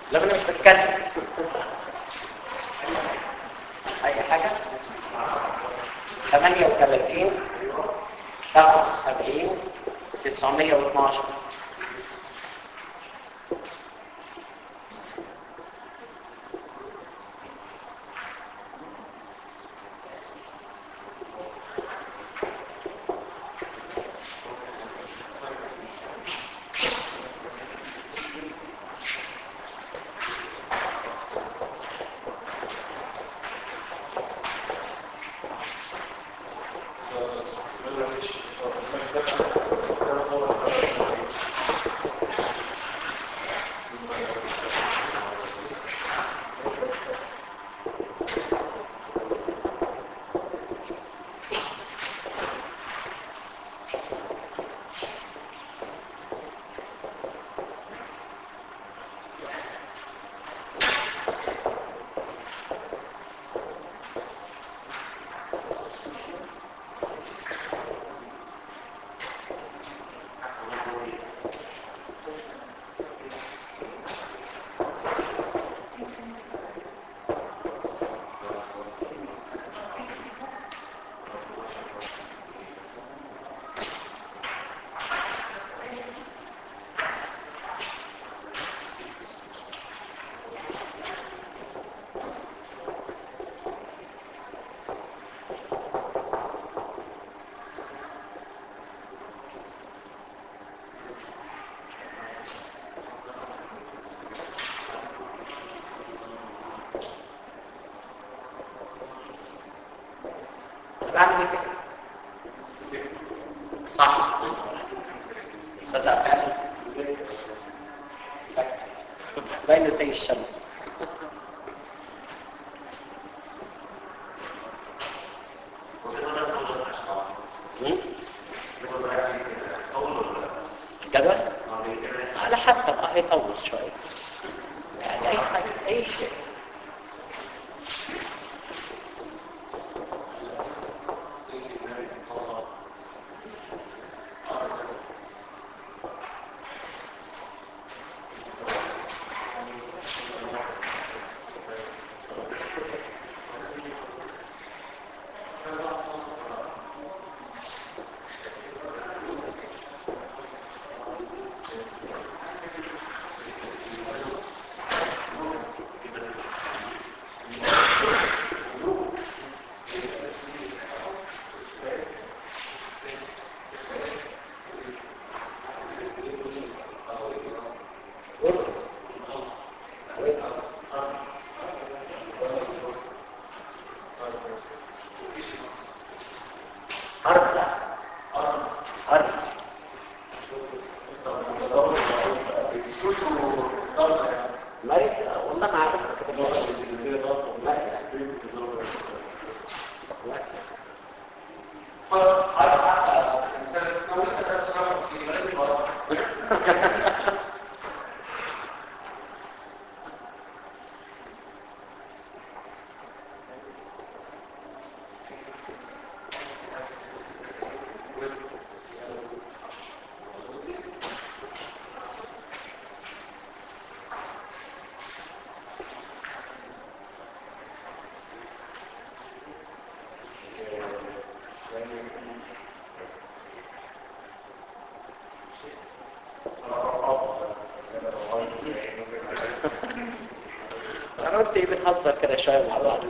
لما انا مش بتكلم اي حاجة 38 77 912 بعمل كده صح صدق فعلا باينه زي الشمس جدول على حسب اه هيطول شويه يعني اي حاجه اي شيء أرض لا أرض مريض والله ما أعرف أنا قلت إيه بنهزر كده شوية مع بعض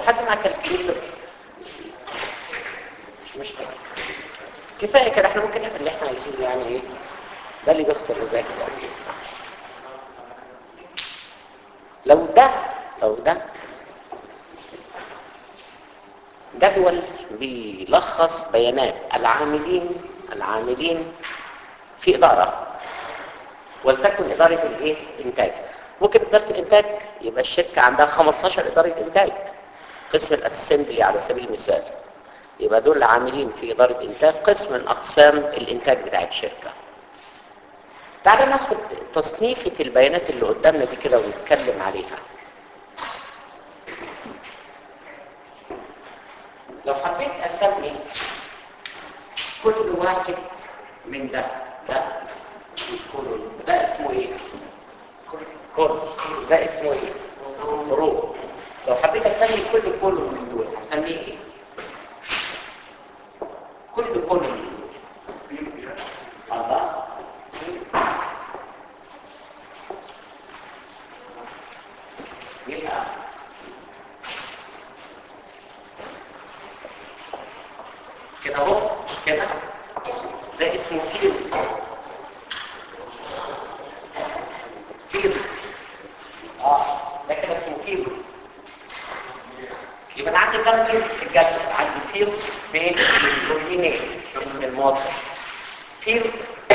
حد معاه كالكليتر مش مشكله كفايه كده احنا ممكن نعمل اللي احنا عايزينه يعني ايه ده اللي بيخطر ببالي دلوقتي لو ده لو ده جدول بيلخص بيانات العاملين العاملين في إدارة ولتكن إدارة الإيه؟ إنتاج ممكن إدارة الإنتاج يبقى الشركة عندها 15 إدارة إنتاج قسم الأسمبلي على سبيل المثال يبقى دول عاملين في إدارة إنتاج قسم من أقسام الإنتاج بتاع الشركة تعالى ناخد تصنيفة البيانات اللي قدامنا دي كده ونتكلم عليها لو حبيت اسمي كل واحد من ده ده كل ده اسمه ايه كل ده اسمه ايه رو لو حبيت اسمي كل كل من دول هسميه ايه كل كل من دول الله يبقى كده اهو كده ده اسمه فيلد فيلد اه ده كده اسمه فيلد يبقى انا عندي كام فيلد في الجدول عندي فيلد بالامبلويي اسم الموظف فيلد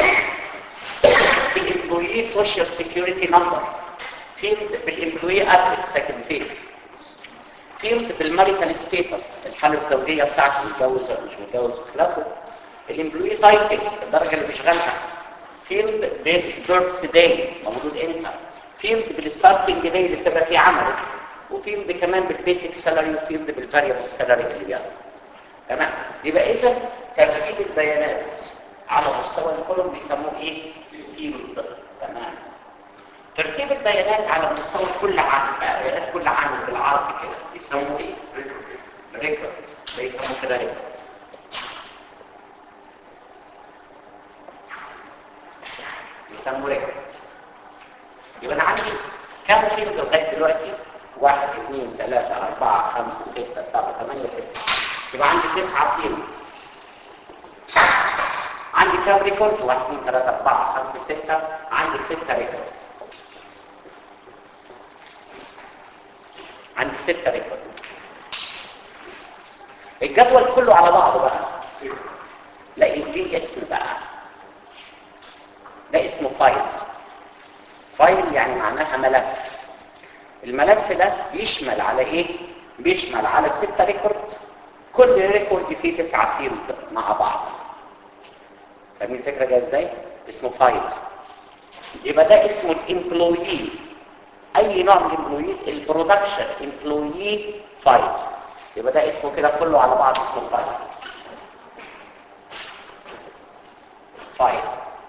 بالامبلويي سوشيال سيكيورتي نمبر فيلد بالامبلويي ادرس سكن فين فيلد بالماريتال ستيتس الحالة الزوجية بتاعته متجوز ولا مش متجوز وخلافه الامبلوي تايتل الدرجة اللي بيشغلها فيلد بالبيرث داي موجود امتى فيلد بالستارتنج داي اللي بتبقى فيه عمله وفيلد كمان بالبيسك سالاري وفيلد بالفاريبل سالاري اللي بياخده تمام يبقى اذا ترتيب البيانات على مستوى الكولوم بيسموه ايه فيلد تمام ترتيب البيانات على مستوى كل عام بيانات كل عام بالعربي كده بيسموه ايه ريكورد بيسموه كده ريكورد بيسموه ريكورد يبقى انا عندي كام فيلد لغايه دلوقتي واحد اثنين ثلاثة أربعة خمسة ستة سبعة ثمانية تسعة يبقى عندي تسعة فيلد عندي كام ريكورد واحد اثنين ثلاثة أربعة خمسة ستة عندي ستة ريكورد عندي ستة ريكورد الجدول كله على بعضه بقى لاقي فيه اسم بقى ده اسمه فايل فايل يعني معناها ملف الملف ده بيشمل على ايه بيشمل على ستة ريكورد كل ريكورد فيه تسعة فيلد مع بعض فاهمين الفكرة جاية ازاي اسمه فايل يبقى ده اسمه الامبلويي اي نوع من الامبلويز البرودكشن امبلويي فايل يبقى ده اسمه كده كله على بعض اسمه فايل فايل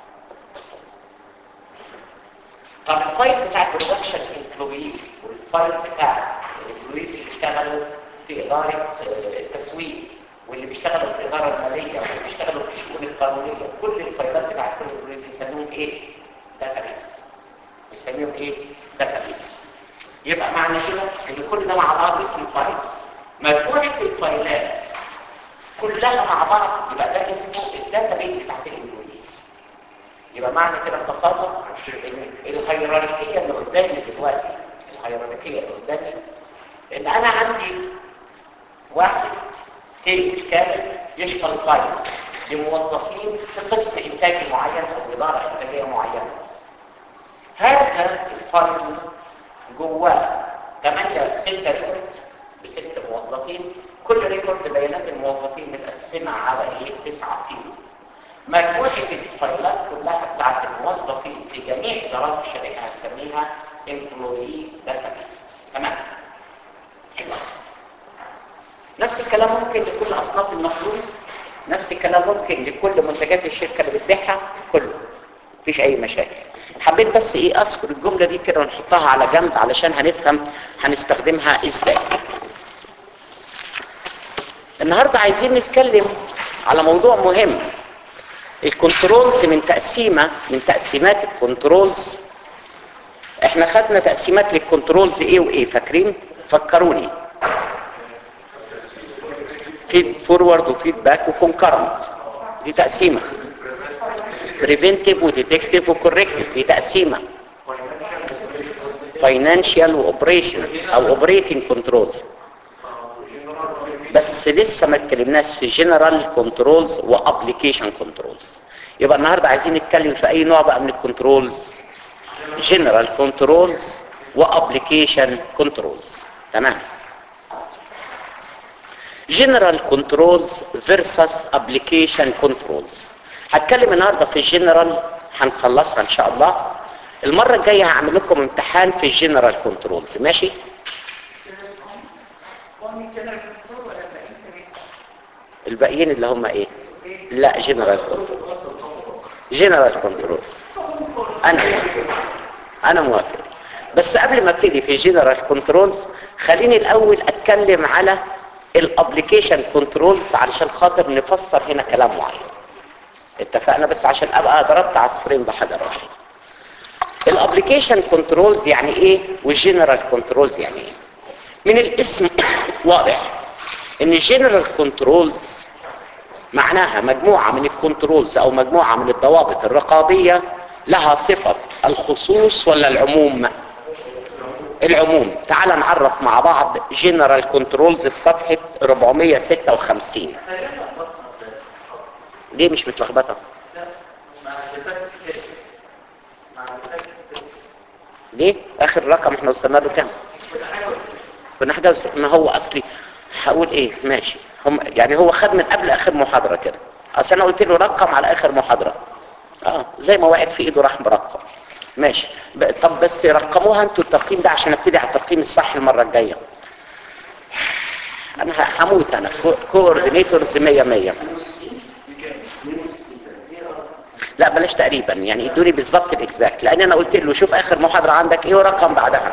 طب الفايل بتاع البرودكشن امبلويي والفايل بتاع الامبلويز اللي بيشتغلوا في اداره التسويق واللي بيشتغلوا في الاداره الماليه واللي بيشتغلوا في الشؤون القانونيه كل الفايلات بتاعت كل الامبلويز يسموهم ايه؟ داتابيس بيسميهم ايه؟ داتابيس يبقى معنى كده ان كل ده مع بعض اسمه فايل مجموعه الفايلات كلها مع بعض يبقى ده اسمه الداتابيس بتاعت الامبلويز يبقى معنى كده ببساطه ان الهيراركيه اللي قدامي دلوقتي الهيراركيه اللي قدامي ان انا عندي واحد تيم كامل يشمل فايل لموظفين في قسم انتاجي معين او اداره انتاجيه معينه هذا الفايل جواه 8 6 ريكورد بست موظفين كل ريكورد بيانات الموظفين متقسمه على ايه 9 فيلد مجموعه الفايلات كلها بتاعت الموظفين في جميع ادارات الشركه هنسميها employee database تمام حلو نفس الكلام ممكن لكل اصناف المخلوق نفس الكلام ممكن لكل منتجات الشركه اللي بتبيعها كله مفيش اي مشاكل حبيت بس ايه اذكر الجمله دي كده ونحطها على جنب علشان هنفهم هنستخدمها ازاي النهارده عايزين نتكلم على موضوع مهم الكنترولز من تقسيمه من تقسيمات الكنترولز احنا خدنا تقسيمات للكنترولز ايه وايه فاكرين فكروني فيد فورورد وفيدباك وكونكرنت دي تقسيمه بريفنتيف وديتكتيف وكوركتيف دي تقسيمه فاينانشال واوبريشنال او اوبريتنج كنترولز بس لسه ما اتكلمناش في جنرال كنترولز وابلكيشن كنترولز يبقى النهارده عايزين نتكلم في اي نوع بقى من الكنترولز جنرال كنترولز وابلكيشن كنترولز تمام جنرال كنترولز فيرسس ابلكيشن كنترولز هتكلم النهارده في الجنرال هنخلصها ان شاء الله المره الجايه هعمل لكم امتحان في الجنرال كنترولز ماشي الباقيين اللي هم ايه لا جنرال كنترولز جنرال كنترولز انا موافق انا موافق بس قبل ما ابتدي في جنرال كنترولز خليني الاول اتكلم على الابلكيشن كنترولز علشان خاطر نفسر هنا كلام معين اتفقنا بس عشان ابقى ضربت عصفورين بحجر واحد الابلكيشن كنترولز يعني ايه والجنرال كنترولز يعني ايه من الاسم واضح ان الجنرال كنترولز معناها مجموعة من الكنترولز او مجموعة من الضوابط الرقابية لها صفة الخصوص ولا العموم العموم تعال نعرف مع بعض جنرال كنترولز في صفحة 456 ليه مش متلخبطة ليه اخر رقم احنا وصلنا له كام كنا حاجة وس... ما هو اصلي هقول ايه ماشي هم يعني هو خد من قبل اخر محاضرة كده اصل انا قلت له رقم على اخر محاضرة اه زي ما وقعت في ايده راح مرقم ماشي ب- طب بس رقموها انتوا الترقيم ده عشان ابتدي على الترقيم الصح المرة الجاية انا ه- هموت انا كوردينيتورز 100 100 لا بلاش تقريبا يعني ادوني بالظبط الاكزاكت لان انا قلت له شوف اخر محاضرة عندك ايه ورقم بعدها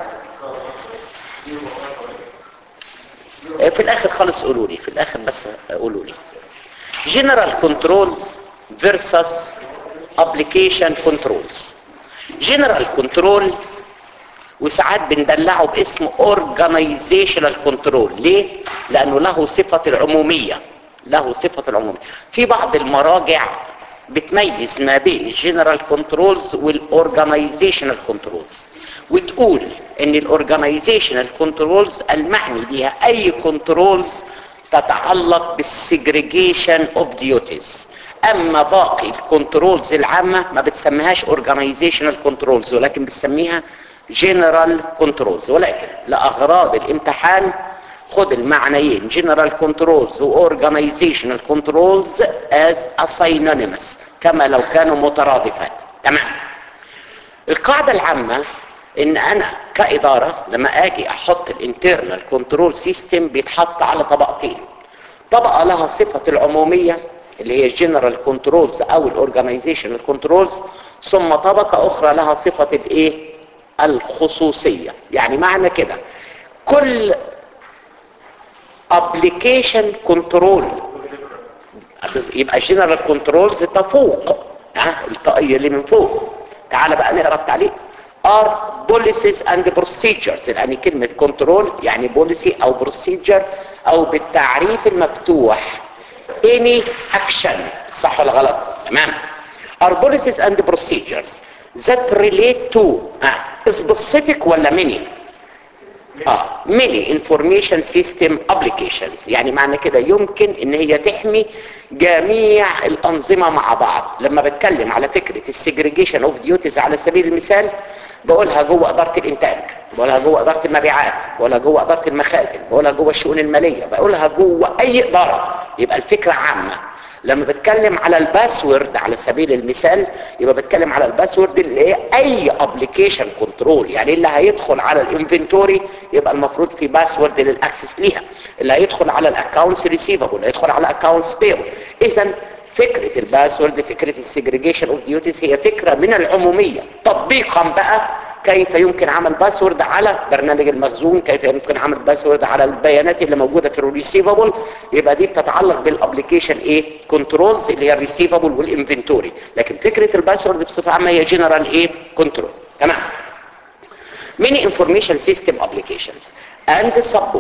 إيه في الاخر خالص قولوا لي في الاخر بس قولوا لي general controls versus application controls general control وساعات بندلعه باسم organizational control ليه؟ لأنه له صفة العمومية له صفة العمومية في بعض المراجع بتميز ما بين الجنرال كنترولز والاورجانيزيشنال كنترولز وتقول ان الاورجانيزيشنال كنترولز المعني بها اي كنترولز تتعلق بالسيجريجيشن اوف ديوتيز اما باقي الكنترولز العامة ما بتسميهاش اورجانيزيشنال كنترولز ولكن بتسميها جنرال كنترولز ولكن لاغراض الامتحان خد المعنيين جنرال كنترولز واورجانيزيشنال كنترولز از synonymous كما لو كانوا مترادفات تمام القاعدة العامة ان انا كادارة لما اجي احط الانترنال كنترول سيستم بيتحط على طبقتين طبقة لها صفة العمومية اللي هي الجنرال كنترولز او الاورجانيزيشنال كنترولز ثم طبقة اخرى لها صفة الايه الخصوصية يعني معنى كده كل ابليكيشن كنترول يبقى الجنرال كنترولز تفوق ها الطاقية اللي من فوق تعال بقى نقرا التعليق are policies and procedures يعني كلمة كنترول يعني بوليسي او procedure او بالتعريف المفتوح any action صح ولا غلط تمام are policies and procedures that relate to ها specific ولا many اه many information system applications يعني معنى كده يمكن ان هي تحمي جميع الانظمة مع بعض لما بتكلم على فكرة السيجريجيشن اوف ديوتيز على سبيل المثال بقولها جوه ادارة الانتاج بقولها جوه ادارة المبيعات بقولها جوه ادارة المخازن بقولها جوه الشؤون المالية بقولها جوه اي ادارة يبقى الفكرة عامة لما بتكلم على الباسورد على سبيل المثال يبقى بتكلم على الباسورد اللي هي اي ابلكيشن كنترول يعني اللي هيدخل على الانفنتوري يبقى المفروض في باسورد للاكسس ليها اللي هيدخل على الاكونتس ريسيفبل هيدخل على اكونتس بيبل اذا فكرة الباسورد فكرة السيجريجيشن اوف ديوتيز هي فكرة من العمومية تطبيقا بقى كيف يمكن عمل باسورد على برنامج المخزون كيف يمكن عمل باسورد على البيانات اللي موجودة في الريسيفبل يبقى دي بتتعلق بالابليكيشن ايه كنترولز اللي هي الريسيفبل والانفنتوري لكن فكرة الباسورد بصفة عامة هي جنرال ايه كنترول تمام many information system applications and support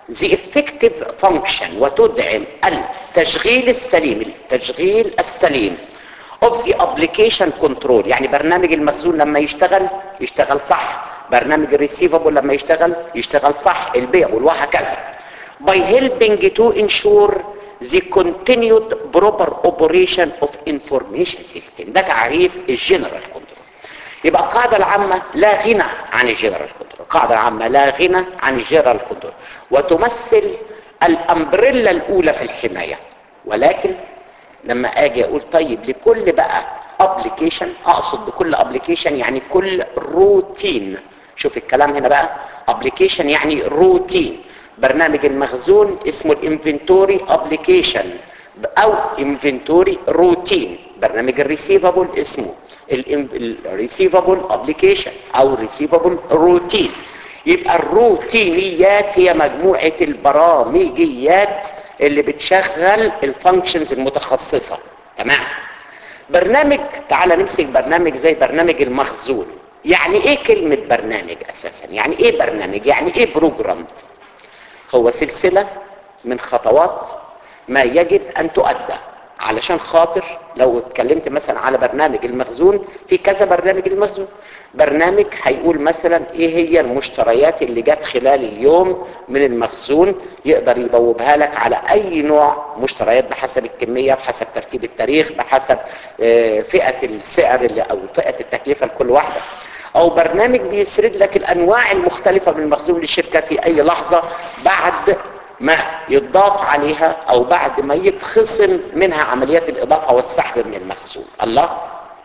the effective function وتدعم التشغيل السليم التشغيل السليم of the application control يعني برنامج المخزون لما يشتغل يشتغل صح برنامج الريسيفبل لما يشتغل يشتغل صح البيبل وهكذا by helping to ensure the continued proper operation of information system ده تعريف الجنرال كنترول يبقى القاعدة العامة لا غنى عن الجنرال كنترول القاعدة العامة لا غنى عن الجنرال كنترول وتمثل الامبريلا الاولى في الحماية ولكن لما اجي اقول طيب لكل بقى ابلكيشن اقصد بكل ابلكيشن يعني كل روتين شوف الكلام هنا بقى ابلكيشن يعني روتين برنامج المخزون اسمه الانفنتوري ابلكيشن او انفنتوري روتين برنامج الريسيفبل اسمه الريسيفبل ابلكيشن او ريسيفبل روتين يبقى الروتينيات هي مجموعة البرامجيات اللي بتشغل الفانكشنز المتخصصة تمام برنامج تعال نمسك برنامج زي برنامج المخزون يعني ايه كلمة برنامج اساسا يعني ايه برنامج يعني ايه بروجرام هو سلسلة من خطوات ما يجب ان تؤدى علشان خاطر لو اتكلمت مثلا على برنامج المخزون في كذا برنامج المخزون برنامج هيقول مثلا ايه هي المشتريات اللي جت خلال اليوم من المخزون يقدر يبوبها لك على اي نوع مشتريات بحسب الكمية بحسب ترتيب التاريخ بحسب اه فئة السعر اللي او فئة التكلفة لكل واحدة او برنامج بيسرد لك الانواع المختلفة من المخزون للشركة في اي لحظة بعد ما يضاف عليها او بعد ما يتخصم منها عمليات الاضافة والسحب من المخزون الله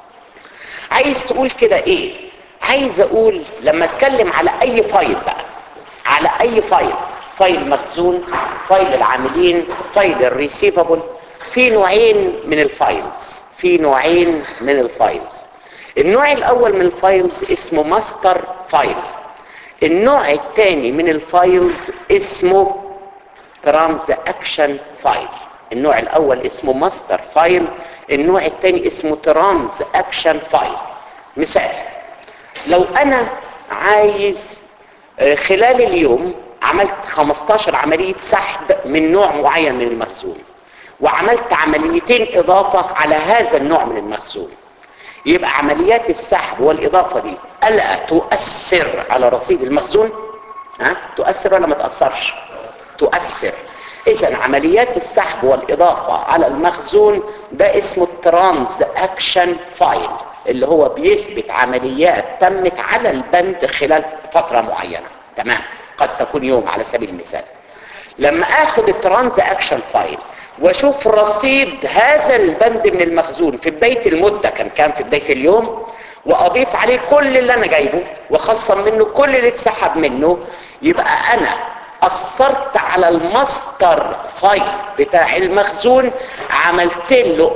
عايز تقول كده ايه عايز اقول لما اتكلم على اي فايل بقى على اي فايل فايل مخزون فايل العاملين فايل الريسيفبل في نوعين من الفايلز في نوعين من الفايلز النوع الاول من الفايلز اسمه ماستر فايل النوع الثاني من الفايلز اسمه ترانزاكشن فايل النوع الاول اسمه ماستر فايل النوع الثاني اسمه ترانزاكشن فايل مثال لو انا عايز خلال اليوم عملت 15 عملية سحب من نوع معين من المخزون وعملت عمليتين اضافة على هذا النوع من المخزون يبقى عمليات السحب والاضافة دي الا تؤثر على رصيد المخزون ها تؤثر ولا ما تأثرش تؤثر اذا عمليات السحب والاضافة على المخزون ده اسمه الترانز اكشن فايل اللي هو بيثبت عمليات تمت على البند خلال فترة معينة تمام قد تكون يوم على سبيل المثال لما اخد الترانز اكشن فايل واشوف رصيد هذا البند من المخزون في بداية المدة كان كان في بداية اليوم واضيف عليه كل اللي انا جايبه واخصم منه كل اللي اتسحب منه يبقى انا اثرت على الماستر فايل بتاع المخزون عملت له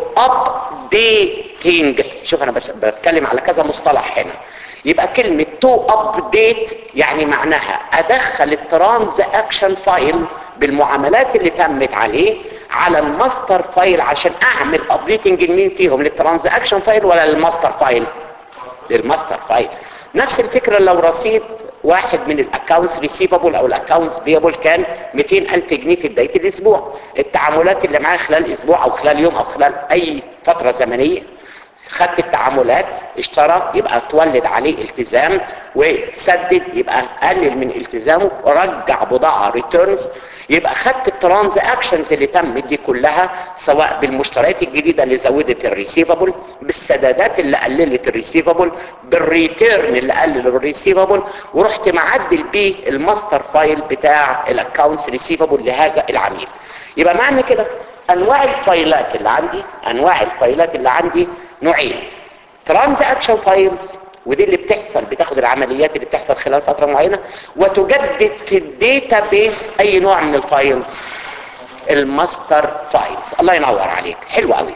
ابديتنج شوف انا بتكلم على كذا مصطلح هنا يبقى كلمة تو ابديت يعني معناها ادخل الترانز اكشن فايل بالمعاملات اللي تمت عليه على الماستر فايل عشان اعمل ابديتنج لمين فيهم للترانز اكشن فايل ولا للماستر فايل للماستر فايل نفس الفكرة لو رصيد واحد من الاكاونتس ريسيفبل او الاكاونتس بيبل كان 200 الف جنيه في بداية الاسبوع التعاملات اللي معاه خلال اسبوع او خلال يوم او خلال اي فترة زمنية خدت التعاملات اشترى يبقى تولد عليه التزام وسدد يبقى قلل من التزامه ورجع بضاعة ريتيرنز يبقى خدت الترانز اكشنز اللي تمت دي كلها سواء بالمشتريات الجديدة اللي زودت الريسيفبل بالسدادات اللي قللت الريسيفبل بالريتيرن اللي قلل الريسيفبل ورحت معدل بيه الماستر فايل بتاع الاكونتس ريسيفبل لهذا العميل يبقى معنى كده انواع الفايلات اللي عندي انواع الفايلات اللي عندي نوعين ترانزاكشن فايلز ودي اللي بتحصل بتاخد العمليات اللي بتحصل خلال فترة معينة وتجدد في الداتا بيس اي نوع من الفايلز الماستر فايلز الله ينور عليك حلو قوي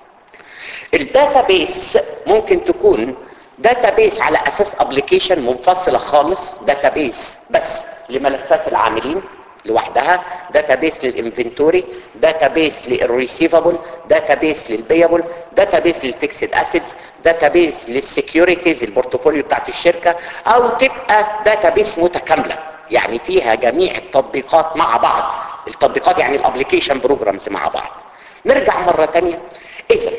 الداتا بيس ممكن تكون داتا بيس على اساس ابلكيشن منفصلة خالص داتا بيس بس لملفات العاملين لوحدها داتابيس للانفنتوري داتابيس للريسيفبل داتابيس للبيبل داتابيس للفيكسد اسيدز داتابيس للسكيورتيز البورتفوليو بتاعت الشركه او تبقى داتابيس متكامله يعني فيها جميع التطبيقات مع بعض التطبيقات يعني الابليكيشن بروجرامز مع بعض نرجع مرة تانية اذا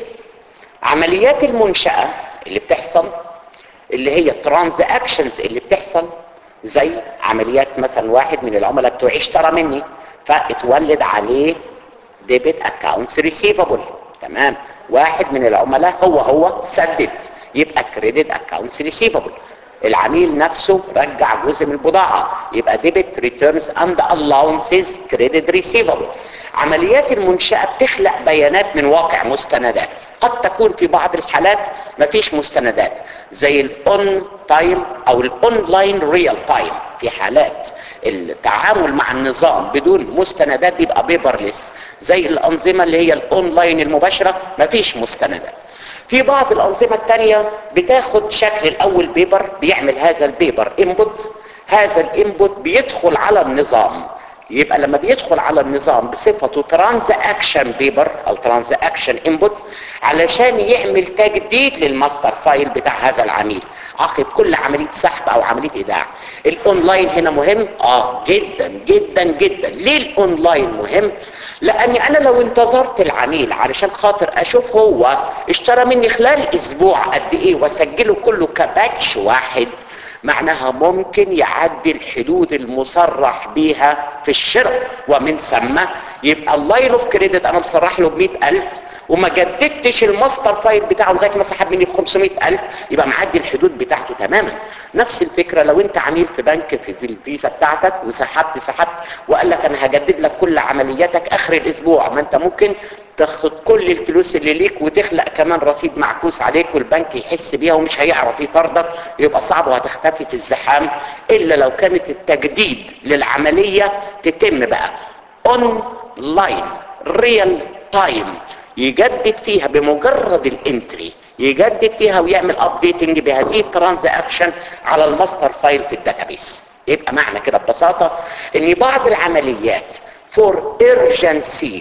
عمليات المنشأة اللي بتحصل اللي هي ترانزاكشنز اللي بتحصل زي عمليات مثلا واحد من العملاء بتوعي اشترى مني فاتولد عليه ديبت اكاونتس ريسيفبل تمام واحد من العملاء هو هو سدد يبقى كريدت اكاونتس ريسيفبل العميل نفسه رجع جزء من البضاعة يبقى ديبت ريتيرنز اند allowances كريدت ريسيفبل عمليات المنشأة بتخلق بيانات من واقع مستندات قد تكون في بعض الحالات مفيش مستندات زي الاون تايم او الاونلاين ريال تايم في حالات التعامل مع النظام بدون مستندات بيبقى بيبرلس زي الانظمة اللي هي الاونلاين المباشرة مفيش مستندات في بعض الانظمة التانية بتاخد شكل الاول بيبر بيعمل هذا البيبر انبوت هذا الانبوت بيدخل على النظام يبقى لما بيدخل على النظام بصفته ترانزاكشن بيبر او ترانزاكشن انبوت علشان يعمل تجديد للماستر فايل بتاع هذا العميل عقب كل عملية سحب او عملية ايداع الاونلاين هنا مهم اه جدا جدا جدا ليه الاونلاين مهم لاني انا لو انتظرت العميل علشان خاطر اشوف هو اشترى مني خلال اسبوع قد ايه واسجله كله كباتش واحد معناها ممكن يعدي الحدود المصرح بيها في الشراء ومن ثم يبقى اللاين اوف كريدت انا مصرح له ب 100000 وما جددتش الماستر فايل بتاعه لغايه ما سحب مني ب 500000 يبقى معدي الحدود بتاعته تماما نفس الفكره لو انت عميل في بنك في, في الفيزا بتاعتك وسحبت سحبت وقال لك انا هجدد لك كل عملياتك اخر الاسبوع ما انت ممكن تاخد كل الفلوس اللي ليك وتخلق كمان رصيد معكوس عليك والبنك يحس بيها ومش هيعرف يطردك يبقى صعب وهتختفي في الزحام الا لو كانت التجديد للعمليه تتم بقى اون لاين ريال تايم يجدد فيها بمجرد الانتري يجدد فيها ويعمل ابديتنج بهذه الترانزاكشن على الماستر فايل في الداتابيس يبقى معنى كده ببساطه ان بعض العمليات فور urgency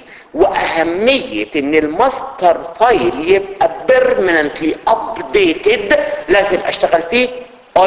واهمية ان الماستر فايل يبقى permanently updated لازم اشتغل فيه on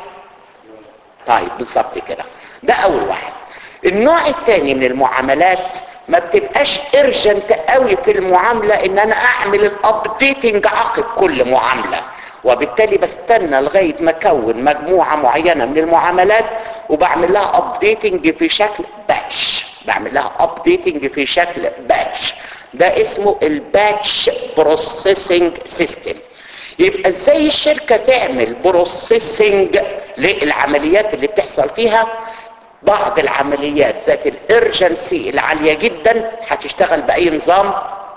طيب بالظبط كده ده اول واحد النوع الثاني من المعاملات ما بتبقاش ارجنت قوي في المعاملة ان انا اعمل الابديتنج عقب كل معاملة وبالتالي بستنى لغاية ما اكون مجموعة معينة من المعاملات وبعمل لها ابديتنج في شكل باتش بعمل لها ابديتنج في شكل باتش ده اسمه الباتش بروسيسنج سيستم يبقى ازاي الشركة تعمل بروسيسنج للعمليات اللي بتحصل فيها بعض العمليات ذات الارجنسي العالية جدا هتشتغل بأي نظام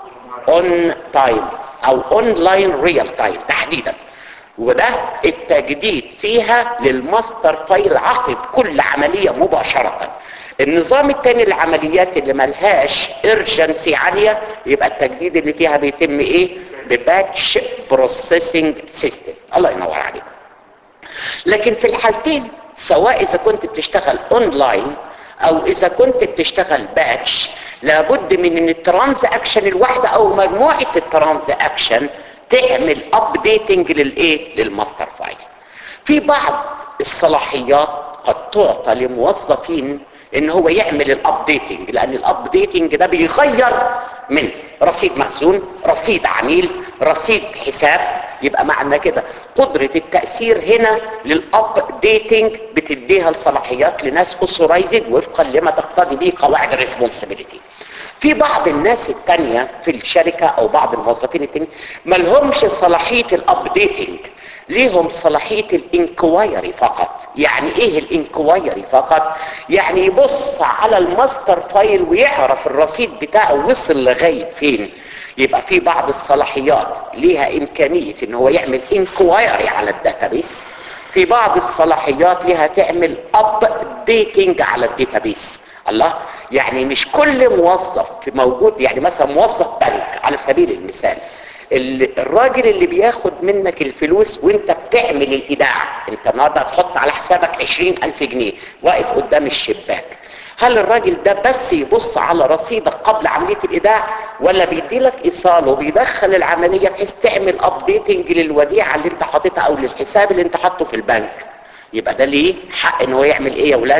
اون تايم او اونلاين ريال تايم تحديدا وده التجديد فيها للماستر فايل عقب كل عملية مباشرة النظام التاني العمليات اللي ملهاش ارجنسي عالية يبقى التجديد اللي فيها بيتم ايه بباتش بروسيسنج سيستم الله ينور عليك لكن في الحالتين سواء اذا كنت بتشتغل اونلاين او اذا كنت بتشتغل باتش لابد من ان الترانزاكشن الواحدة او مجموعة الترانزاكشن تعمل ابديتنج للايه للماستر فايل في بعض الصلاحيات قد تعطى لموظفين ان هو يعمل الابديتنج لان الابديتنج ده بيغير من رصيد مخزون رصيد عميل رصيد حساب يبقى معنى كده قدرة التأثير هنا للابديتنج بتديها الصلاحيات لناس اوثورايزد وفقا لما تقتضي به قواعد الريسبونسبيلتي في بعض الناس التانية في الشركة او بعض الموظفين التانيين ما لهمش صلاحية الابديتنج ليهم صلاحية الانكوايري فقط يعني ايه الانكوايري فقط يعني يبص على الماستر فايل ويعرف الرصيد بتاعه وصل لغاية فين يبقى في بعض الصلاحيات ليها امكانية ان هو يعمل انكوايري على الداتابيس في بعض الصلاحيات ليها تعمل ابديتنج على الداتابيس الله يعني مش كل موظف موجود يعني مثلا موظف بنك على سبيل المثال الراجل اللي بياخد منك الفلوس وانت بتعمل الايداع انت النهارده هتحط على حسابك عشرين الف جنيه واقف قدام الشباك هل الراجل ده بس يبص على رصيدك قبل عملية الايداع ولا بيدي لك ايصال وبيدخل العملية بحيث تعمل ابديتنج للوديعة اللي انت حاططها او للحساب اللي انت حاطه في البنك يبقى ده ليه حق ان هو يعمل ايه يا ولاد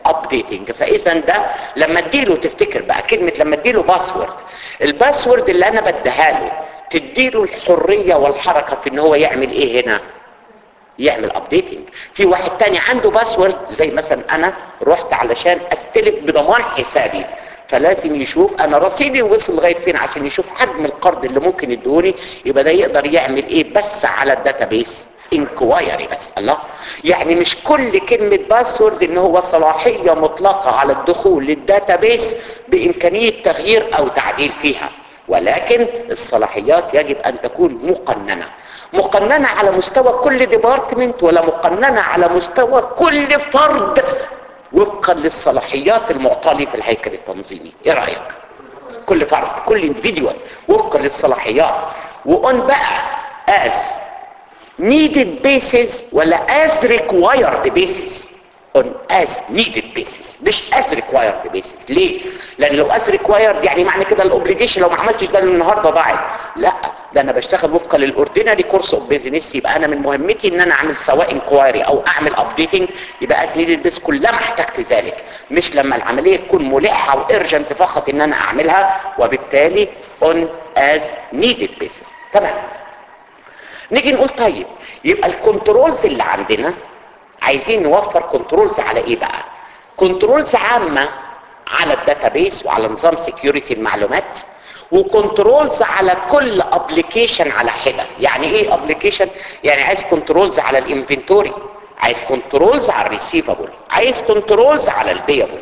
ابديتنج فاذا ده لما اديله تفتكر بقى كلمه لما اديله باسورد الباسورد اللي انا بديها له تديله الحريه والحركه في ان هو يعمل ايه هنا يعمل ابديتنج في واحد تاني عنده باسورد زي مثلا انا رحت علشان استلف بضمان حسابي فلازم يشوف انا رصيدي وصل لغايه فين عشان يشوف حجم القرض اللي ممكن يدوني يبقى ده يقدر يعمل ايه بس على الداتابيس انكوايري بس الله يعني مش كل كلمة باسورد ان هو صلاحية مطلقة على الدخول للداتابيس بامكانية تغيير او تعديل فيها ولكن الصلاحيات يجب ان تكون مقننة مقننة على مستوى كل ديبارتمنت ولا مقننة على مستوى كل فرد وفقا للصلاحيات المعطاة لي في الهيكل التنظيمي ايه رأيك كل فرد كل individual وفقا للصلاحيات وقن بقى as needed basis ولا as required basis on as needed basis مش as required basis ليه لان لو as required يعني معنى كده الاوبليجيشن لو ما عملتش ده النهارده ضاعت لا ده انا بشتغل وفقا للاوردينري كورس اوف بيزنس يبقى انا من مهمتي ان انا اعمل سواء انكوايري او اعمل ابديتنج يبقى as needed basis كلما احتجت ذلك مش لما العمليه تكون ملحه وارجنت فقط ان انا اعملها وبالتالي on as needed basis تمام نيجي نقول طيب يبقى الكنترولز اللي عندنا عايزين نوفر كنترولز على ايه بقى كنترولز عامة على الداتابيس وعلى نظام سيكيورتي المعلومات وكنترولز على كل ابلكيشن على حدة يعني ايه ابلكيشن يعني عايز كنترولز على الانفنتوري عايز كنترولز على الريسيفبل عايز كنترولز على البيبل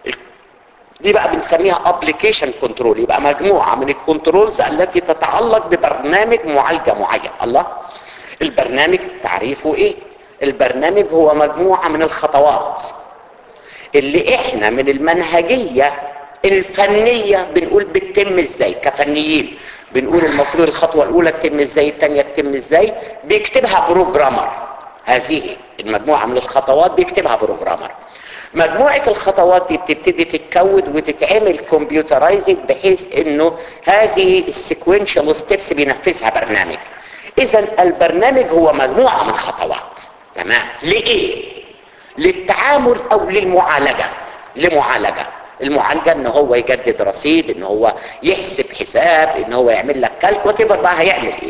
دي بقى بنسميها ابلكيشن كنترول يبقى مجموعة من الكنترولز التي تتعلق ببرنامج معالجة معين الله البرنامج تعريفه ايه البرنامج هو مجموعة من الخطوات اللي احنا من المنهجية الفنية بنقول بتتم ازاي كفنيين بنقول المفروض الخطوة الاولى تتم ازاي الثانية تتم ازاي بيكتبها بروجرامر هذه المجموعة من الخطوات بيكتبها بروجرامر مجموعة الخطوات دي بتبتدي تتكود وتتعمل كمبيوترايزنج بحيث انه هذه السيكونشال ستيبس بينفذها برنامج اذا البرنامج هو مجموعة من خطوات تمام لإيه للتعامل او للمعالجة لمعالجة المعالجة ان هو يجدد رصيد ان هو يحسب حساب ان هو يعمل لك كالك وتبر بقى هيعمل ايه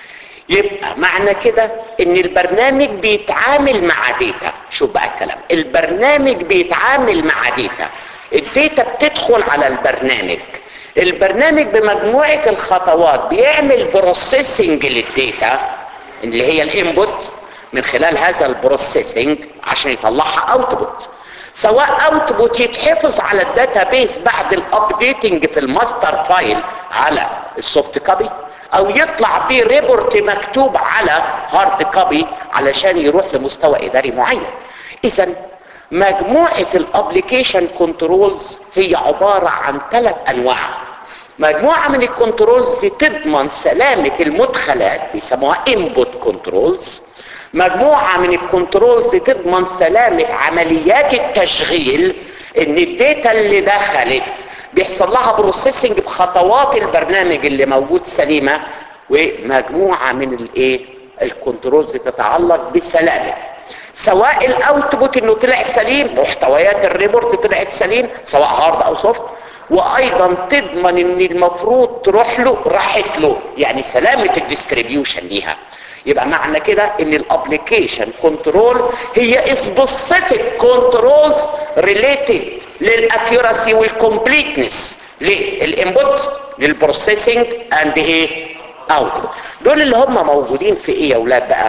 يبقى معنى كده ان البرنامج بيتعامل مع ديتا شوف بقى الكلام البرنامج بيتعامل مع ديتا الديتا بتدخل على البرنامج البرنامج بمجموعة الخطوات بيعمل بروسيسنج للديتا اللي هي الانبوت من خلال هذا البروسيسنج عشان يطلعها اوتبوت سواء اوتبوت يتحفظ على الداتابيس بعد الابديتنج في الماستر فايل على السوفت كوبي او يطلع بيه ريبورت مكتوب على هارد كوبي علشان يروح لمستوى اداري معين اذا مجموعة الابليكيشن كنترولز هي عبارة عن ثلاث انواع مجموعة من الكنترولز تضمن سلامة المدخلات بيسموها انبوت كنترولز مجموعة من الكنترولز تضمن سلامة عمليات التشغيل ان الداتا اللي دخلت بيحصل لها بروسيسنج بخطوات البرنامج اللي موجود سليمة ومجموعة من الايه الكنترولز تتعلق بسلامة سواء الاوتبوت انه طلع سليم محتويات الريبورت طلعت سليم سواء هارد او سوفت وايضا تضمن ان المفروض تروح له راحت له يعني سلامة الديستريبيوشن ليها يبقى معنى كده ان الابليكيشن كنترول هي سبيسيفيك كنترولز ريليتد للاكيوراسي والكومبليتنس للانبوت للبروسيسنج اند ايه اوتبوت دول اللي هم موجودين في ايه يا اولاد بقى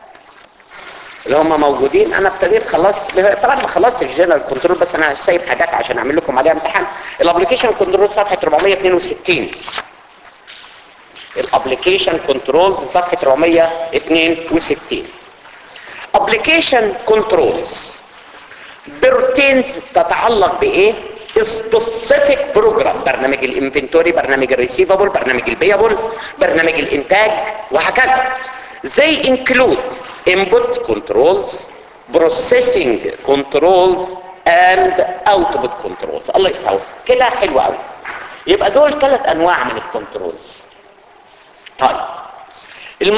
اللي هم موجودين انا ابتديت خلصت طبعا ما خلصتش الجنرال كنترول بس انا سايب حاجات عشان اعمل لكم عليها امتحان الابليكيشن كنترول صفحه 462 الابليكيشن كنترولز صفحه 462 ابليكيشن كنترولز بروتينز تتعلق بايه سبيسيفيك بروجرام برنامج الانفنتوري برنامج الريسيفبل برنامج البيبل برنامج الانتاج وهكذا زي انكلود input controls processing controls and output controls الله يسعدك كده حلو قوي يبقى دول ثلاث انواع من الكنترولز طيب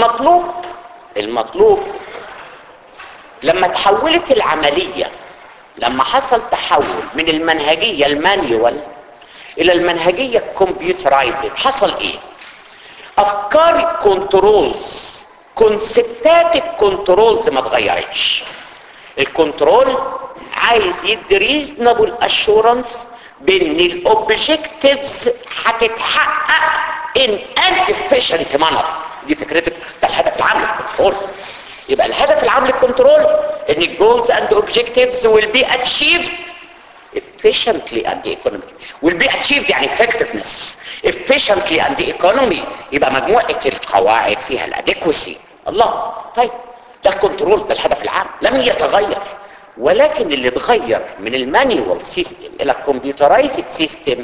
المطلوب المطلوب لما تحولت العملية لما حصل تحول من المنهجية المانيوال الى المنهجية الكمبيوترايزد حصل ايه افكار الكنترولز كونسبتات الكنترولز ما اتغيرتش الكنترول عايز يدي ريزنبل اشورنس بان الاوبجكتيفز هتتحقق ان ان efficient manner دي فكرتك ده الهدف العام للكنترول يبقى الهدف العام للكنترول ان الجولز اند اوبجكتيفز will be achieved efficiently and economically will be achieved يعني effectiveness efficiently and economy يبقى مجموعة القواعد فيها الادكوسي الله طيب ده الكنترول ده الهدف العام لم يتغير ولكن اللي اتغير من المانيوال سيستم الى الكمبيوترايزد سيستم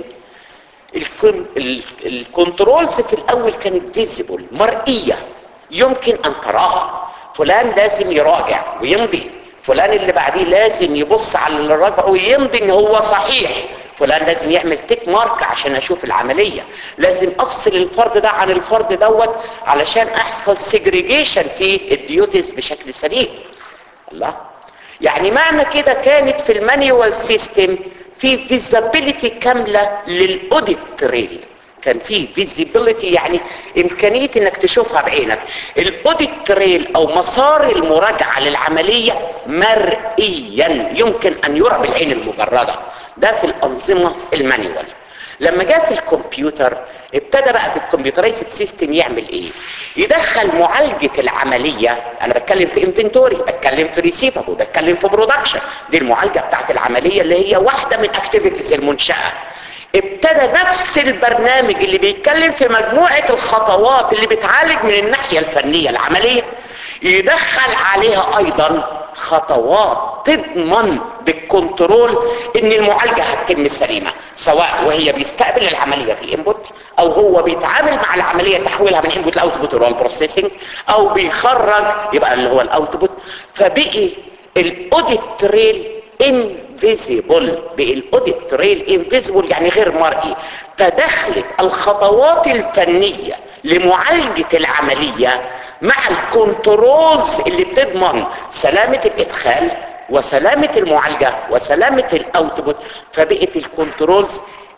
الكنترولز في الاول كانت فيزيبل مرئيه يمكن ان تراها فلان لازم يراجع ويمضي فلان اللي بعديه لازم يبص على اللي راجعه ويمضي ان هو صحيح فلان لازم يعمل تيك مارك عشان اشوف العملية لازم افصل الفرد ده عن الفرد دوت علشان احصل سيجريجيشن في الديوتيز بشكل سليم الله يعني معنى كده كانت في المانيوال سيستم في فيزابيليتي كاملة للاوديت تريل كان في فيزيبيليتي يعني امكانية انك تشوفها بعينك الاوديت تريل او مسار المراجعة للعملية مرئيا يمكن ان يرى بالعين المجردة ده في الانظمة المانيوال لما جاء في الكمبيوتر ابتدى بقى في الكمبيوترايزد سيستم يعمل ايه يدخل معالجة العملية انا بتكلم في انفنتوري بتكلم في ريسيفابل بتكلم في برودكشن دي المعالجة بتاعت العملية اللي هي واحدة من اكتيفيتيز المنشأة ابتدى نفس البرنامج اللي بيتكلم في مجموعة الخطوات اللي بتعالج من الناحية الفنية العملية يدخل عليها ايضا خطوات تضمن بالكنترول ان المعالجة هتتم سليمة سواء وهي بيستقبل العملية في الانبوت او هو بيتعامل مع العملية تحويلها من انبوت لاوتبوت اللي هو البروسيسنج او بيخرج يبقى اللي هو الاوتبوت فبقي الاوديت تريل انفيزيبل بالاوديت تريل انفيزيبل يعني غير مرئي تدخلت الخطوات الفنية لمعالجة العملية مع الكنترولز اللي بتضمن سلامة الادخال وسلامة المعالجة وسلامة الاوتبوت فبقت الكنترولز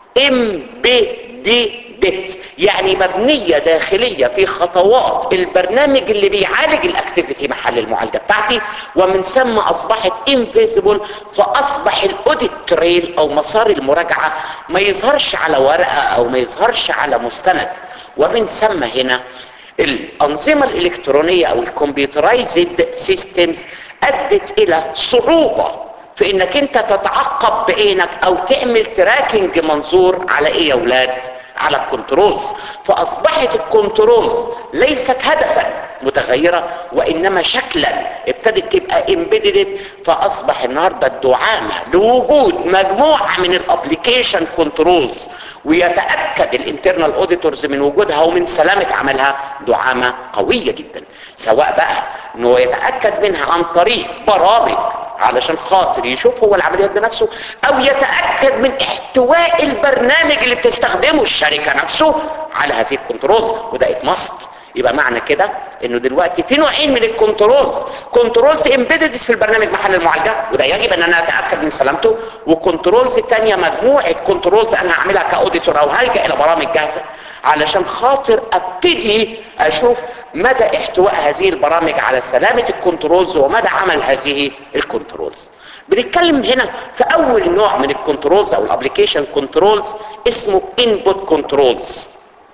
امبيديت يعني مبنية داخلية في خطوات البرنامج اللي بيعالج الاكتيفيتي محل المعالجة بتاعتي ومن ثم اصبحت انفيزيبل فاصبح الاوديت تريل او مسار المراجعة ما يظهرش على ورقة او ما يظهرش على مستند ومن ثم هنا الأنظمة الإلكترونية أو الكمبيوترايزد سيستمز أدت إلى صعوبة في إنك أنت تتعقب بعينك أو تعمل تراكنج منظور على إيه يا أولاد؟ على الكنترولز فأصبحت الكنترولز ليست هدفا متغيرة وإنما شكلا ابتدت تبقى امبيدد فأصبح النهاردة الدعامة لوجود مجموعة من الابليكيشن كنترولز ويتأكد الانترنال اوديتورز من وجودها ومن سلامة عملها دعامة قوية جدا سواء بقى انه يتأكد منها عن طريق برامج علشان خاطر يشوف هو العمليات بنفسه او يتأكد من احتواء البرنامج اللي بتستخدمه الشركة نفسه على هذه الكنترولز وده اتمست يبقى معنى كده انه دلوقتي في نوعين من الكنترولز كنترولز امبيدد في البرنامج محل المعالجه وده يجب ان انا اتاكد من سلامته وكنترولز الثانيه مجموعه كنترولز انا هعملها كاوديتور او هلجا الى برامج جاهزه علشان خاطر ابتدي اشوف مدى احتواء هذه البرامج على سلامه الكنترولز ومدى عمل هذه الكنترولز بنتكلم هنا في اول نوع من الكنترولز او الابلكيشن كنترولز اسمه انبوت كنترولز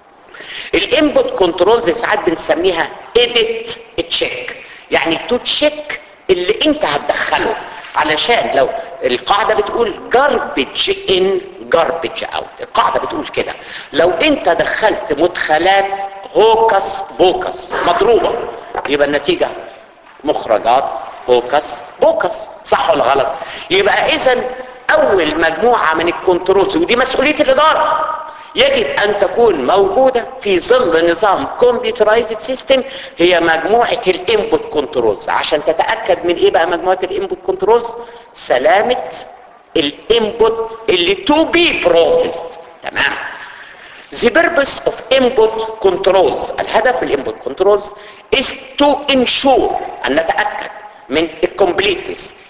الانبوت كنترولز ساعات بنسميها اديت تشيك يعني تو تشيك اللي انت هتدخله علشان لو القاعدة بتقول garbage in garbage out القاعدة بتقول كده لو انت دخلت مدخلات هوكس بوكس مضروبة يبقى النتيجة مخرجات هوكس بوكس صح ولا غلط يبقى اذا اول مجموعة من الكنترولز ودي مسؤولية الادارة يجب ان تكون موجودة في ظل نظام كمبيوترايزد سيستم هي مجموعة الانبوت كنترولز عشان تتأكد من ايه بقى مجموعة الانبوت كنترولز سلامة الانبوت اللي to be processed تمام The purpose of input controls الهدف من input controls is to ensure أن نتأكد من الcompleteness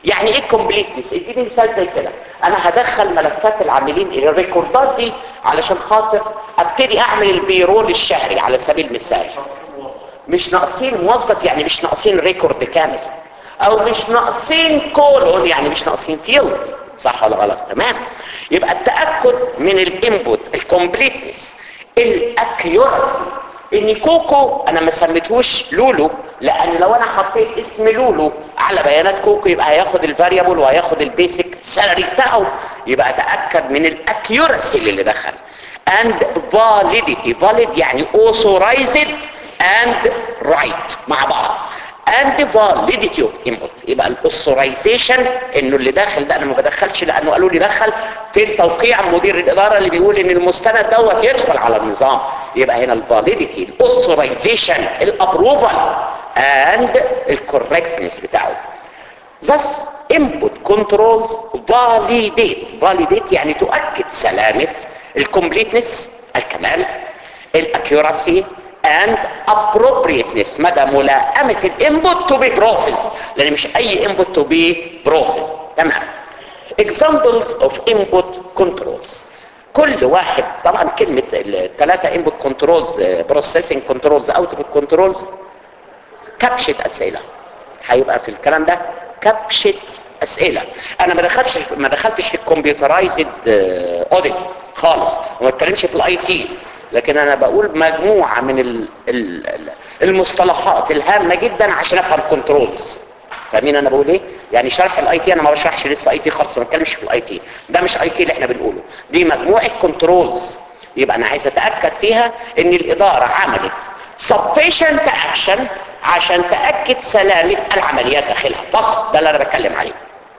يعني ايه كومبليتنس اديني مثال زي كده انا هدخل ملفات العاملين الريكوردات دي علشان خاطر ابتدي اعمل البيرول الشهري على سبيل المثال مش ناقصين موظف يعني مش ناقصين ريكورد كامل او مش ناقصين كولون يعني مش ناقصين فيلد صح ولا غلط تمام يبقى التاكد من الانبوت الكومبليتنس الاكيورسي ان كوكو انا ما سميتهوش لولو لان لو انا حطيت اسم لولو على بيانات كوكو يبقى هياخد الفاريبل وهياخد البيسك سالري بتاعه يبقى اتاكد من الاكيورسي اللي دخل and validity valid يعني authorized and right مع بعض and validity of input يبقى الاوثورايزيشن انه اللي داخل ده انا ما بدخلش لانه قالوا لي دخل فين توقيع مدير الاداره اللي بيقول ان المستند دوت يدخل على النظام يبقى هنا الفاليديتي الاوثورايزيشن الابروفال and الكوركتنس بتاعه thus input controls validate validate يعني تؤكد سلامه الكومبليتنس الكمال الاكيوراسي and appropriateness مدى ملائمة الانبوت to be processed لان مش اي input to be processed تمام examples of input controls كل واحد طبعا كلمة الثلاثة input controls processing controls output controls كبشة اسئلة هيبقى في الكلام ده كبشة اسئلة انا ما دخلتش ما دخلتش في الكمبيوترايزد اوديت خالص وما اتكلمش في الاي تي لكن انا بقول مجموعة من ال ال المصطلحات الهامة جدا عشان افهم كنترولز فاهمين انا بقول ايه يعني شرح الاي تي انا ما بشرحش لسه اي تي خالص ما بتكلمش في الاي تي ده مش اي تي اللي احنا بنقوله دي مجموعة كنترولز يبقى انا عايز اتاكد فيها ان الاداره عملت sufficient action عشان تاكد سلامه العمليات داخلها فقط ده اللي انا بتكلم عليه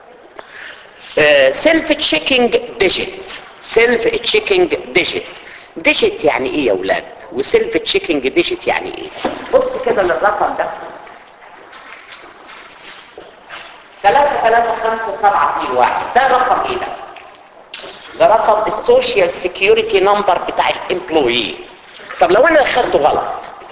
سيلف تشيكينج ديجيت سيلف تشيكينج ديجيت ديجيت يعني ايه يا اولاد وسيلف تشيكينج ديجيت يعني ايه بص كده للرقم ده 3 3 5 7 2 1 ده رقم ايه ده ده رقم السوشيال سيكيورتي نمبر بتاع الامبلوي طب لو انا دخلته غلط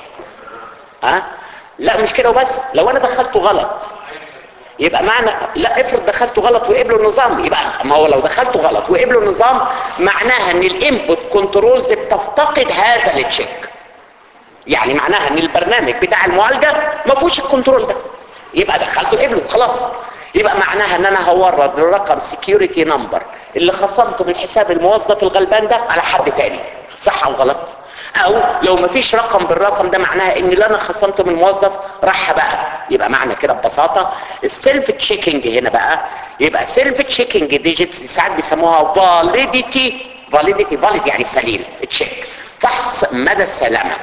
ها لا مش كده وبس لو انا دخلته غلط يبقى معنى لا افرض دخلته غلط وقبلوا النظام يبقى ما هو لو دخلته غلط وقبلوا النظام معناها ان الانبوت كنترولز بتفتقد هذا التشيك يعني معناها ان البرنامج بتاع المعالجه ما فيهوش الكنترول ده يبقى دخلته قبله خلاص يبقى معناها ان انا هورد الرقم سكيورتي نمبر اللي خصمته من حساب الموظف الغلبان ده على حد تاني صح او غلط او لو مفيش رقم بالرقم ده معناها ان اللي انا خصمته من موظف راح بقى يبقى معنى كده ببساطة السيلف تشيكينج هنا بقى يبقى سيلف تشيكينج ديجيتس ساعات بيسموها فاليديتي فاليديتي فاليد يعني سليم تشيك فحص مدى السلامة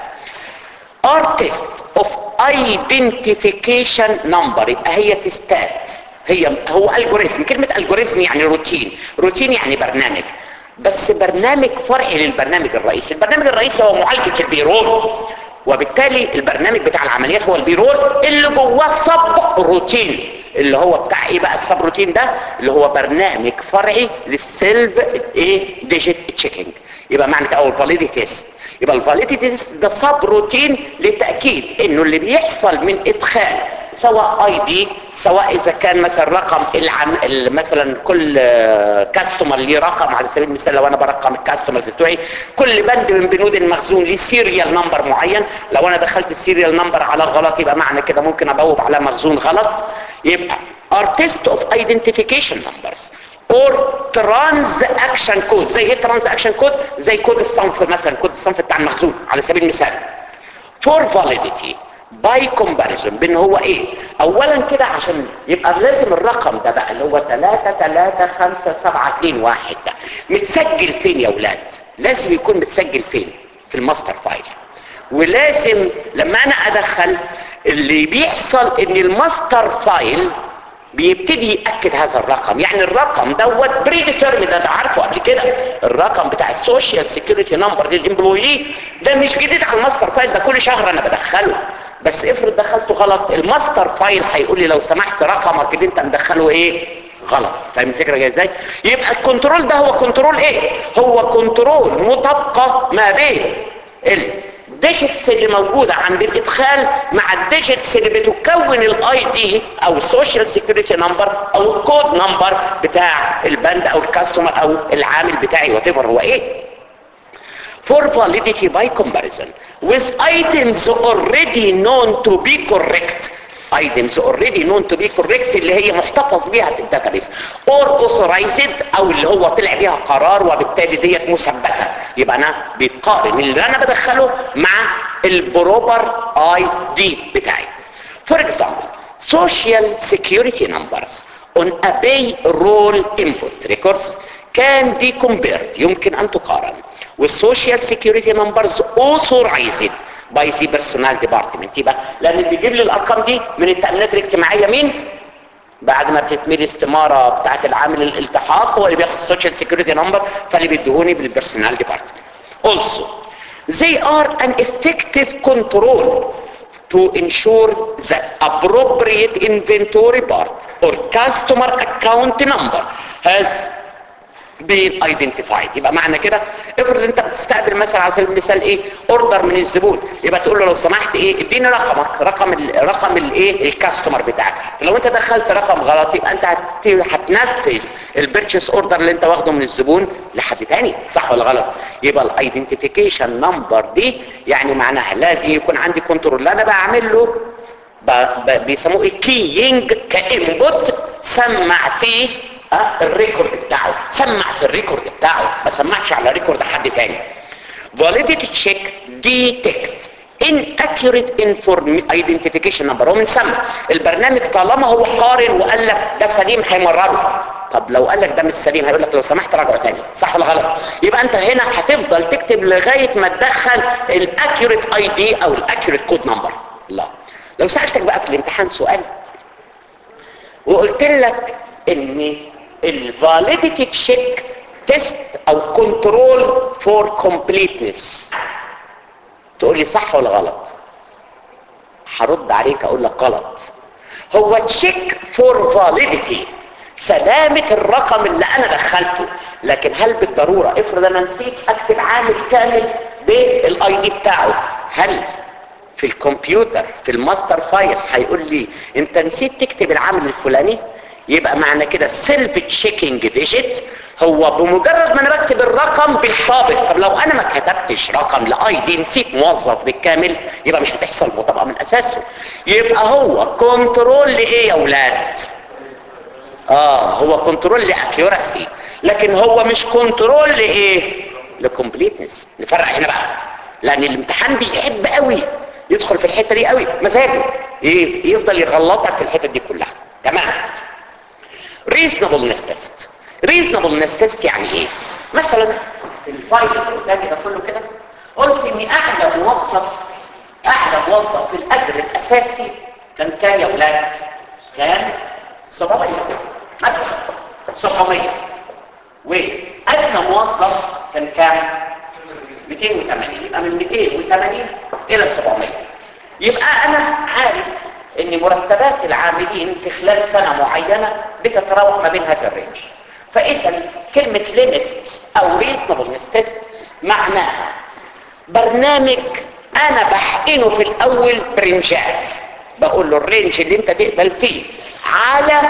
ارتست اوف ايدنتيفيكيشن نمبر يبقى هي تستات هي هو الجوريزم كلمة الجوريزم يعني روتين روتين يعني برنامج بس برنامج فرعي للبرنامج الرئيسي البرنامج الرئيسي هو معالجة البيرول وبالتالي البرنامج بتاع العمليات هو البيرول اللي جواه سب روتين اللي هو بتاع ايه بقى السب روتين ده اللي هو برنامج فرعي للسيلف ايه ديجيت تشيكينج يبقى معنى او الفاليديتي تيست يبقى الفاليديتي تيست ده سب روتين لتاكيد انه اللي بيحصل من ادخال سواء اي دي سواء اذا كان مثلا رقم العم مثلا كل كاستمر ليه رقم على سبيل المثال لو انا برقم الكاستمرز بتوعي كل بند من بنود المخزون ليه سيريال نمبر معين لو انا دخلت السيريال نمبر على غلط يبقى معنى كده ممكن ابوب على مخزون غلط يبقى artist of identification numbers or transaction code زي ايه transaction code زي كود الصنف مثلا كود الصنف بتاع المخزون على سبيل المثال for validity باي كومباريزون بان هو ايه اولا كده عشان يبقى لازم الرقم ده بقى اللي هو 3 3 5 7 2 1 ده متسجل فين يا اولاد لازم يكون متسجل فين في الماستر فايل ولازم لما انا ادخل اللي بيحصل ان الماستر فايل بيبتدي ياكد هذا الرقم يعني الرقم دوت بري ديترمين ده انا عارفه قبل كده الرقم بتاع السوشيال سيكيورتي نمبر للامبلوي ده مش جديد على الماستر فايل ده كل شهر انا بدخله بس افرض دخلته غلط الماستر فايل هيقول لي لو سمحت رقمك اللي انت مدخله ايه غلط فاهم الفكره جايه ازاي يبقى الكنترول ده هو كنترول ايه هو كنترول مطابقه ما بين ديجيتس اللي موجودة عند الادخال مع الديجيتس اللي بتكون الاي دي او السوشيال سيكيورتي نمبر او الكود نمبر بتاع البند او الكاستمر او العامل بتاعي وات هو ايه for validity by comparison with items already known to be correct items already known to be correct اللي هي محتفظ بيها في الداتابيس or authorized او اللي هو طلع بيها قرار وبالتالي ديت مثبته يبقى انا بيقارن اللي انا بدخله مع البروبر اي دي بتاعي for example social security numbers on a payroll input records can be compared يمكن ان تقارن with social security numbers authorized by the personnel department يبقى لان اللي بيجيب لي الارقام دي من التامينات الاجتماعيه مين بعد ما بتتملي استماره بتاعت العامل الالتحاق هو اللي بياخد السوشيال سيكيورتي نمبر فاللي بيديهوني بالبرسونال ديبارتمنت also they are an effective control to ensure that appropriate inventory part or customer account number has been identified يبقى معنى كده افرض انت بتستقبل مثلا على سبيل المثال ايه اوردر من الزبون يبقى تقول له لو سمحت ايه اديني رقمك رقم ال رقم الايه الكاستمر بتاعك لو انت دخلت رقم غلط يبقى انت هت- هتنفذ البيرتشيس اوردر اللي انت واخده من الزبون لحد تاني صح ولا غلط يبقى الايدنتيفيكيشن نمبر دي يعني معناها لازم يكون عندي كنترول انا بعمل له ب- ب- بيسموه ايه كيينج كانبوت سمع فيه اه الريكورد بتاعه سمع في الريكورد بتاعه ما سمعش على ريكورد حد تاني validity check detect inaccurate inform identification number هو من سمع البرنامج طالما هو قارن وقال لك ده سليم هيمرره طب لو قال لك ده مش سليم هيقول لك لو سمحت راجعه تاني صح ولا غلط يبقى انت هنا هتفضل تكتب لغايه ما تدخل الاكيوريت اي دي او الاكيوريت كود نمبر لا لو سالتك بقى في الامتحان سؤال وقلت لك ان الفاليديتي تشيك تيست او كنترول فور كومبليتنس تقول لي صح ولا غلط هرد عليك اقول لك غلط هو تشيك فور فاليديتي سلامة الرقم اللي انا دخلته لكن هل بالضرورة افرض انا نسيت اكتب عامل كامل بالاي دي بتاعه هل في الكمبيوتر في الماستر فايل هيقول لي انت نسيت تكتب العامل الفلاني يبقى معنى كده سيلف تشيكينج ديجيت هو بمجرد ما انا بكتب الرقم بالطابق طب لو انا ما كتبتش رقم لاي دي نسيت موظف بالكامل يبقى مش هتحصل مطابقه من اساسه يبقى هو كنترول لايه يا اولاد اه هو كنترول لاكيوراسي لكن هو مش كنترول لايه لكومبليتنس نفرق هنا بقى لان الامتحان بيحب قوي يدخل في الحته دي قوي مزاجه ي- يفضل يغلطك في الحته دي كلها تمام reasonableness test reasonableness test يعني ايه مثلا في الفايل اللي قدامي ده كله كده قلت اني اعلى موظف اعلى موظف في الاجر الاساسي كان كام يا اولاد كان 700 مثلا 700 وادنى موظف كان كام 280 يبقى من 280 الى 700 يبقى انا عارف ان مرتبات العاملين في خلال سنة معينة بتتراوح ما بين هذا الرينج فاذا كلمة ليميت او reasonableness test معناها برنامج انا بحقنه في الاول برنجات بقول له الرينج اللي انت تقبل فيه على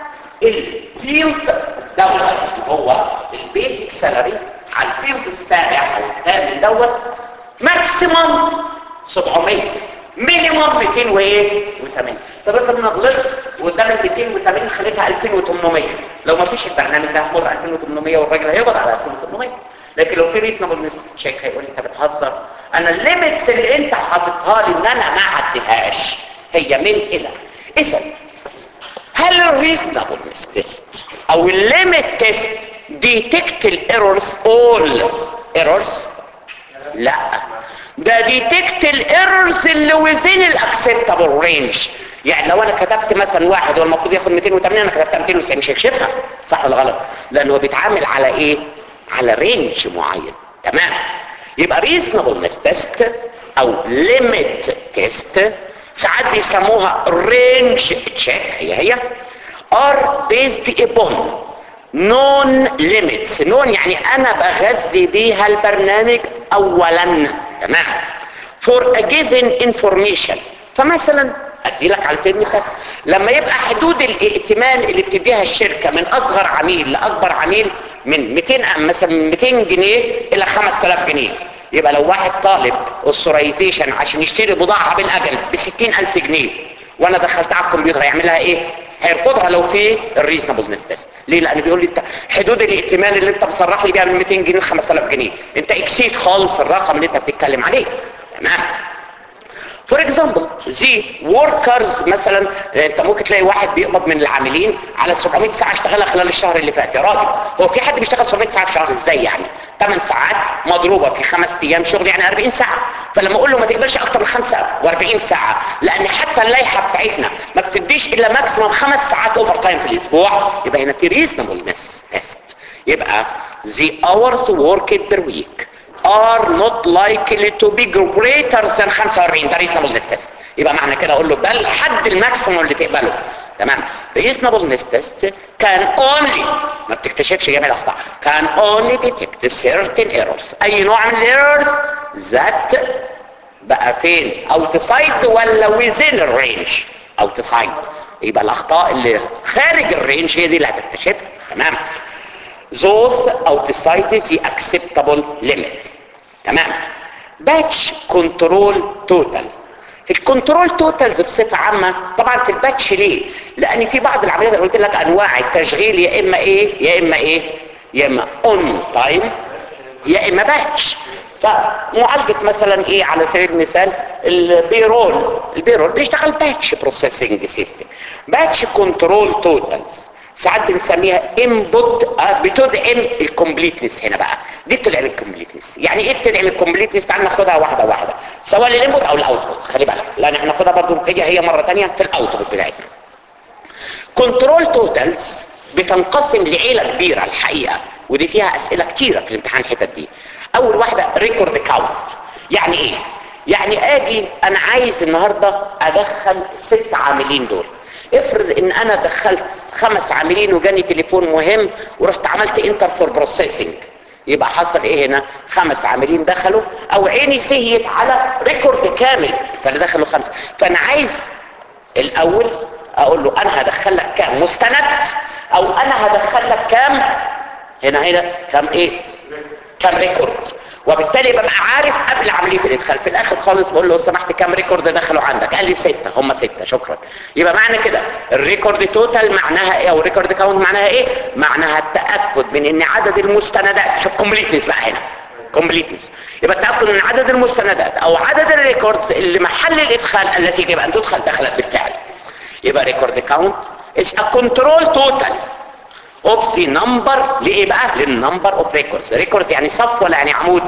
الفيلد دوت اللي هو البيسك سالري على الفيلد السابع او الثامن دوت ماكسيموم 700 مينيموم 200 وايه و80 طب افرض انا غلطت وقدام ال 280 خليتها 2800 لو ما فيش البرنامج ده هتمر 2800 والراجل هيقبض على 2800 لكن لو في ريزنبل تشيك هيقول لي انت بتهزر انا الليميتس اللي انت حاططها لي ان انا ما عديهاش هي من الى اذا هل الريزنبلنس تيست او الليميت تيست ديتكت الايرورز اول ايرورز لا ده ديتكت الايرورز اللي وزين الاكسبتابل رينج يعني لو انا كتبت مثلا واحد هو المفروض ياخد 280 انا كتبت 290 مش هيكشفها صح ولا غلط لان هو بيتعامل على ايه على رينج معين تمام يبقى ريزنبلنس تيست او ليميت تيست ساعات بيسموها رينج تشيك هي هي ار بيزد upon نون ليميتس نون يعني انا بغذي بيها البرنامج اولا تمام for a given information فمثلا ادي لك على سبيل المثال لما يبقى حدود الائتمان اللي بتديها الشركه من اصغر عميل لاكبر عميل من 200 مثلا من 200 جنيه الى 5000 جنيه يبقى لو واحد طالب اوثرايزيشن عشان يشتري بضاعه بالاجل ب 60000 جنيه وانا دخلتها على الكمبيوتر هيعملها ايه هيرفضها لو في الريزونبلنس تيست ليه لان بيقول لي انت حدود الائتمان اللي انت مصرح لي بيها من 200 جنيه ل 5000 جنيه انت اكسيد خالص الرقم اللي انت بتتكلم عليه تمام فور اكزامبل زي وركرز مثلا انت ممكن تلاقي واحد بيقبض من العاملين على 700 ساعه اشتغلها خلال الشهر اللي فات يا راجل هو في حد بيشتغل 700 ساعه في شهر ازاي يعني 8 ساعات مضروبه في خمس ايام شغل يعني 40 ساعه فلما اقول له ما تقبلش اكتر من 45 ساعه لان حتى اللائحه بتاعتنا ما بتديش الا ماكسيموم خمس ساعات اوفر تايم في الاسبوع يبقى هنا في ريزونبلنس تيست يبقى the hours worked per week are not likely to be greater than 45 ده reasonableness test يبقى معنى كده اقول له ده الحد الماكسيموم اللي تقبله تمام reasonableness test can only ما بتكتشفش جميع الاخطاء can only detect certain errors اي نوع من الايرورز that بقى فين outside ولا within الرينج outside يبقى الاخطاء اللي خارج الرينج هي دي اللي هتكتشفها تمام those outside the acceptable limit تمام باتش كنترول توتال الكنترول توتالز بصفة عامة طبعا في الباتش ليه لان في بعض العمليات اللي قلت لك انواع التشغيل يا اما ايه يا اما ايه يا اما اون تايم يا اما باتش فمعالجة مثلا ايه على سبيل المثال البيرول البيرول بيشتغل باتش بروسيسنج سيستم باتش كنترول توتالز ساعات بنسميها انبوت بتدعم الكومبليتنس هنا بقى دي بتدعم الكومبليتنس يعني ايه بتدعم الكومبليتنس تعال ناخدها واحده واحده سواء الانبوت او الاوتبوت خلي بالك لان احنا ناخدها برضو هي هي مره ثانيه في الاوتبوت بتاعتنا كنترول توتالز بتنقسم لعيله كبيره الحقيقه ودي فيها اسئله كتيره في الامتحان الحتت دي اول واحده ريكورد كاونت يعني ايه يعني اجي انا عايز النهارده ادخل ست عاملين دول افرض ان انا دخلت خمس عاملين وجاني تليفون مهم ورحت عملت انتر فور بروسيسنج يبقى حصل ايه هنا خمس عاملين دخلوا او عيني سهيت على ريكورد كامل فانا دخلوا خمسه فانا عايز الاول اقول له انا هدخل لك كام مستند او انا هدخل لك كام هنا هنا كام ايه كام ريكورد وبالتالي ببقى عارف قبل عمليه الادخال في الاخر خالص بقول له لو سمحت كام ريكورد دخلوا عندك قال لي سته هم سته شكرا يبقى معنى كده الريكورد توتال معناها ايه او الريكورد كاونت معناها ايه معناها التاكد من ان عدد المستندات شوف كومبليتنس بقى هنا كومبليتنس يبقى التاكد من عدد المستندات او عدد الريكوردز اللي محل الادخال التي يجب ان تدخل دخلت بالفعل يبقى ريكورد كاونت is a control total of the number لايه بقى للنمبر اوف ريكوردز ريكوردز يعني صف ولا يعني عمود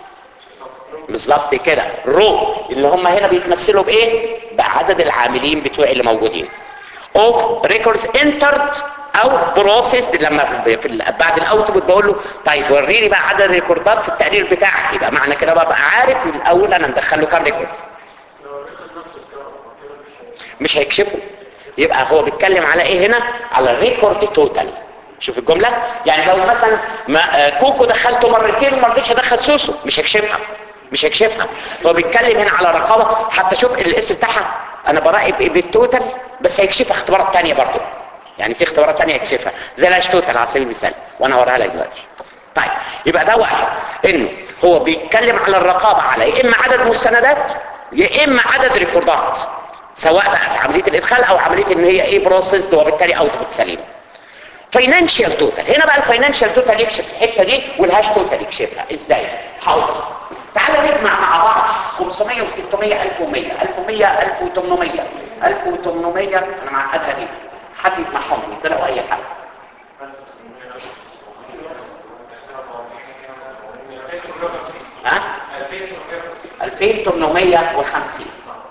بالظبط كده رو اللي هم هنا بيتمثلوا بايه بعدد العاملين بتوع اللي موجودين اوف ريكوردز انترد او بروسيس لما في في ال- بعد الاوتبوت بقول له طيب وريني بقى عدد الريكوردات في التقرير بتاعك يبقى معنى كده ببقى عارف من الاول انا مدخل له كام ريكورد مش هيكشفه يبقى هو بيتكلم على ايه هنا على الريكورد توتال شوف الجملة يعني لو مثلا ما آه، كوكو دخلته مرتين وما رضيتش ادخل سوسو مش هيكشفها مش هيكشفها هو بيتكلم هنا على رقابة حتى شوف الاسم بتاعها انا براقب ايه بالتوتال بس هيكشفها اختبارات تانية برضه يعني في اختبارات تانية هيكشفها زي الاش توتال على سبيل المثال وانا هوريها لك دلوقتي طيب يبقى ده واحد انه هو بيتكلم على الرقابة على يا اما عدد مستندات يا اما عدد ريكوردات سواء بقى في عملية الادخال او عملية ان هي ايه بروسيسد وبالتالي اوتبوت سليم فاينانشال توتال هنا بقى الفاينانشال توتال يكشف الحته دي والهاش توتال يكشفها ازاي حاضر تعال نجمع مع بعض 500 و600 1100 1100 1800 1800 انا معقدها دي حد يسمعهم يطلعوا اي حاجه ها 2850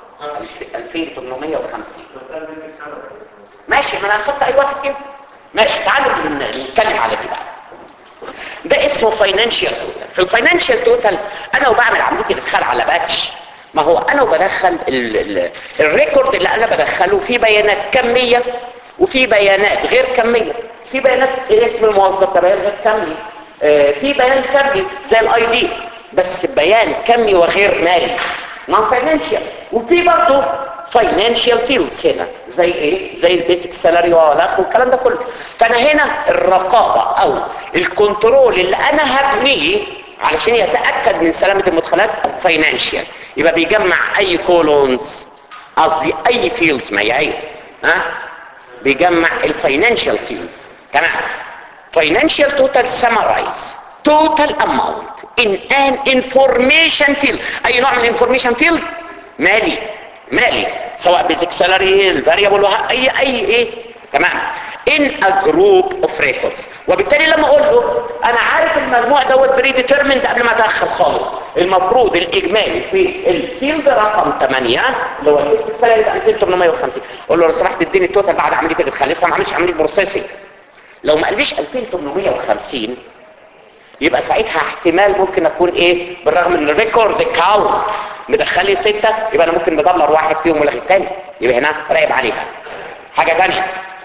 2850 ماشي ما انا هحط اي واحد كده ماشي تعالوا ن- نتكلم على دي بقى ده اسمه فاينانشال توتال في الفاينانشال توتال انا وبعمل عمليه الادخال على باتش ما هو انا وبدخل ال ال الريكورد اللي انا بدخله فيه بيانات كميه وفي بيانات غير كميه في بيانات اسم الموظف ده بيان غير كمي آه، في بيان كمي زي الاي دي بس بيان كمي وغير مالي نون فاينانشال وفي برضه فاينانشال فيلدز هنا زي ايه زي البيسك سالاري والاخر والكلام ده كله فانا هنا الرقابه او الكنترول اللي انا هبنيه علشان يتاكد من سلامه المدخلات فاينانشال يبقى بيجمع اي كولونز قصدي اي فيلدز ما يعين ها بيجمع الفاينانشال فيلد تمام financial total summarize total amount in an information field اي نوع من information field مالي مالي سواء basic salary الفاريبل اي اي ايه تمام in a group of records وبالتالي لما اقول له انا عارف المجموع دوت بري ديترمنت قبل ما ادخل خالص المفروض الاجمالي في الفيلد رقم 8 اللي هو البيسك سالري 2850 اقول له لو سمحت اديني التوتال بعد عمليه الادخال لسه ما عملتش عمليه بروسيسنج لو ما قاليش 2850 يبقى ساعتها احتمال ممكن اكون ايه بالرغم ان الريكورد كاونت مدخلي ستة يبقى انا ممكن مدمر واحد فيهم ولغي الثاني يبقى هنا راقب عليها حاجة ثانيه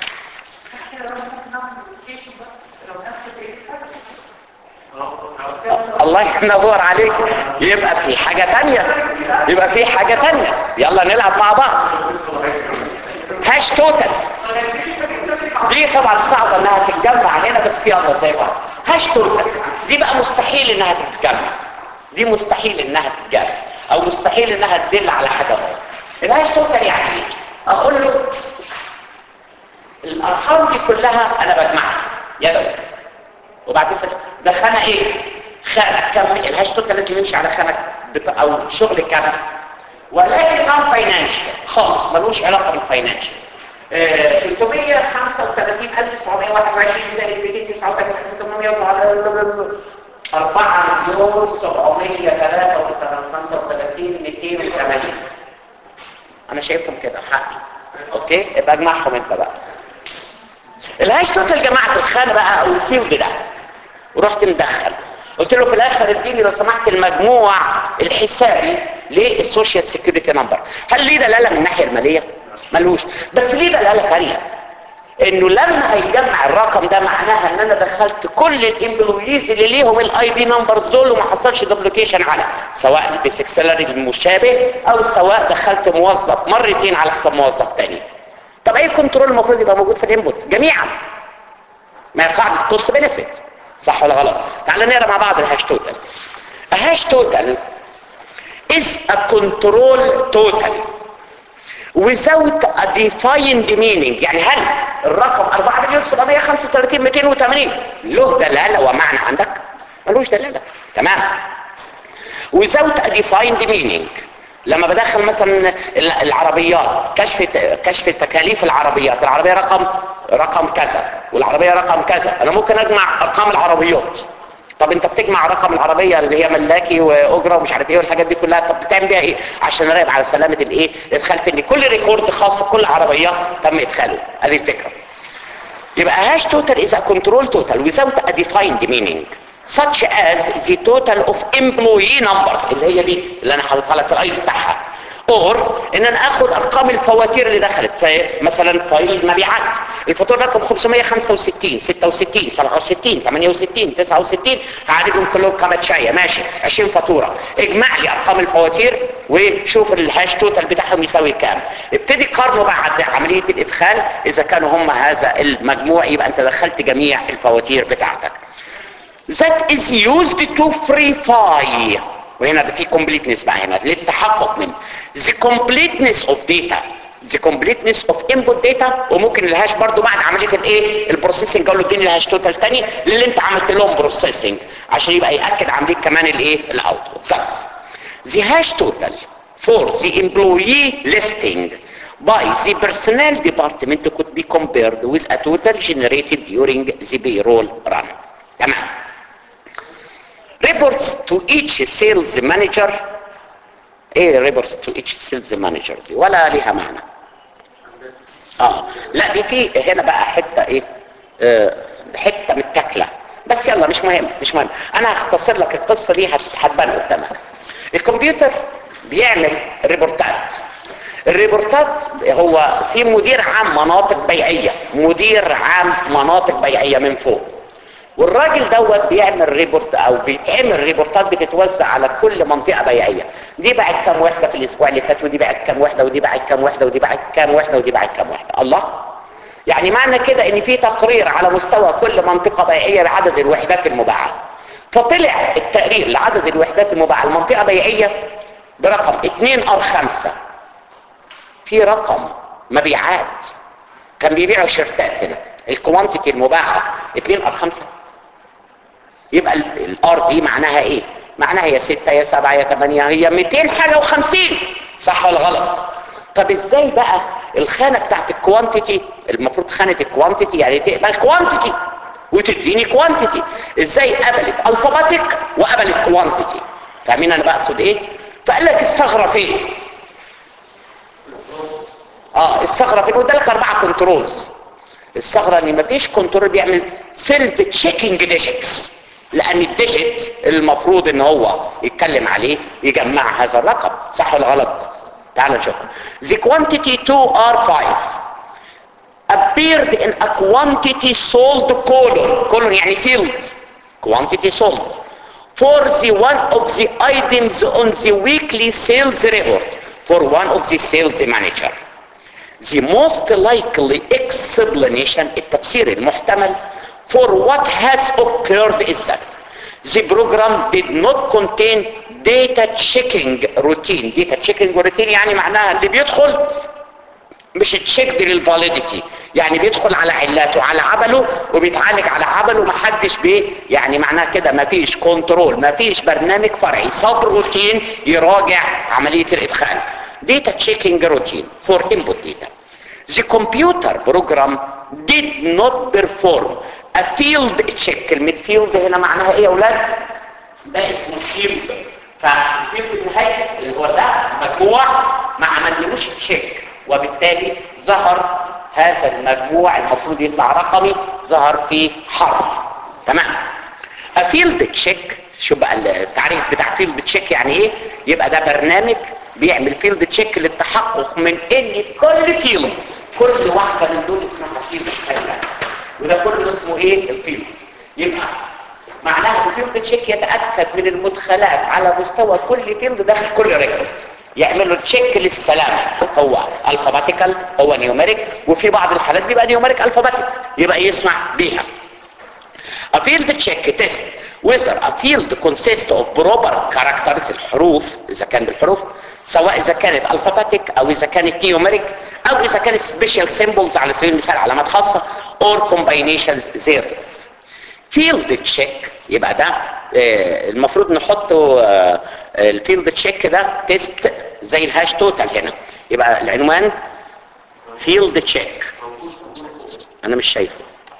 الله ينور عليك يبقى في حاجة تانية يبقى في حاجة تانية يلا نلعب مع بعض هاش توتال دي طبعا صعبة انها تتجمع هنا بس يلا زي بعض هاش توتال دي بقى مستحيل انها تتجمع دي مستحيل انها تتجمع او مستحيل انها تدل على حاجة غير الهاش توتال يعني ايه اقول له الارقام دي كلها انا بجمعها يدوي وبعدين ده خانة ايه خانة كم الهاش توتال لازم يمشي على خانة بت... او شغل كم ولكن نون فاينانشال خالص ملوش علاقة بالفاينانشال 335921 زائد 239800 4 مليون 733 280 انا شايفهم كده حقي اوكي يبقى اجمعهم انت بقى الهاش توتال جماعه الخانه بقى او الفيلد ده ورحت مدخل قلت له في الاخر اديني لو سمحت المجموع الحسابي للسوشيال سيكيورتي نمبر هل ليه دلاله من الناحيه الماليه ملوش بس ليه دلاله ثانيه انه لما هيجمع الرقم ده معناها ان انا دخلت كل الامبلويز اللي ليهم الاي بي نمبر دول وما حصلش دوبليكيشن على سواء البيسك سالاري المشابه او سواء دخلت موظف مرتين على حساب موظف تاني طب اي كنترول المفروض يبقى موجود في الانبوت جميعا ما قاعده كوست بنفيت صح ولا غلط تعال نقرا مع بعض الهاش توتال الهاش توتال is a control total without a defined meaning يعني هل الرقم 4 مليون 735 280 له دلالة ومعنى عندك ملوش دلالة تمام without a defined meaning لما بدخل مثلا العربيات كشف كشف تكاليف العربيات العربية رقم رقم كذا والعربية رقم كذا انا ممكن اجمع ارقام العربيات طب انت بتجمع رقم العربية اللي هي ملاكي واجرة ومش عارف ايه والحاجات دي كلها طب بتعمل بيها ايه عشان اراقب على سلامة الايه الادخال ان كل ريكورد خاص بكل عربية تم ادخاله هذه الفكرة يبقى هاش توتال is a control total without a defined meaning such as the total of employee numbers اللي هي دي اللي انا حاططها لك في الاي بتاعها اور ان انا اخد ارقام الفواتير اللي دخلت مثلا فايل المبيعات الفاتوره رقم 565 66 67 68 69 هعرفهم كلهم كمتشايه ماشي 20 فاتوره اجمع لي ارقام الفواتير وشوف الهاش توتال بتاعهم يساوي كام ابتدي قارنه بعد عمليه الادخال اذا كانوا هم هذا المجموع يبقى انت دخلت جميع الفواتير بتاعتك that is used to verify وهنا في completeness بقى هنا للتحقق من the completeness of data the completeness of input data وممكن الهاش برضو بعد عملية الايه البروسيسنج قالوا اديني الهاش توتال تاني اللي انت عملت لهم بروسيسنج عشان يبقى يأكد عملية كمان الايه الاوتبوت thus the hash total for the employee listing by the personnel department could be compared with a total generated during the payroll run تمام reports to each sales manager ايه reports to each sales manager دي ولا ليها معنى اه لا دي في هنا بقى حته ايه آه حته متاكله بس يلا مش مهم مش مهم انا هختصر لك القصه دي هتبان قدامك الكمبيوتر بيعمل ريبورتات الريبورتات هو في مدير عام مناطق بيعيه مدير عام مناطق بيعيه من فوق والراجل دوت بيعمل ريبورت او بيتعمل ريبورتات بتتوزع على كل منطقه بيعيه دي باعت كام وحده في الاسبوع اللي فات ودي باعت كام وحده ودي باعت كام وحده ودي باعت كام وحده ودي باعت كام وحده الله يعني معنى كده ان في تقرير على مستوى كل منطقه بيعيه بعدد الوحدات المباعه فطلع التقرير لعدد الوحدات المباعه المنطقه بيعيه برقم 2 ار 5 في رقم مبيعات كان بيبيعوا شيرتات هنا الكوانتيتي المباعه 2 ار 5 يبقى الار دي معناها ايه معناها يا 6 يا 7 يا 8 هي 200 حاجه و50 صح ولا غلط طب ازاي بقى الخانه بتاعت الكوانتيتي المفروض خانه الكوانتيتي يعني تقبل كوانتيتي وتديني كوانتيتي ازاي قبلت الفاباتيك وقبلت كوانتيتي فاهمين انا بقصد ايه فقال لك الثغره فين اه الثغره فين وده لك اربعه كنترولز الثغره ان مفيش كنترول بيعمل سيلف تشيكينج ديجيتس لان الديجيت المفروض ان هو يتكلم عليه يجمع هذا الرقم صح ولا غلط تعال نشوف the quantity 2r5 appeared in a quantity sold column column يعني field quantity sold for the one of the items on the weekly sales report for one of the sales manager the most likely explanation التفسير المحتمل for what has occurred is that the program did not contain data checking routine data checking routine يعني معناها اللي بيدخل مش تشيك للفاليديتي يعني بيدخل على علاته على عمله وبيتعالج على عمله محدش بيه يعني معناها كده مفيش كنترول مفيش برنامج فرعي سب روتين يراجع عملية الادخال data checking routine for input data the computer program did not perform a field check كلمة field هنا معناها ايه يا اولاد ده اسمه field فالفيلد النهائي اللي هو ده مجموع ما عملناش تشيك وبالتالي ظهر هذا المجموع المفروض يطلع رقمي ظهر فيه حرف تمام افيلد تشيك شو بقى التعريف بتاع فيلد تشيك يعني ايه يبقى ده برنامج بيعمل فيلد تشيك للتحقق من ان كل فيلد كل واحده من دول اسمها فيلد كامله وده كله اسمه ايه الفيلد يبقى معناها الفيلد تشيك يتاكد من المدخلات على مستوى كل فيلد داخل كل ريكورد يعملوا تشيك للسلامه هو الفاباتيكال هو نيوميريك وفي بعض الحالات بيبقى نيوميريك الفاباتيك يبقى يسمع بيها A field check test whether a field consists of proper characters الحروف اذا كان بالحروف سواء اذا كانت الفاباتيك او اذا كانت نيوميريك او اذا كانت سبيشال سيمبلز على سبيل المثال علامات خاصه or combinations there فيلد تشيك يبقى ده آه المفروض نحطه آه الفيلد تشيك ده تيست زي الهاش توتال هنا يبقى العنوان فيلد تشيك انا مش شايفه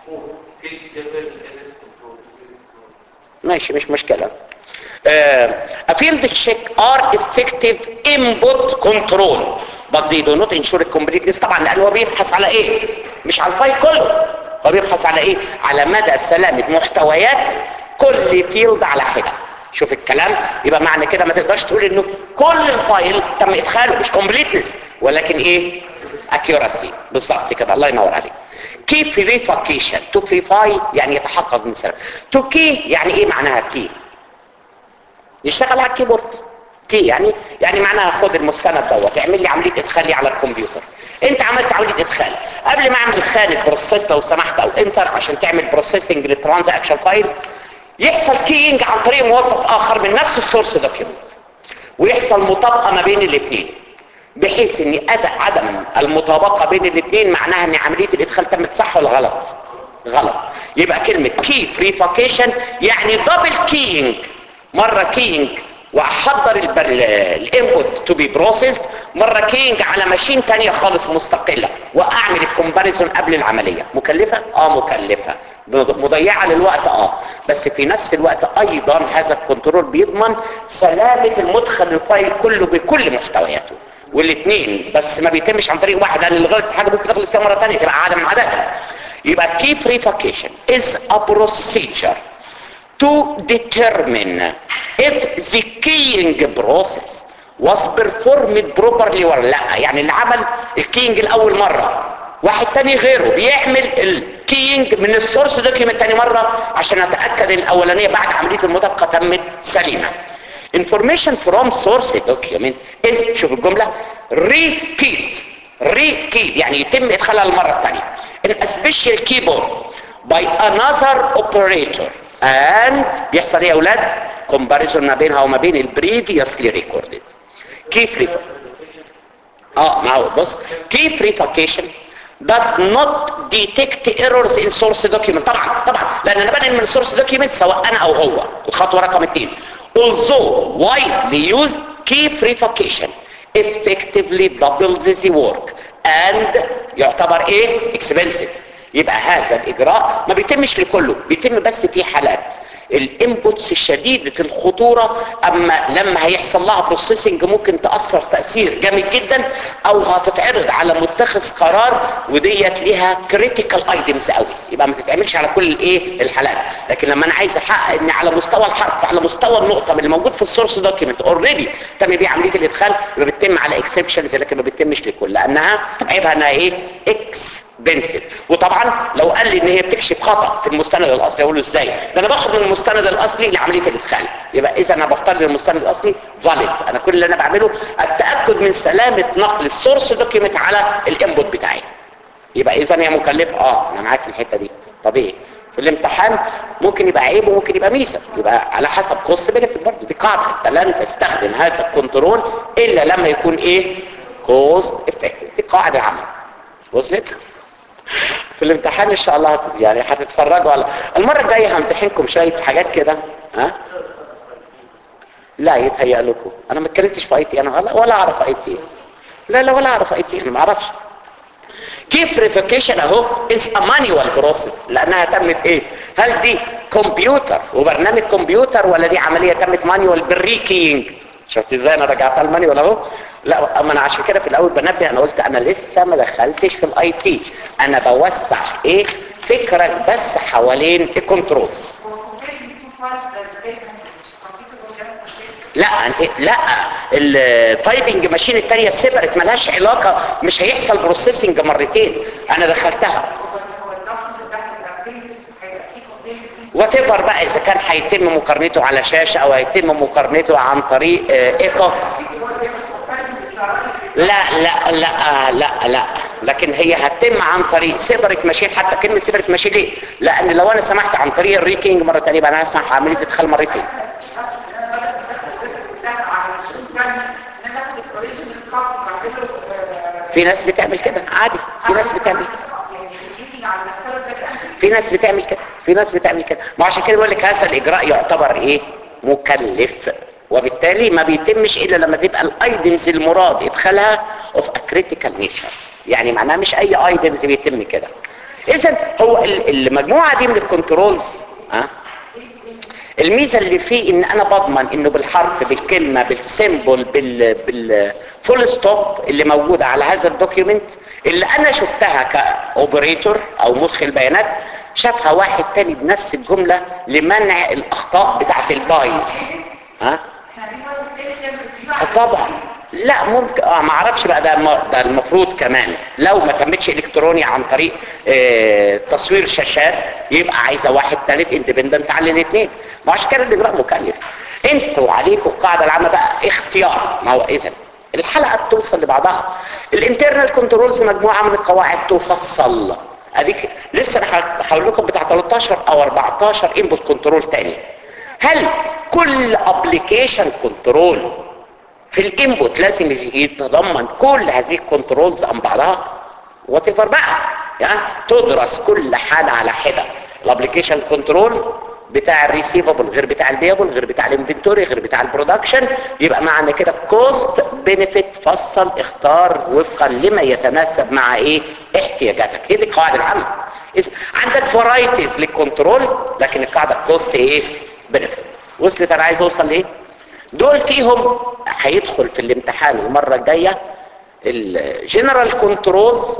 ماشي مش مشكلة a field check are effective input control but they do not ensure completeness طبعا لان هو بيبحث على ايه مش على الفايل كله هو بيبحث على ايه على مدى سلامة محتويات كل فيلد على حدة شوف الكلام يبقى معنى كده ما تقدرش تقول انه كل الفايل تم ادخاله مش كومبليتنس ولكن ايه accuracy بالظبط كده الله ينور عليك كي فيريفيكيشن تو فيريفاي يعني يتحقق من سلام تو كي يعني ايه معناها كي يشتغل على الكيبورد كي يعني يعني معناها خد المستند دوت اعمل لي عمليه ادخال على الكمبيوتر انت عملت عمليه ادخال قبل ما اعمل خانه بروسيس لو سمحت او انتر عشان تعمل بروسيسنج للترانزاكشن فايل يحصل كينج عن طريق موظف اخر من نفس السورس دوكيومنت ويحصل مطابقه ما بين الاثنين بحيث ان اداء عدم المطابقه بين الاثنين معناها ان عمليه الادخال تمت صح ولا غلط غلط يبقى كلمه كي فريفاكيشن يعني دبل كينج مره كينج واحضر الانبوت تو بي بروسيس مره كينج على ماشين تانية خالص مستقله واعمل الكومباريزون قبل العمليه مكلفه اه مكلفه مضيعه للوقت اه بس في نفس الوقت ايضا هذا الكنترول بيضمن سلامه المدخل الفايل كله بكل محتوياته والاثنين بس ما بيتمش عن طريق واحد لان الغلط في حاجه ممكن تخلص فيها مره ثانيه تبقى عاده من عاداتها يبقى key verification is a procedure to determine if the keying process was performed properly ولا لا يعني اللي عمل الكينج الاول مره واحد تاني غيره بيعمل الكينج من السورس دوكيمنت تاني مرة عشان اتأكد ان الاولانية بعد عملية المطابقة تمت سليمة information from source document is شوف الجملة repeat repeat يعني يتم ادخالها المرة الثانية in a special keyboard by another operator and بيحصل ايه يا اولاد comparison ما بينها وما بين ال previously recorded key free اه ما هو بص key verification does not detect errors in source document طبعا طبعا لان انا بنقل من السورس document سواء انا او هو الخطوه رقم اثنين although widely used key verification effectively doubles the work and يعتبر ايه expensive يبقى هذا الاجراء ما بيتمش لكله بيتم بس في حالات الانبوتس الشديدة الخطورة اما لما هيحصل لها بروسيسنج ممكن تأثر تأثير جامد جدا او هتتعرض على متخذ قرار وديت ليها كريتيكال ايتمز قوي يبقى ما تتعملش على كل الايه الحالات لكن لما انا عايز احقق ان على مستوى الحرف على مستوى النقطة من اللي موجود في السورس دوكيمنت اوريدي تم بيه عملية الادخال يبقى بتتم على اكسبشنز لكن ما بتتمش لكل لانها عيبها انها ايه اكس بنسل وطبعا لو قال لي ان هي بتكشف خطأ في المستند الاصلي اقول له ازاي ده انا باخد من المستند الاصلي لعمليه الادخال يبقى اذا انا بفترض المستند الاصلي فاليد انا كل اللي انا بعمله التاكد من سلامه نقل السورس دوكيمنت على الانبوت بتاعي يبقى اذا هي مكلفه اه انا معاك في الحته دي طب ايه في الامتحان ممكن يبقى عيب وممكن يبقى ميزه يبقى على حسب كوست بنفيت برضه دي قاعده انت لن تستخدم هذا الكنترول الا لما يكون ايه كوست افكتيف دي قاعده عامه وصلت في الامتحان ان شاء الله يعني هتتفرجوا على المره الجايه همتحنكم شويه حاجات كده ها لا يتهيأ لكم انا ما اتكلمتش في اي تي انا ولا, ولا اعرف اي تي لا لا ولا اعرف اي تي انا ما اعرفش كيف ريفيكيشن اهو از ا مانيوال بروسيس لانها تمت ايه هل دي كمبيوتر وبرنامج كمبيوتر ولا دي عمليه تمت مانيوال بالريكينج شفت ازاي انا رجعتها المانيوال اهو لا اما انا عشان كده في الاول بنبه انا قلت انا لسه ما دخلتش في الاي تي انا بوسع ايه فكرك بس حوالين الكنترولز لا انت لا التايبنج ماشين الثانيه سيبرت ملهاش علاقه مش هيحصل بروسيسنج مرتين انا دخلتها وات ايفر بقى اذا كان هيتم مقارنته على شاشه او هيتم مقارنته عن طريق ايكو لا لا لا لا لا لكن هي هتتم عن طريق سيبرت ماشين حتى كلمه سيبرت ماشين ليه لان لو انا سمحت عن طريق الريكينج مره ثانيه يبقى انا هسمح عمليه ادخال مرتين في ناس بتعمل كده عادي في ناس بتعمل كده في ناس بتعمل كده في ناس بتعمل كده ما عشان كده بقول لك هذا الاجراء يعتبر ايه مكلف وبالتالي ما بيتمش الا لما تبقى الايتمز المراد ادخالها اوف ا كريتيكال نيتشر يعني معناها مش اي ايتمز بيتم كده اذا هو المجموعه دي من الكنترولز ها الميزه اللي فيه ان انا بضمن انه بالحرف بالكلمه بالسيمبل بال بالفول ستوب اللي موجوده على هذا الدوكيومنت اللي انا شفتها كاوبريتور او مدخل بيانات شافها واحد تاني بنفس الجمله لمنع الاخطاء بتاعه البايظ ها طبعا لا ممكن اه ما اعرفش بقى ده ده المفروض كمان لو ما تمتش الكتروني عن طريق اه تصوير شاشات يبقى عايزه واحد ثالث اندبندنت على الاثنين ما عشان كده الاجراء مكلف انتوا عليكم القاعده العامه بقى اختيار ما هو اذا الحلقه بتوصل لبعضها الانترنال كنترولز مجموعه من القواعد تفصل اديك لسه انا هقول لكم بتاع 13 او 14 انبوت كنترول تاني هل كل ابلكيشن كنترول في الانبوت لازم يتضمن كل هذه الكنترولز عن بعضها وات ايفر بقى يعني تدرس كل حاله على حده الابلكيشن كنترول بتاع الريسيفبل غير بتاع البيبل غير بتاع الانفنتوري غير بتاع البرودكشن يبقى معنى كده كوست بنفيت فصل اختار وفقا لما يتناسب مع ايه احتياجاتك هي دي القواعد العامه عندك فرايتيز للكنترول لكن القاعده كوست ايه بنفيت وصلت انا عايز اوصل لايه دول فيهم هيدخل في الامتحان المرة الجاية الجنرال كنترولز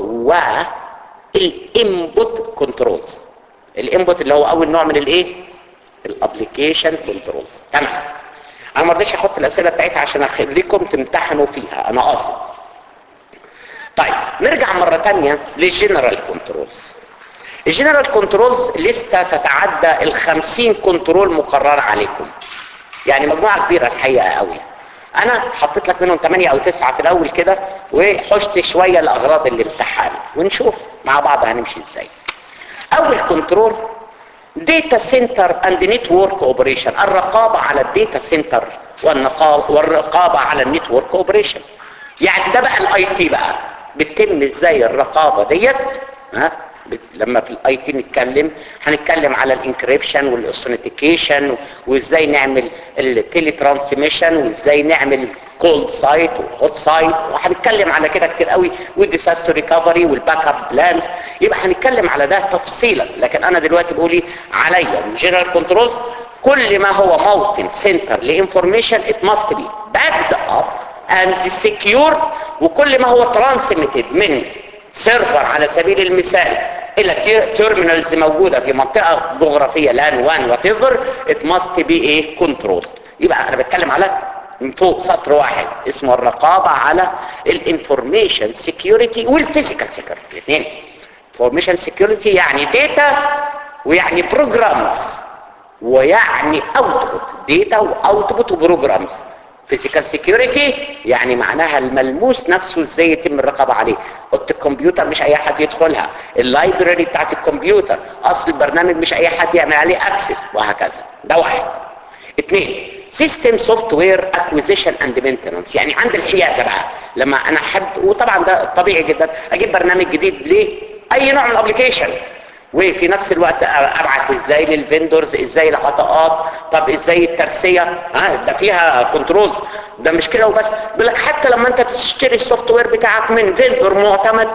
والانبوت كنترولز الانبوت اللي هو اول نوع من الايه الابلكيشن كنترولز تمام انا ما رضيتش احط الاسئله بتاعتها عشان اخليكم تمتحنوا فيها انا قاصد طيب نرجع مرة تانية للجنرال كنترولز الجنرال كنترولز لسه تتعدى الخمسين كنترول مقرر عليكم يعني مجموعة كبيرة الحقيقة قوي انا حطيت لك منهم 8 او 9 في الاول كده وحشت شوية لاغراض الامتحان ونشوف مع بعض هنمشي ازاي اول كنترول داتا سنتر اند نتورك اوبريشن الرقابة على الداتا سنتر والرقابة على النتورك اوبريشن يعني ده بقى الاي تي بقى بتتم ازاي الرقابة ديت ها لما في الاي تي نتكلم هنتكلم على الانكريبشن والاوثنتيكيشن وازاي نعمل التيلي ترانسميشن وازاي نعمل كولد سايت وهوت سايت وهنتكلم على كده كتير قوي والديساستر ريكفري والباك اب بلانز يبقى هنتكلم على ده تفصيلا لكن انا دلوقتي بقولي عليا جنرال كنترولز كل ما هو موطن سنتر لانفورميشن ات ماست بي باكد اب اند سكيور وكل ما هو ترانسميتد من سيرفر على سبيل المثال الى تيرمينالز موجوده في منطقه جغرافيه لان وان وات ايفر ات ماست بي ايه كنترول يبقى انا بتكلم على من فوق سطر واحد اسمه الرقابه على الانفورميشن سكيورتي والفيزيكال سكيورتي الاثنين انفورميشن سكيورتي يعني داتا ويعني بروجرامز ويعني اوتبوت داتا واوتبوت وبروجرامز فيزيكال سيكيورتي يعني معناها الملموس نفسه ازاي يتم الرقابه عليه اوضه الكمبيوتر مش اي حد يدخلها اللايبراري بتاعت الكمبيوتر اصل البرنامج مش اي حد يعمل عليه اكسس وهكذا ده واحد اثنين سيستم سوفت وير اكويزيشن اند مينتنانس يعني عند الحيازه بقى لما انا حد وطبعا ده طبيعي جدا اجيب برنامج جديد ليه اي نوع من الابلكيشن وفي نفس الوقت ابعت ازاي للفندورز ازاي العطاءات طب ازاي الترسيه ها ده فيها كنترولز ده مش كده وبس حتى لما انت تشتري السوفت وير بتاعك من فيندور معتمد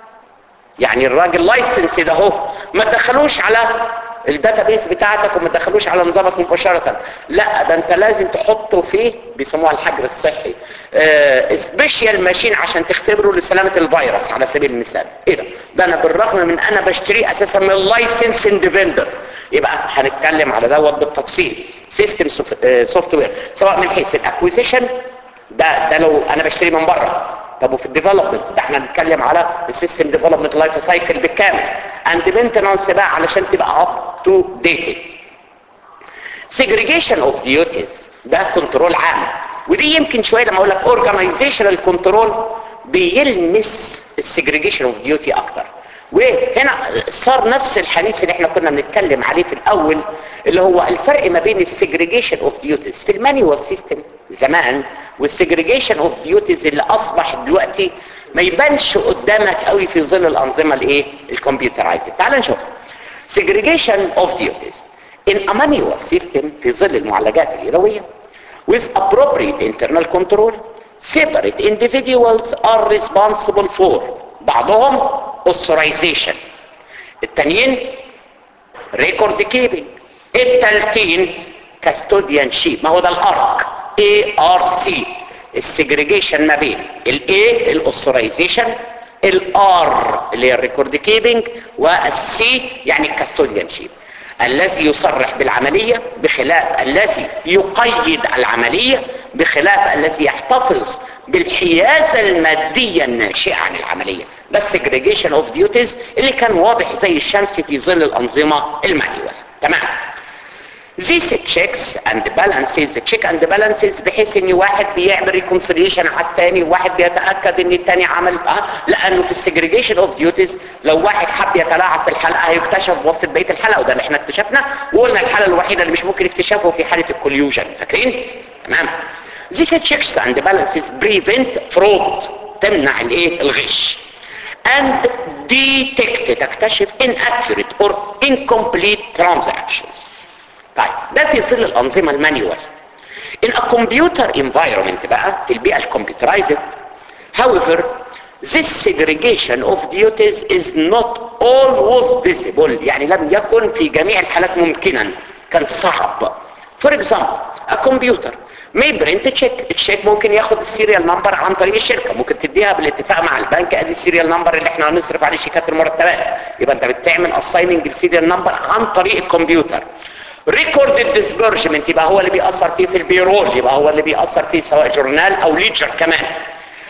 يعني الراجل لايسنس ده اهو ما تدخلوش على الداتابيس بتاعتك وما تدخلوش على نظامك مباشرة لا ده انت لازم تحطه فيه بيسموها الحجر الصحي اه سبيشال ماشين عشان تختبره لسلامة الفيروس على سبيل المثال ايه ده ده انا بالرغم من انا بشتريه اساسا من اللايسنس اندبندر يبقى هنتكلم على دوت بالتفصيل سيستم سوفت وير سواء من حيث الاكويزيشن ده ده لو انا بشتري من بره طب وفي الديفلوبمنت ده احنا بنتكلم على السيستم ديفلوبمنت لايف سايكل بالكامل اند مينتنانس بقى علشان تبقى اب تو ديتد سيجريجيشن اوف ديوتيز ده كنترول عام ودي يمكن شويه لما اقول لك اورجانيزيشنال كنترول بيلمس السيجريجيشن اوف ديوتي اكتر وهنا صار نفس الحديث اللي احنا كنا بنتكلم عليه في الاول اللي هو الفرق ما بين السيجريجيشن اوف ديوتيز في المانيوال سيستم زمان والسيجريجيشن اوف ديوتيز اللي اصبح دلوقتي ما يبانش قدامك قوي في ظل الانظمه الايه الكمبيوترايزد تعال نشوف segregation of duties in a manual system في ظل المعالجات اليدويه with appropriate internal control separate individuals are responsible for بعضهم authorization التانيين record keeping التالتين custodianship ما هو ده الارك ARC السجريجيشن ما بين الاي الاوثرايزيشن الار اللي هي الريكورد كيبنج والسي يعني الكاستوديانشيب الذي يصرح بالعملية بخلاف الذي يقيد العملية بخلاف الذي يحتفظ بالحيازة المادية الناشئة عن العملية ده segregation of duties اللي كان واضح زي الشمس في ظل الأنظمة المانيوال تمام These checks and balances check and balances بحيث ان واحد بيعمل ريكونسيليشن على الثاني وواحد بيتاكد ان الثاني عمل اه لانه في السجريجيشن اوف ديوتيز لو واحد حب يتلاعب في الحلقه هيكتشف وسط بقيه الحلقه وده اللي احنا اكتشفنا وقلنا الحاله الوحيده اللي مش ممكن اكتشافه في حاله الكوليوجن فاكرين تمام These checks and balances prevent fraud تمنع الايه الغش and detect تكتشف inaccurate or incomplete transactions طيب ده في ظل الانظمه المانيوال in a computer environment بقى في البيئه الكمبيوترايزد however this segregation of duties is not always visible يعني لم يكن في جميع الحالات ممكنا كان صعب for example a computer may print a check الشيك ممكن ياخد السيريال نمبر عن طريق الشركه ممكن تديها بالاتفاق مع البنك ادي السيريال نمبر اللي احنا هنصرف عليه شيكات المرتبات يبقى انت بتعمل اسايننج السيريال نمبر عن طريق الكمبيوتر ريكورد الديسبرجمنت يبقى هو اللي بيأثر فيه في البيرول يبقى هو اللي بيأثر فيه سواء جورنال او ليدجر كمان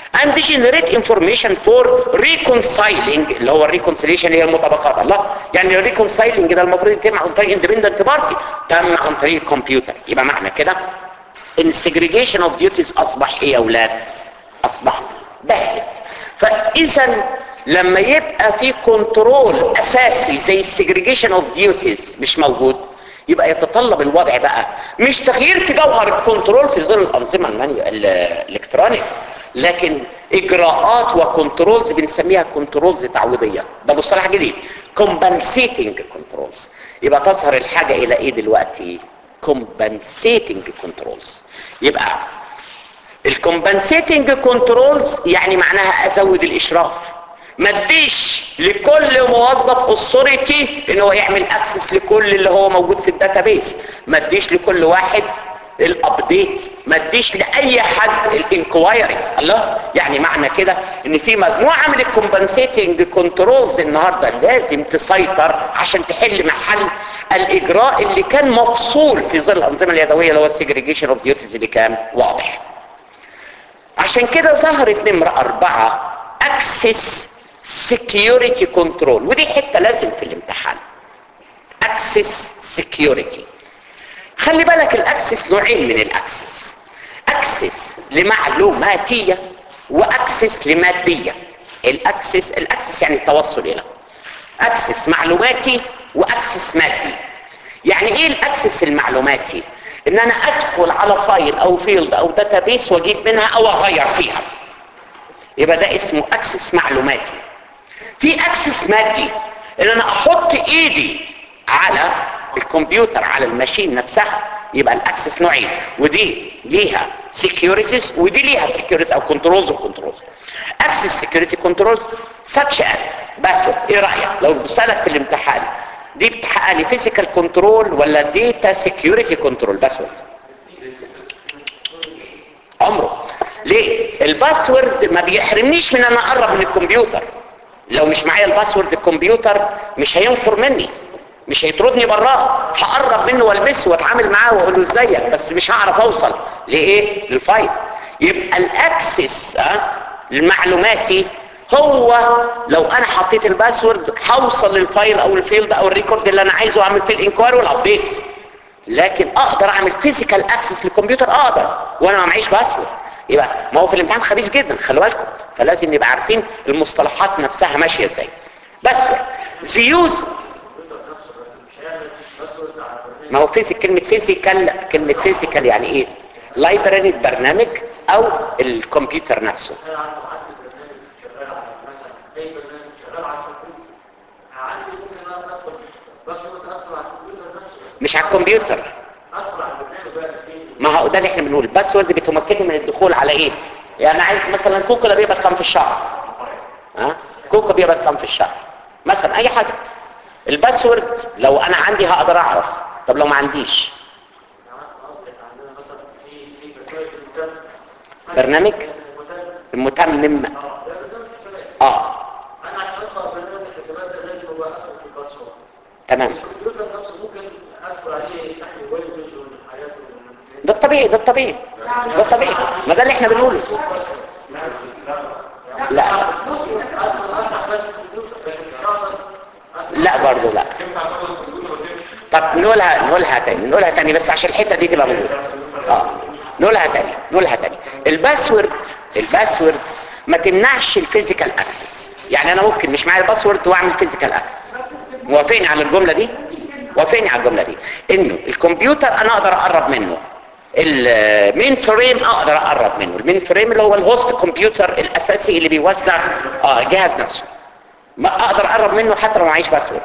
and generate information for reconciling اللي هو الريكونسيليشن هي المطابقات الله يعني الريكونسايلنج ده المفروض يتم عن طريق اندبندنت بارتي تم عن طريق الكمبيوتر يبقى معنى كده ان segregation of duties اصبح ايه يا اولاد اصبح باهت فاذا لما يبقى في كنترول اساسي زي السجريجيشن اوف ديوتيز مش موجود يبقى يتطلب الوضع بقى مش تغيير في جوهر الكنترول في ظل الانظمه المانيو الالكترونيك لكن اجراءات وكنترولز بنسميها كنترولز تعويضيه ده مصطلح جديد compensating controls يبقى تظهر الحاجه الى ايه دلوقتي compensating controls يبقى الكومبنسيتنج كنترولز يعني معناها ازود الاشراف ما اديش لكل موظف اوثوريتي ان هو يعمل اكسس لكل اللي هو موجود في الداتابيس ما اديش لكل واحد الابديت ما اديش لاي حد الانكوايري الله يعني معنى كده ان في مجموعه من الكومبنسيتنج كنترولز النهارده لازم تسيطر عشان تحل محل الاجراء اللي كان مفصول في ظل الانظمه اليدويه اللي هو السيجريجيشن اوف ديوتيز اللي كان واضح عشان كده ظهرت نمرة أربعة Access Security Control ودي حتة لازم في الامتحان Access Security خلي بالك الأكسس نوعين من الأكسس أكسس لمعلوماتية وأكسس لمادية الأكسس الأكسس يعني التوصل إلى أكسس معلوماتي وأكسس مادي يعني إيه الأكسس المعلوماتي؟ ان انا ادخل على فايل او فيلد او داتابيس واجيب منها او اغير فيها يبقى ده اسمه اكسس معلوماتي في اكسس مادي ان انا احط ايدي على الكمبيوتر على الماشين نفسها يبقى الاكسس نوعين ودي ليها سكيورتيز ودي ليها سكيورتيز او كنترولز وكنترولز اكسس سكيورتي كنترولز such as باسورد ايه رايك لو بسالك في الامتحان دي بتحقق لي فيزيكال كنترول ولا ديتا سكيورتي كنترول باسورد عمره ليه الباسورد ما بيحرمنيش من ان اقرب من الكمبيوتر لو مش معايا الباسورد الكمبيوتر مش هينفر مني مش هيطردني براه هقرب منه والبسه واتعامل معاه واقول له ازيك بس مش هعرف اوصل لايه للفايل يبقى الاكسس اه المعلوماتي هو لو انا حطيت الباسورد هوصل للفايل او الفيلد او الريكورد اللي انا عايزه اعمل فيه الانكواري والابديت لكن اقدر اعمل فيزيكال اكسس للكمبيوتر اقدر وانا ما معيش باسورد يبقى ما هو في الامتحان خبيث جدا خلوا بالكم فلازم نبقى عارفين المصطلحات نفسها ماشيه ازاي باسورد زيوز ما هو فيزيك كلمه فيزيكال كلمه فيزيكال يعني ايه لايبراري برنامج او الكمبيوتر نفسه مش على الكمبيوتر ما هو ده اللي احنا بنقول الباسورد بتمكنني من الدخول على ايه يعني عايز مثلا كوكا بيقبض كام في الشهر ها كوكا بيقبض كام في الشهر مثلا اي حاجه الباسورد لو انا عندي هقدر اعرف طب لو ما عنديش برنامج المتمم اه انا عشان ادخل برنامج الحسابات ده لازم هو ادخل في الباسورد تمام الكمبيوتر نفسه ممكن ادخل عليه يفتح لي ويب بيج والحاجات ده الطبيعي ده الطبيعي ده الطبيعي ما ده اللي احنا بنقوله لا افتح بس الكمبيوتر لكن مش هقدر لا برضه لا طب نقولها نقولها تاني نقولها تاني بس عشان الحته دي تبقى موجوده اه نقولها تاني نقولها تاني الباسورد الباسورد ما تمنعش الفيزيكال اكسس يعني انا ممكن مش معايا الباسورد واعمل فيزيكال اكسس موافقني على الجمله دي وافقني على الجمله دي انه الكمبيوتر انا اقدر اقرب منه المين فريم اقدر اقرب منه المين فريم اللي هو الهوست كمبيوتر الاساسي اللي بيوزع اه الجهاز نفسه ما اقدر اقرب منه حتى لو معيش باسورد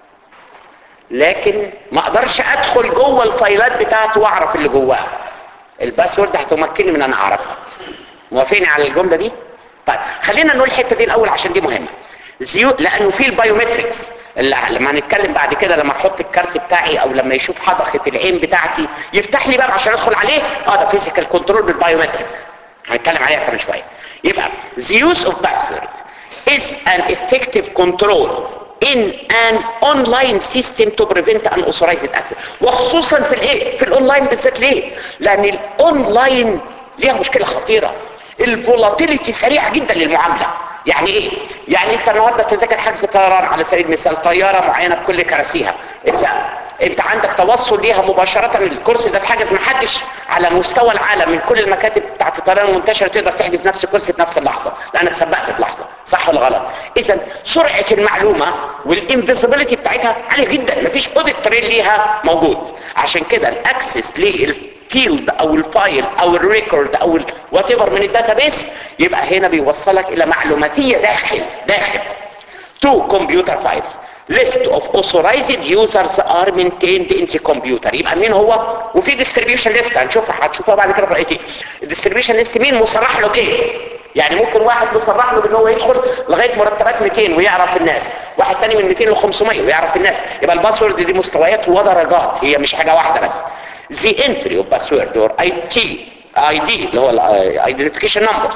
لكن ما اقدرش ادخل جوه الفايلات بتاعته واعرف اللي جواه الباسورد هتمكنني من ان اعرفها موافقين على الجمله دي طيب خلينا نقول الحته دي الاول عشان دي مهمه زيو لانه في البايومتريكس اللي لما هنتكلم بعد كده لما احط الكارت بتاعي او لما يشوف حدقه العين بتاعتي يفتح لي باب عشان ادخل عليه اه ده فيزيكال كنترول بالبايومتريك هنتكلم عليها كمان شويه يبقى the use of password is an effective control in an online system to prevent unauthorized access وخصوصا في الايه في الاونلاين بالذات ليه لان الاونلاين ليها مشكله خطيره الفولاتيليتي سريعه جدا للمعامله يعني ايه يعني انت النهارده تذاكر حجز طيران على سبيل المثال طياره معينه بكل كراسيها اذا انت عندك توصل ليها مباشره الكرسي ده اتحجز محدش على مستوى العالم من كل المكاتب بتاعت الطيران المنتشره تقدر تحجز نفس الكرسي في نفس اللحظه لانك سبقت بلحظه صح ولا غلط اذا سرعه المعلومه والانفيزيبيليتي بتاعتها عاليه جدا مفيش اوديت تريل ليها موجود عشان كده الاكسس للفيلد او الفايل او الريكورد او وات ايفر من الداتابيس يبقى هنا بيوصلك الى معلوماتيه داخل داخل تو كمبيوتر فايلز list of authorized users are maintained in the computer يبقى مين هو وفي distribution list هنشوفها هتشوفها بعد كده في رأيتي الديستريبيوشن ليست مين مصرح له ايه يعني ممكن واحد مصرح له ان هو يدخل لغايه مرتبات 200 ويعرف الناس واحد تاني من 200 ل 500 ويعرف الناس يبقى الباسورد دي مستويات ودرجات هي مش حاجه واحده بس the entry of password or IT ID اللي هو ال identification numbers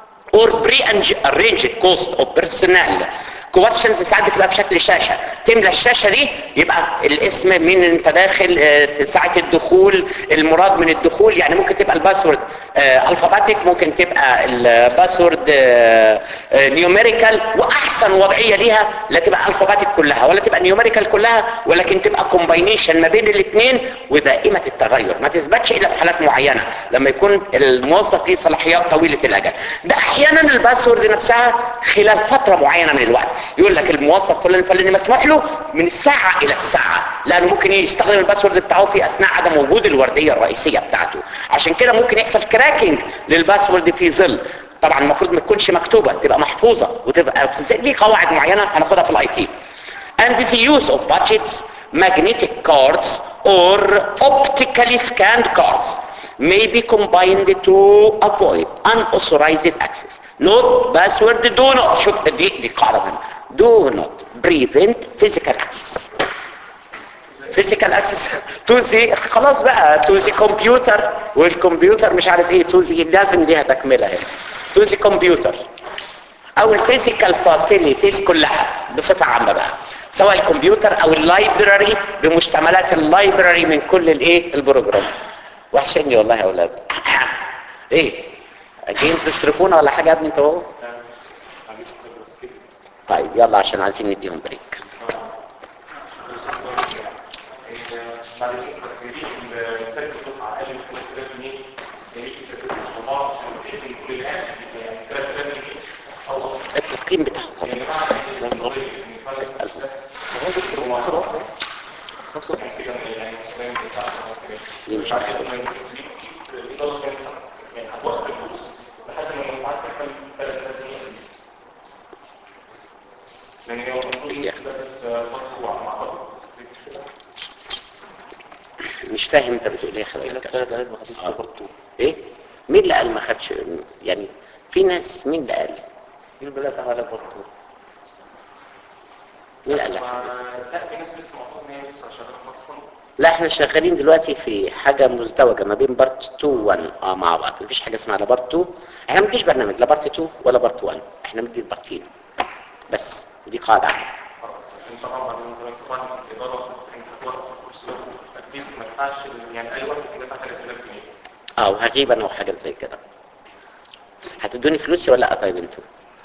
or pre-arranged cost of personnel كواتشنز ساعات بتبقى في شكل شاشة تملى الشاشة دي يبقى الاسم مين انت داخل اه ساعة الدخول المراد من الدخول يعني ممكن تبقى الباسورد اه الفاباتيك ممكن تبقى الباسورد اه نيوميريكال واحسن وضعية ليها لا تبقى الفاباتيك كلها ولا تبقى نيوميريكال كلها ولكن تبقى كومباينيشن ما بين الاثنين ودائمة التغير ما تثبتش الا في حالات معينة لما يكون الموظف ليه صلاحيات طويلة الاجل ده احيانا الباسورد نفسها خلال فترة معينة من الوقت يقول لك الموظف فلان الفلاني مسموح له من الساعة الى الساعة لانه ممكن يستخدم الباسورد بتاعه في اثناء عدم وجود الوردية الرئيسية بتاعته عشان كده ممكن يحصل كراكنج للباسورد في ظل طبعا المفروض ما تكونش مكتوبة تبقى محفوظة وتبقى ليه قواعد معينة هناخدها في الاي تي and the use of budgets magnetic cards or optically scanned cards may be combined to avoid unauthorized access not password do not شوف دي دي قاعدة مهمة do not prevent physical access physical access to the خلاص بقى to the computer والكمبيوتر مش عارف ايه to the لازم ليها تكملة هنا to the computer او الفيزيكال فاسيليتيز كلها بصفة عامة بقى سواء الكمبيوتر او اللايبراري بمشتملات اللايبراري من كل الايه البروجرام وحشني والله يا اولاد ايه جايين تصرفونا ولا حاجه يا ابني انت وهو طيب يلا عشان عايزين نديهم بريك التقييم بتاعهم ليه مش عارف مش فاهم انت بتقول ايه يا حضرتك ايه مين اللي قال ما خدش يعني في ناس مين اللي قال مين بلا تعالى برضه مين قال لك لا في ناس لسه المفروض ان هي لسه شغاله برضه لا احنا شغالين دلوقتي في حاجة مزدوجة ما بين بارت 2 و 1 اه مع بعض مفيش حاجة اسمها لا بارت 2 احنا ما بنديش برنامج لا بارت 2 ولا بارت 1 احنا بندي بارتين بس دي قاعدة عامة خلاص عشان طبعا بعد ما طبعا الاداره انت هتوقف الكورس ده اتليست ما ينفعش يعني اي وقت كده تحت 3000 جنيه اه وهغيب انا وحاجات زي كده هتدوني فلوسي ولا لا طيب انتوا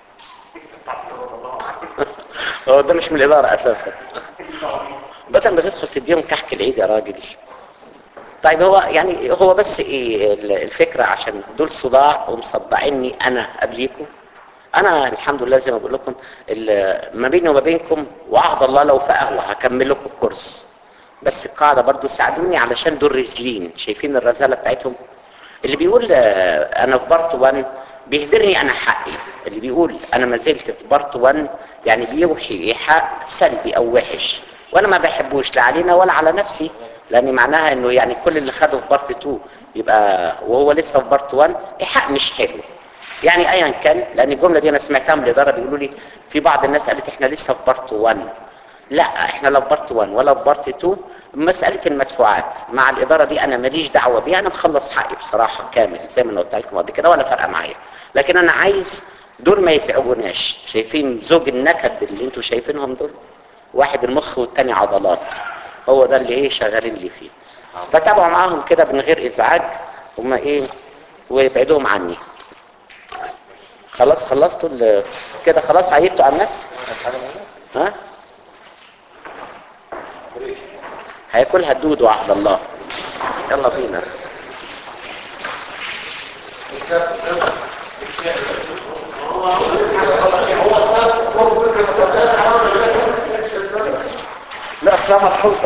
هو ده مش من الإدارة أساسا بدل ما تدخل تديهم كحك العيد يا راجل طيب هو يعني هو بس ايه الفكرة عشان دول صداع ومصدعيني انا قبليكم انا الحمد لله زي ما بقول لكم ما بيني وما بينكم وعهد الله لو في قهوة هكمل لكم الكورس بس القاعدة برضو ساعدوني علشان دول رزلين شايفين الرزالة بتاعتهم اللي بيقول انا في بارت 1 بيهدرني انا حقي اللي بيقول انا ما زلت في بارت 1 يعني بيوحي ايحاء سلبي او وحش وانا ما بحبوش لا علينا ولا على نفسي لان معناها انه يعني كل اللي خده في بارت 2 يبقى وهو لسه في بارت 1 ايحاء مش حلو يعني ايا كان لان الجمله دي انا سمعتها من الاداره بيقولوا لي في بعض الناس قالت احنا لسه في بارت 1 لا احنا لا في بارت 1 ولا في بارت 2 مساله المدفوعات مع الاداره دي انا ماليش دعوه بيها انا مخلص حقي بصراحه كامل زي ما انا قلت لكم قبل كده ولا فارقه معايا لكن انا عايز دول ما يزعجوناش شايفين زوج النكد اللي انتوا شايفينهم دول واحد المخ والتاني عضلات هو ده اللي ايه شغالين لي فيه فتابعوا معاهم كده من غير ازعاج هما ايه ويبعدوهم عني خلاص خلصتوا ال- كده خلاص عيدتوا على الناس ها هياكلها الدود وعد الله يلا بينا لا اصلا ملحوظه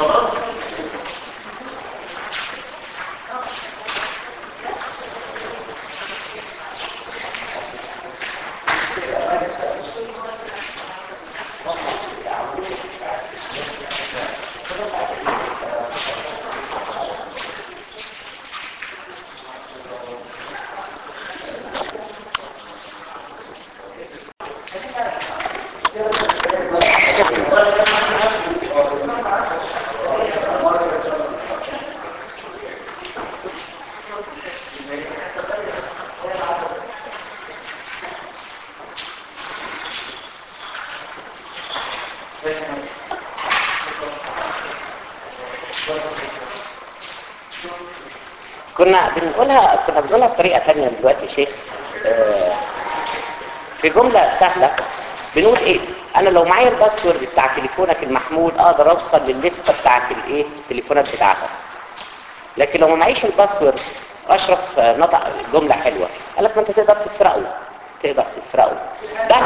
كنا بنقولها كنا بنقولها بطريقه ثانيه دلوقتي يا شيخ آه، في جمله سهله بنقول ايه انا لو معايا الباسورد بتاع تليفونك المحمول اقدر اوصل للليسته بتاعت الايه التليفونات بتاعتك لكن لو ما معيش الباسورد اشرف آه، نطق جمله حلوه قال لك ما انت تقدر تسرقه تقدر تسرقه ده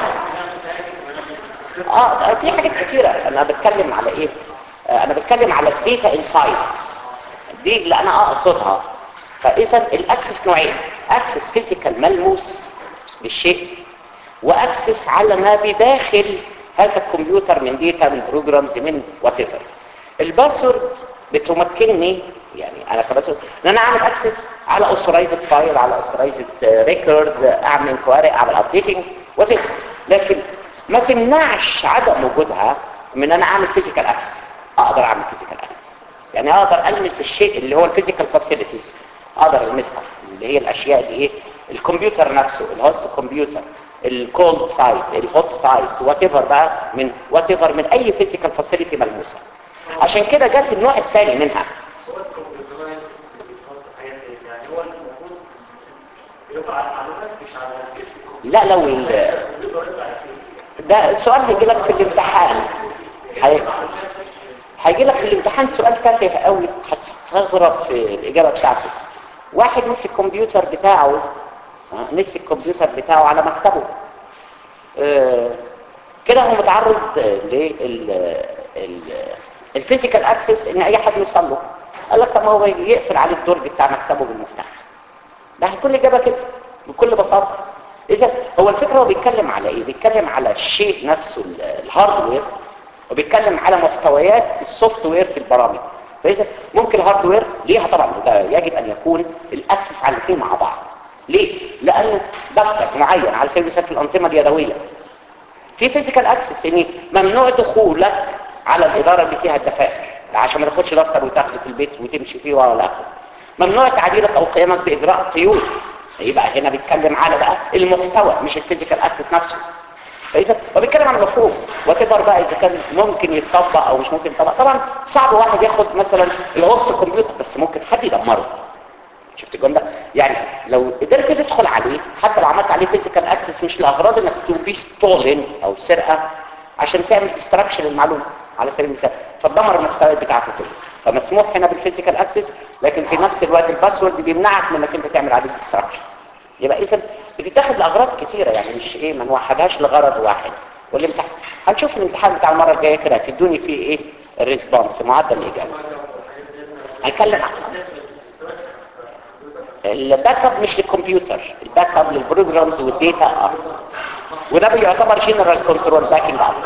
اه في حاجات كتيره انا بتكلم على ايه آه، انا بتكلم على الديتا انسايد دي اللي انا اقصدها فاذا الاكسس نوعين اكسس فيزيكال ملموس للشيء واكسس على ما بداخل هذا الكمبيوتر من ديتا من بروجرامز من وات ايفر الباسورد بتمكنني يعني انا كباسورد ان انا اعمل اكسس على اوثرايزد فايل على اوثرايزد ريكورد اعمل انكواري اعمل ابديتنج وات لكن ما تمنعش عدم وجودها من ان انا اعمل فيزيكال اكسس اقدر اعمل فيزيكال اكسس يعني اقدر المس الشيء اللي هو الفيزيكال فاسيلتيز اقدر المسها اللي هي الاشياء اللي ايه الكمبيوتر نفسه الهوست كمبيوتر الكولد سايت الهوت سايت وات ايفر بقى من وات ايفر من اي فيزيكال فاسيلتي ملموسه عشان كده جت النوع الثاني منها يعني هو المفروض يبقى على المعلومات مش على الجسم لا لو ال- ده السؤال هيجي لك في الامتحان هي- هيجي لك في الامتحان سؤال تافه قوي هتستغرب في الاجابه بتاعته واحد نسي الكمبيوتر بتاعه آه، نسي الكمبيوتر بتاعه على مكتبه آه، كده هو متعرض للفيزيكال اكسس ان اي حد يوصل له قال لك طب ما هو يقفل عليه الدرج بتاع مكتبه بالمفتاح ده هتكون الاجابه كده بكل بساطه اذا هو الفكره هو بيتكلم على ايه بيتكلم على الشيء نفسه ال- الهاردوير وبيتكلم على محتويات السوفت وير في البرامج فاذا ممكن الهاردوير ليها طبعا ده يجب ان يكون الاكسس على الاثنين مع بعض ليه لانه دفتر معين على سبيل المثال في الانظمه اليدويه في فيزيكال اكسس يعني ممنوع دخولك على الاداره اللي فيها الدفاتر عشان ما تاخدش دفتر وتاخده في البيت وتمشي فيه ولا اخره ممنوع تعديلك او قيامك باجراء قيود يبقى هنا بيتكلم على بقى المحتوى مش الفيزيكال اكسس نفسه فاذا هو بيتكلم عن المفهوم وتبر بقى اذا كان ممكن يتطبق او مش ممكن يتطبق طبعا صعب واحد ياخد مثلا الهوست كمبيوتر بس ممكن حد يدمره شفت الجمله يعني لو قدرت تدخل عليه حتى لو عملت عليه فيزيكال اكسس مش لاغراض انك تو بي ستولن او سرقه عشان تعمل ديستراكشن للمعلومه على سبيل المثال فتدمر المحتويات بتاعته كله فمسموح هنا بالفيزيكال اكسس لكن في نفس الوقت الباسورد بيمنعك من انك انت تعمل عليه ديستراكشن يبقى اذا بتتاخد لاغراض كتيره يعني مش ايه ما نوحدهاش لغرض واحد والامتحان هنشوف الامتحان بتاع المره الجايه كده هتدوني فيه ايه الريسبونس معدل الاجابه هنتكلم عن الباك اب مش للكمبيوتر الباك اب للبروجرامز والديتا اه وده بيعتبر جنرال كنترول باكينج اب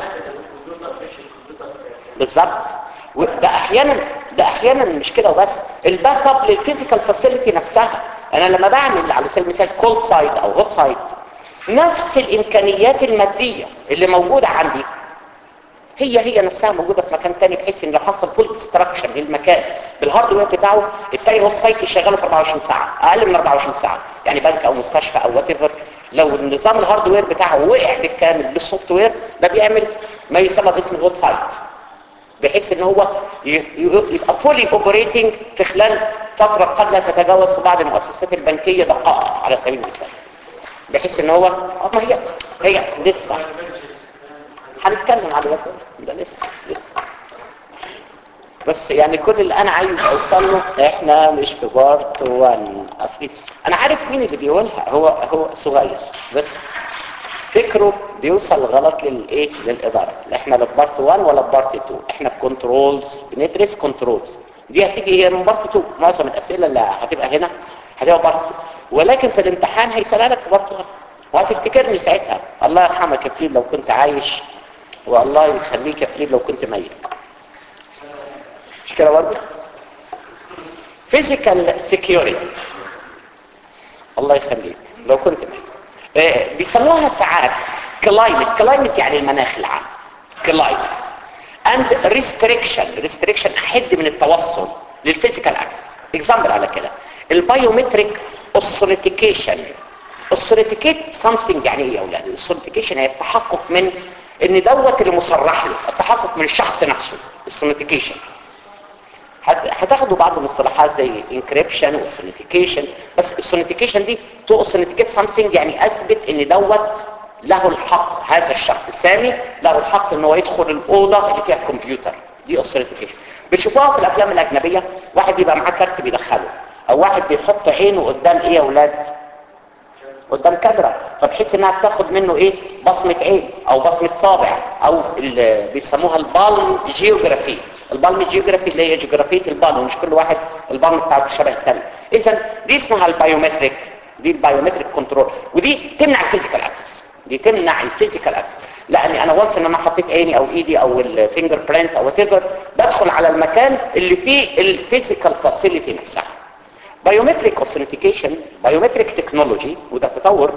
بالظبط وده احيانا ده احيانا مش كده وبس الباك اب للفيزيكال فاسيلتي نفسها انا لما بعمل على سبيل المثال كول سايت او هوت سايت نفس الامكانيات الماديه اللي موجوده عندي هي هي نفسها موجودة في مكان تاني بحيث ان لو حصل فول ديستراكشن للمكان بالهاردوير بتاعه التاني هوت سايت يشغله في 24 ساعة اقل من 24 ساعة يعني بنك او مستشفى او وات ايفر لو النظام الهاردوير بتاعه وقع بالكامل بالسوفت وير ده بيعمل ما يسمى باسم الهوت سايت بحيث ان هو ي- ي- يبقى فولي اوبريتنج في خلال فترة قد لا تتجاوز في بعض المؤسسات البنكية دقائق على سبيل المثال بحيث ان هو اه ما هي هي لسه هنتكلم على ده ده لسه لسه بس يعني كل اللي انا عايز اوصل له احنا مش في بارت 1 اصلي انا عارف مين اللي بيقولها هو هو صغير بس فكره بيوصل غلط للايه للاداره لا احنا لا في بارت 1 ولا في بارت 2 احنا في كنترولز بندرس كنترولز دي هتيجي هي من بارت 2 معظم الاسئله اللي هتبقى هنا هتبقى بارت 2 ولكن في الامتحان هيسالها لك في بارت 1 وهتفتكرني ساعتها الله يرحمك يا فليب لو كنت عايش والله يخليك يا فليب لو كنت ميت مش كده برضه فيزيكال سيكيورتي الله يخليك لو كنت ميت آه، بيسموها ساعات كلايمت كلايمت يعني المناخ العام كلايمت اند ريستريكشن ريستريكشن احد من التوصل للفيزيكال اكسس اكزامبل على كده البايومتريك اوثنتيكيشن اوثنتيكيت سامثينج يعني ايه يا اولاد الاوثنتيكيشن هي التحقق من ان دوت اللي مصرح له التحقق من الشخص نفسه الاوثنتيكيشن هتاخدوا بعض المصطلحات زي انكريبشن واوثنتيكيشن بس الاوثنتيكيشن دي تو اوثنتيكيت سامثينج يعني اثبت ان دوت له الحق هذا الشخص السامي له الحق ان هو يدخل الاوضه اللي فيها الكمبيوتر دي اوثنتيكيشن بتشوفوها في الافلام الاجنبيه واحد بيبقى معاه كارت بيدخله او واحد بيحط عينه قدام ايه يا اولاد قدام كاميرا فبحيث انها بتاخد منه ايه بصمه عين او بصمه صابع او اللي بيسموها البالم جيوغرافي البالم جيوغرافي اللي هي جيوغرافيه البالم مش كل واحد البالم بتاعته شبه الثاني اذا دي اسمها البايومتريك دي البايومتريك كنترول ودي تمنع الفيزيكال اكسس دي تمنع الفيزيكال اكسس لاني انا وانس ان انا حطيت عيني او ايدي او الفينجر برينت او whatever بدخل على المكان اللي فيه الفيزيكال فاسيلتي نفسها biometric authentication biometric technology وده تطور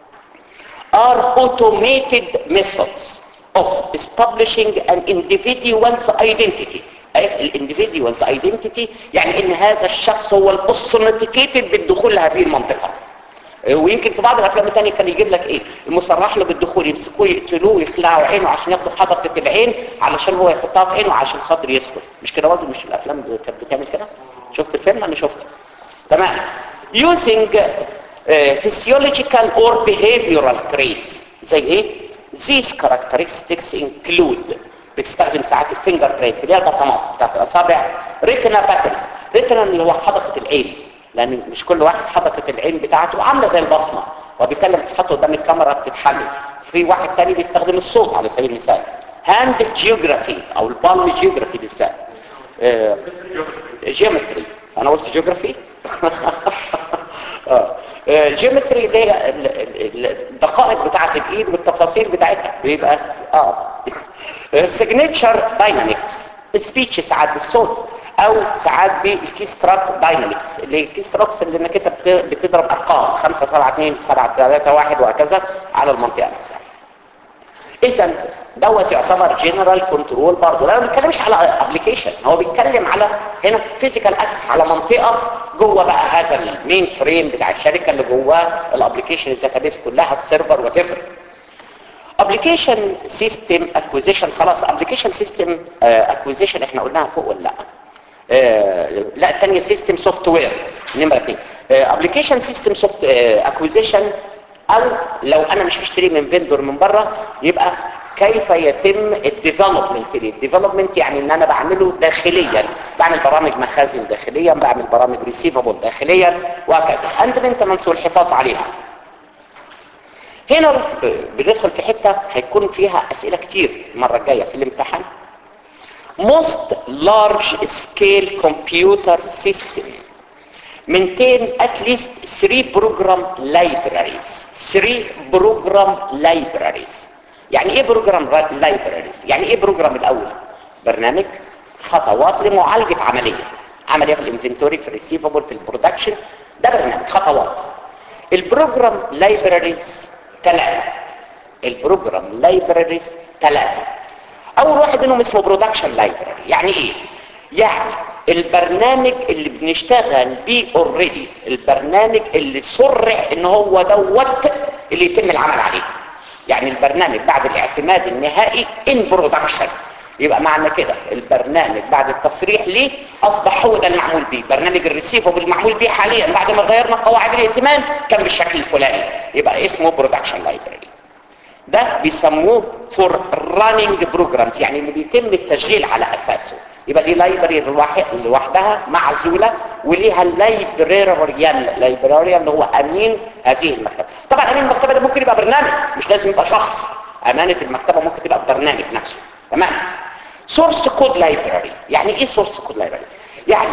are automated methods of establishing an individual's identity الانديفيديوالز ايدنتيتي يعني ان هذا الشخص هو الاوثنتيكيتد بالدخول لهذه المنطقه ويمكن في بعض الافلام الثانيه كان يجيب لك ايه المصرح له بالدخول يمسكوه يقتلوه ويخلعوا عينه عشان ياخدوا حدقه العين علشان هو يحطها في عينه عشان خاطر يدخل مش كده برضه مش الافلام كانت بتعمل كده شفت الفيلم انا شفته تمام using uh, physiological or behavioral traits زي ايه these characteristics include بتستخدم ساعات الفينجر برينت اللي هي البصمات بتاعت الاصابع ريتنا باترنز ريتنا اللي هو حدقه العين لان مش كل واحد حدقه العين بتاعته عامله زي البصمه وبالتالي لما تتحط قدام الكاميرا بتتحلل في واحد تاني بيستخدم الصوت على سبيل المثال هاند جيوغرافي او البالم جيوغرافي بالذات جيومتري انا قلت جيوغرافي جيومتري دي الدقائق بتاعت الايد والتفاصيل بتاعتها بيبقى اه سيجنتشر داينامكس سبيتش ساعات بالصوت او ساعات بالكيستراك داينامكس اللي هي الكيستراكس اللي انك انت بتضرب ارقام 5 7 2 7 3 1 وهكذا على المنطقه نفسها اذا دوت يعتبر جنرال كنترول برضه لا ما بيتكلمش على ابلكيشن هو بيتكلم على هنا فيزيكال اكسس على منطقه جوه بقى هذا المين فريم بتاع الشركه اللي جواه الابلكيشن الداتابيس كلها السيرفر وات ايفر ابلكيشن سيستم اكوزيشن خلاص ابلكيشن سيستم اكوزيشن احنا قلناها فوق ولا لا آه لا الثانيه سيستم سوفت وير نمره 2 ابلكيشن سيستم سوفت اكوزيشن او لو انا مش هشتري من فيندور من بره يبقى كيف يتم الديفلوبمنت الديفلوبمنت يعني ان انا بعمله داخليا بعمل برامج مخازن داخليا بعمل برامج ريسيفبل داخليا وهكذا اند مينتنس والحفاظ عليها هنا بندخل في حته هيكون فيها اسئله كتير المره الجايه في الامتحان most large scale computer system maintain at least three program libraries three program libraries يعني ايه بروجرام لايبراريز يعني ايه بروجرام الاول برنامج خطوات لمعالجه عمليه عمليه في الانفنتوري في الريسيفبل في البرودكشن ده برنامج خطوات البروجرام لايبراريز ثلاثه البروجرام لايبراريز ثلاثه اول واحد منهم اسمه برودكشن لايبراري يعني ايه يعني البرنامج اللي بنشتغل بيه اوريدي البرنامج اللي صرح ان هو دوت اللي يتم العمل عليه يعني البرنامج بعد الاعتماد النهائي ان برودكشن يبقى معنى كده البرنامج بعد التصريح ليه اصبح هو ده المعمول به برنامج الريسيفبل المعمول به حاليا بعد ما غيرنا قواعد الائتمان كان بالشكل الفلاني يبقى اسمه برودكشن لايبراري ده بيسموه فور راننج بروجرامز يعني اللي بيتم التشغيل على اساسه يبقى دي لايبراري لوحدها معزوله وليها لايبراريان لايبراريان اللي هو امين هذه المكتبه طبعا امين المكتبه ده ممكن يبقى برنامج مش لازم يبقى شخص امانه المكتبه ممكن تبقى برنامج نفسه تمام سورس كود لايبراري يعني ايه سورس كود لايبراري يعني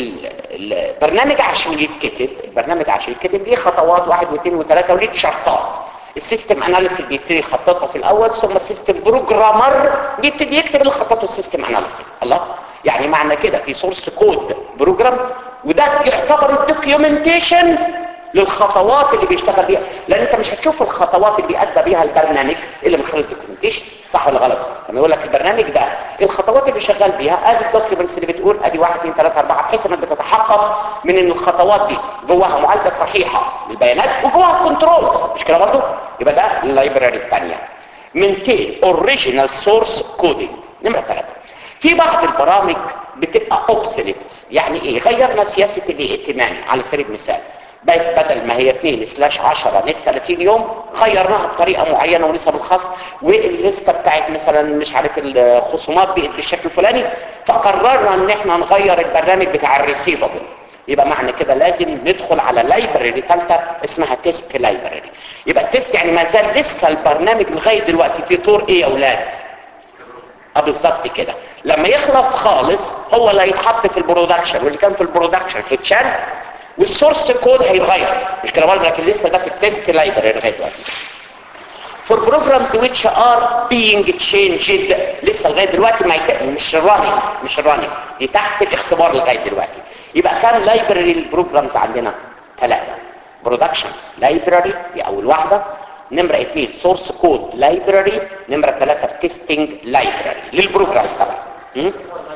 البرنامج عشان يتكتب البرنامج عشان يتكتب ليه خطوات واحد واثنين وثلاثه وليه شرطات السيستم اناليسيس بيبتدي يخططها في الاول ثم السيستم بروجرامر بيبتدي يكتب اللي خططه السيستم اناليسيس الله يعني معنى كده في سورس كود بروجرام وده يعتبر الدوكيومنتيشن للخطوات اللي بيشتغل بيها لان انت مش هتشوف الخطوات اللي بيأدى بيها البرنامج الا من خلال الدوكيومنتيشن صح ولا غلط لما يقول لك البرنامج ده الخطوات اللي شغال بيها ادي الدوكيومنتس اللي بتقول ادي 1 2 3 4 بحيث انك بتتحقق من ان الخطوات دي جواها معالجه صحيحه للبيانات وجواها كنترولز مش كده برضه يبقى ده اللايبراري الثانيه maintain original source coding نمره 3 في بعض البرامج بتبقى اوبسليت يعني ايه غيرنا سياسه الائتمان على سبيل المثال بقت بدل ما هي 2 سلاش 10 نت 30 يوم غيرناها بطريقه معينه ونسب الخاص والليسته بتاعت مثلا مش عارف الخصومات بقت بالشكل الفلاني فقررنا ان احنا نغير البرنامج بتاع الريسيفبل يبقى معنى كده لازم ندخل على لايبراري ثالثه اسمها تيست لايبراري يبقى التيست يعني ما زال لسه البرنامج لغايه دلوقتي في طور ايه يا اولاد اه بالظبط كده لما يخلص خالص هو اللي هيتحط في البرودكشن واللي كان في البرودكشن هيتشال والسورس كود هيتغير مش كده برضه لكن لسه ده في التيست لايبراري لغايه دلوقتي for programs which are being changed لسه لغايه دلوقتي ما يت... مش الراننج مش الراننج دي تحت الاختبار لغايه دلوقتي يبقى كام لايبراري البروجرامز عندنا ثلاثه برودكشن لايبراري دي اول واحده نمرة اثنين سورس كود لايبراري نمرة ثلاثة تيستنج لايبراري للبروجرامز طبعا م?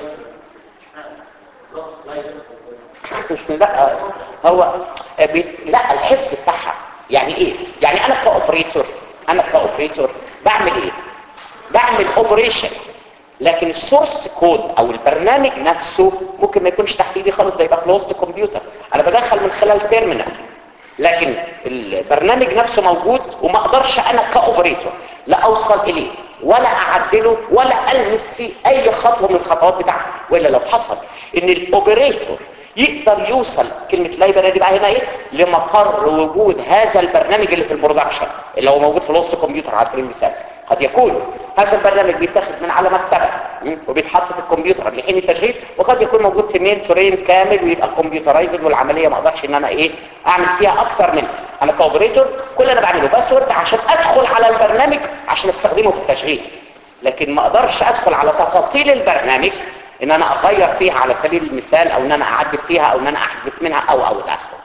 لا هو بي... لا الحفظ بتاعها يعني ايه يعني انا كاوبريتور انا كاوبريتور بعمل ايه بعمل اوبريشن لكن السورس كود او البرنامج نفسه ممكن ما يكونش تحت ايدي خالص ده يبقى في وسط كمبيوتر انا بدخل من خلال تيرمينال لكن البرنامج نفسه موجود وما اقدرش انا كاوبريتور لا اوصل اليه ولا اعدله ولا المس فيه اي خطوه من الخطوات بتاعته والا لو حصل ان الاوبريتور يقدر يوصل كلمة لايبراري بقى هنا ايه لمقر وجود هذا البرنامج اللي في البرودكشن اللي هو موجود في الوسط كمبيوتر على سبيل المثال قد يكون هذا البرنامج بيتاخد من على مكتبه وبيتحط في الكمبيوتر لحين التشغيل وقد يكون موجود في مين فريم كامل ويبقى كمبيوترايزد والعمليه ما اقدرش ان انا ايه اعمل فيها اكتر من انا كاوبريتور كل اللي انا بعمله باسورد عشان ادخل على البرنامج عشان استخدمه في التشغيل لكن ما اقدرش ادخل على تفاصيل البرنامج ان انا اغير فيها على سبيل المثال او ان انا اعدل فيها او ان انا احذف منها او او الى اخره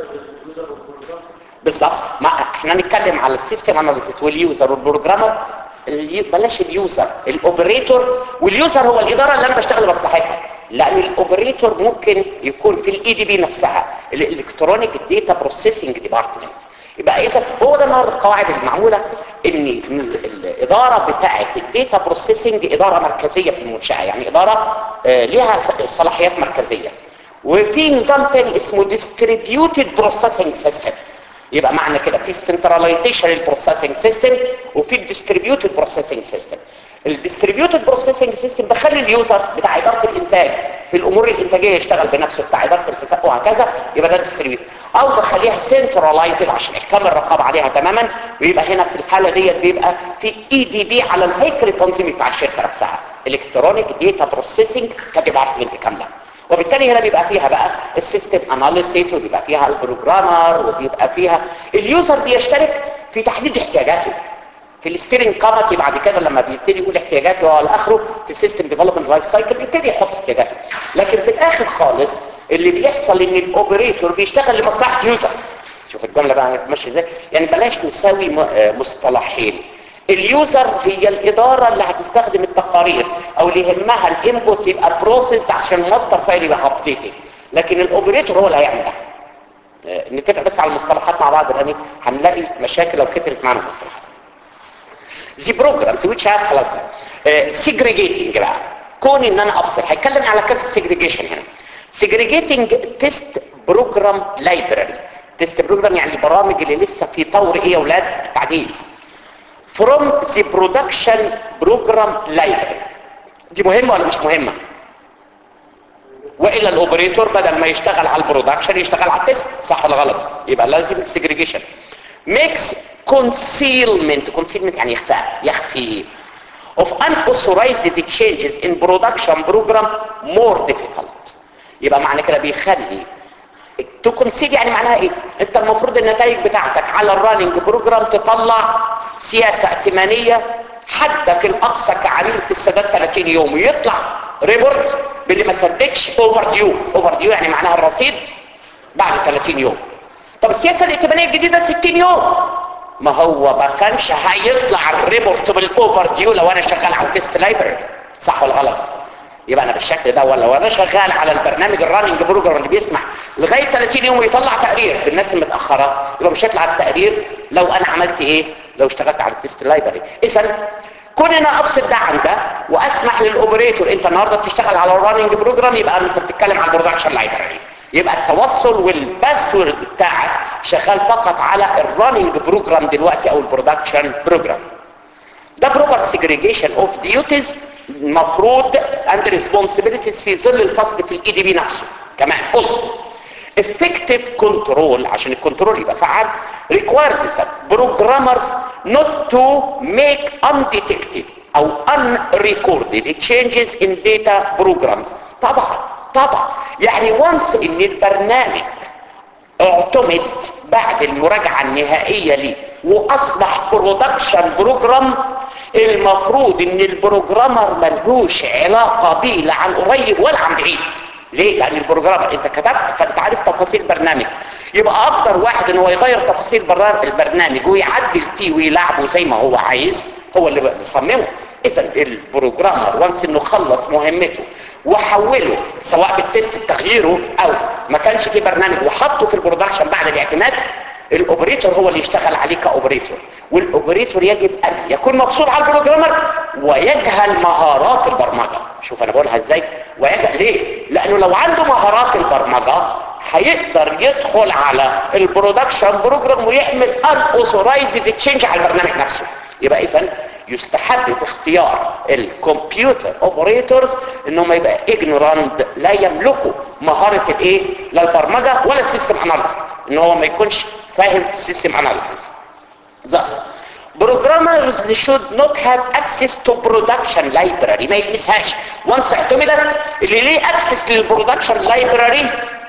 بالظبط ما احنا نتكلم على السيستم اناليسيس واليوزر والبروجرامر بلاش اليوزر الاوبريتور واليوزر هو الاداره اللي انا بشتغل لمصلحتها لان الاوبريتور ممكن يكون في الاي دي بي نفسها الالكترونيك داتا بروسيسنج ديبارتمنت يبقى اذا هو ده النهارده القواعد المعموله ان الاداره بتاعه الداتا بروسيسنج اداره مركزيه في المنشاه يعني اداره آه ليها صلاحيات مركزيه وفي نظام تاني اسمه distributed processing system يبقى معنى كده في centralization للبروسيسنج سيستم وفي الديستريبيوتد بروسيسنج سيستم الديستريبيوتد بروسيسنج سيستم بخلي اليوزر بتاع اداره الانتاج في الامور الانتاجيه يشتغل بنفسه بتاع اداره الحساب وهكذا يبقى ده ديستريبيوتد او بخليها سنترلايزد عشان احكام الرقابه عليها تماما ويبقى هنا في الحاله ديت بيبقى في اي دي بي على الهيكل التنظيمي بتاع الشركه نفسها الكترونيك داتا بروسيسنج كديبارتمنت كامله وبالتالي هنا بيبقى فيها بقى السيستم اناليسيس وبيبقى فيها البروجرامر وبيبقى فيها اليوزر بيشترك في تحديد احتياجاته في الستيرنج كوميتي بعد كده لما بيبتدي يقول احتياجاته والى اخره في السيستم ديفلوبمنت لايف سايكل بيبتدي يحط احتياجاته لكن في الاخر خالص اللي بيحصل ان الاوبريتور بيشتغل لمصلحه اليوزر شوف الجمله بقى ماشيه ازاي يعني بلاش نساوي مصطلحين اليوزر هي الاداره اللي هتستخدم التقارير او اللي يهمها الانبوت يبقى بروسيسد عشان الماستر فايل يبقى ابديتد لكن الاوبريتور هو اللي هيعمل ده نتفق بس على المصطلحات مع بعض لان هنلاقي مشاكل لو كترت معانا المصطلحات The programs which have خلاص سيجريجيتنج بقى كون ان انا افصل هيتكلم على كذا سيجريجيشن هنا سيجريجيتنج تيست بروجرام لايبراري تيست بروجرام يعني البرامج اللي لسه في طور ايه يا اولاد التعديل from the production program library دي مهمة ولا مش مهمة وإلا الأوبريتور بدل ما يشتغل على البرودكشن يشتغل على التست صح ولا غلط يبقى لازم السجريجيشن makes concealment concealment يعني إخفاء يخفي of unauthorized changes in production program more difficult يبقى معنى كده بيخلي تو كونسيل يعني معناها ايه انت المفروض النتائج بتاعتك على الراننج بروجرام تطلع سياسة ائتمانية حدك الاقصى كعميل السداد 30 يوم ويطلع ريبورت باللي ما سددش اوفر ديو اوفر ديو يعني معناها الرصيد بعد 30 يوم طب السياسة الائتمانية الجديدة 60 يوم ما هو ما كانش هيطلع الريبورت بالاوفر ديو لو انا شغال على التست لايبرري صح ولا غلط يبقى انا بالشكل ده ولا وانا شغال على البرنامج الراننج بروجرام اللي بيسمح لغايه 30 يوم يطلع تقرير بالناس المتاخره يبقى مش هيطلع التقرير لو انا عملت ايه لو اشتغلت على التست لايبرري اذا كون انا افصل ده عن ده واسمح للاوبريتور انت النهارده بتشتغل على الراننج بروجرام يبقى انت بتتكلم عن البرودكشن لايبرري يبقى التوصل والباسورد بتاعك شغال فقط على الراننج بروجرام دلوقتي او البرودكشن بروجرام ده بروبر سيجريجيشن اوف ديوتيز المفروض اند ريسبونسبيلتيز في ظل الفصل في الاي دي بي نفسه كمان also effective control عشان الكنترول يبقى فعال requires that programmers not to make undetected او unrecorded changes in data programs طبعا طبعا يعني once ان البرنامج اعتمد بعد المراجعة النهائية ليه واصبح برودكشن بروجرام المفروض ان البروجرامر ملهوش علاقة بيه لا عن قريب ولا عن بعيد ليه؟ لان البروجرامر انت كتبت فانت عارف تفاصيل البرنامج يبقى اقدر واحد ان هو يغير تفاصيل البرنامج ويعدل فيه ويلعبه زي ما هو عايز هو اللي صممه اذا البروجرامر وانس انه خلص مهمته وحوله سواء بالتست تغييره او ما كانش في برنامج وحطه في البرودكشن بعد الاعتماد الاوبريتور هو اللي يشتغل عليه كاوبريتور والاوبريتور يجب ان يكون مبسوط على البروجرامر ويجهل مهارات البرمجه شوف انا بقولها ازاي ويجهل ليه لانه لو عنده مهارات البرمجه هيقدر يدخل على البرودكشن بروجرام ويعمل ان اوثورايزد تشينج على البرنامج نفسه يبقى اذا يستحب في اختيار الكمبيوتر اوبريتورز انهم يبقى اجنوراند لا يملكوا مهارة الايه لا البرمجة ولا السيستم اناليسيس ان هو ما يكونش فاهم في السيستم اناليسيس thus programmers should not have access to production library ما يلمسهاش once اعتمدت اللي ليه access للبرودكشن لايبراري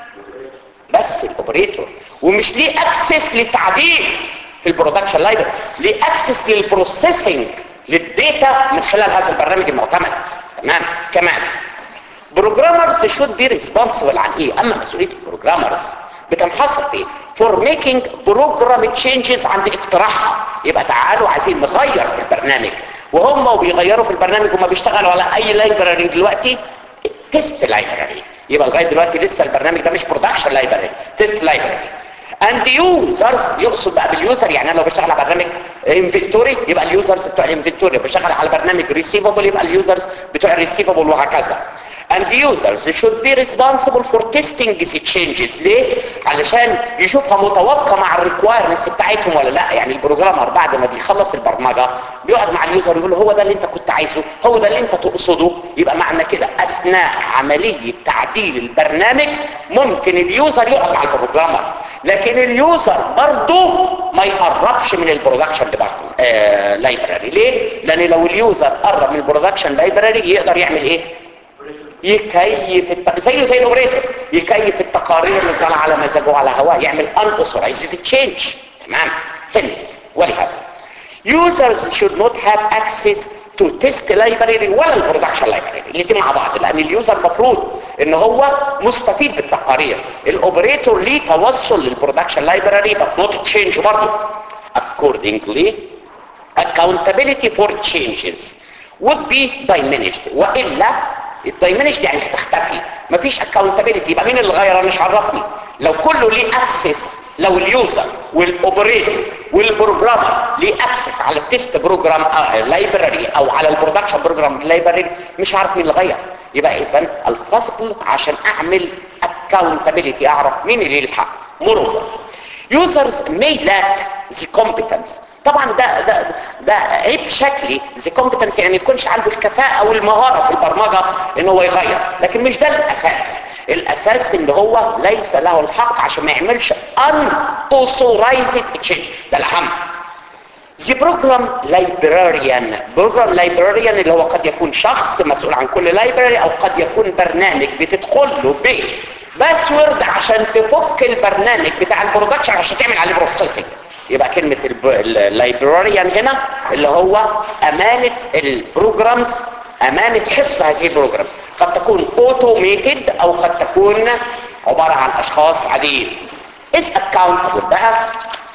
بس الاوبريتور ومش ليه access للتعديل في البرودكشن لايبرري ليه اكسس للبروسيسنج للديتا من خلال هذا البرنامج المعتمد تمام كمان بروجرامرز شود بي ريسبونسبل عن ايه اما مسؤوليه البروجرامرز بتنحصر في فور ميكينج بروجرام تشينجز عند اقتراحها يبقى تعالوا عايزين نغير في البرنامج وهم وبيغيروا في البرنامج وما بيشتغلوا على اي لايبراري دلوقتي تيست لايبراري يبقى لغايه دلوقتي لسه البرنامج ده مش برودكشن لايبراري تيست لايبراري اند يوزرز يقصد بقى باليوزر يعني انا لو بشتغل على برنامج انفنتوري يبقى اليوزرز بتوع الانفنتوري بشتغل على برنامج ريسيفبل يبقى اليوزرز بتوع الريسيفبل وهكذا and users should be responsible for testing these changes ليه؟ علشان يشوفها متوافقة مع الريكوايرمنتس بتاعتهم ولا لا يعني البروجرامر بعد ما بيخلص البرمجة بيقعد مع اليوزر يقول له هو ده اللي انت كنت عايزه هو ده اللي انت تقصده يبقى معنى كده اثناء عملية تعديل البرنامج ممكن اليوزر يقعد مع البروجرامر لكن اليوزر برضه ما يقربش من البرودكشن آه لايبراري ليه؟ لان لو اليوزر قرب من البرودكشن لايبراري يقدر يعمل ايه؟ يكيف الت... زيه زي الاوبريتور يكيف التقارير اللي طالعه على مزاجه على هواه يعمل ان اوثورايزد تشينج تمام هنس ولهذا users should not have access to test library ولا البرودكشن library الاثنين مع بعض لان اليوزر المفروض ان هو مستفيد بالتقارير الاوبريتور ليه توصل للبرودكشن library but not change برضه accordingly accountability for changes would be diminished والا الدايمنش يعني هتختفي مفيش اكاونتابيلتي يبقى مين اللي غير انا مش عرفني لو كله ليه اكسس لو اليوزر والاوبريتور والبروجرامر ليه اكسس على التست بروجرام لايبراري او على البرودكشن بروجرام لايبراري مش عارف مين اللي غير يبقى اذا الفصل عشان اعمل accountability اعرف مين اللي ليه الحق moreover users may lack the competence طبعا ده ده ده عيب شكلي the competence يعني يكونش عنده الكفاءة والمهارة في البرمجة ان هو يغير لكن مش ده الاساس الاساس ان هو ليس له الحق عشان ما يعملش unauthorized change ده الاهم The program librarian program librarian اللي هو قد يكون شخص مسؤول عن كل library او قد يكون برنامج بتدخل له ب باسورد عشان تفك البرنامج بتاع البرودكشن عشان تعمل عليه بروسيسنج يبقى كلمة اللايبراريان هنا اللي هو امانة البروجرامز امانة حفظ هذه البروجرامز قد تكون اوتوميتد او قد تكون عبارة عن اشخاص عاديين is accountable بقى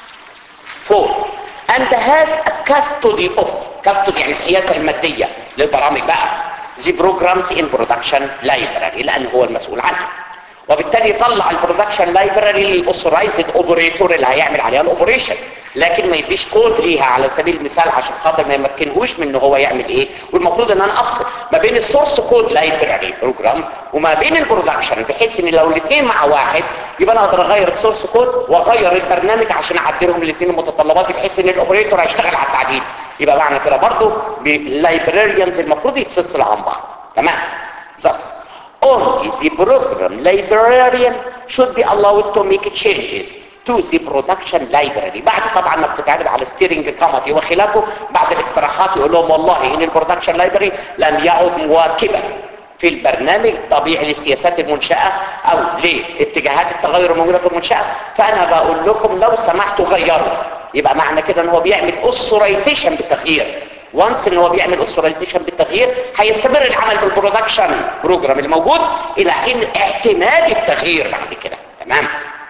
for and has a custody of custody يعني الحيازة المادية للبرامج بقى the programs in production library لان هو المسؤول عنها وبالتالي يطلع البرودكشن لايبراري للاوثرايزد اوبريتور اللي هيعمل عليها الاوبريشن لكن ما يديش كود ليها على سبيل المثال عشان خاطر ما يمكنهوش من ان هو يعمل ايه والمفروض ان انا افصل ما بين السورس كود لايبراري بروجرام وما بين البرودكشن بحيث ان لو الاثنين مع واحد يبقى انا اقدر اغير السورس كود واغير البرنامج عشان اعدلهم الاثنين المتطلبات بحيث ان الاوبريتور هيشتغل على التعديل يبقى معنى كده برضه اللايبراريانز المفروض يتفصلوا عن بعض تمام thus only the program librarian should be allowed to make changes to the production library بعد طبعا ما بتتعرض على steering committee وخلافه بعد الاقتراحات يقول لهم والله ان البرودكشن لايبرري لم يعد مواكبا في البرنامج طبيعي للسياسات المنشأة او لاتجاهات التغير الموجودة في المنشأة فانا بقول لكم لو سمحتوا غيروا يبقى معنى كده ان هو بيعمل اوثرايزيشن بالتغيير وانس ان هو بيعمل اوثرايزيشن بالتغيير هيستمر العمل بالبرودكشن بروجرام الموجود الى حين اعتماد التغيير بعد كده تمام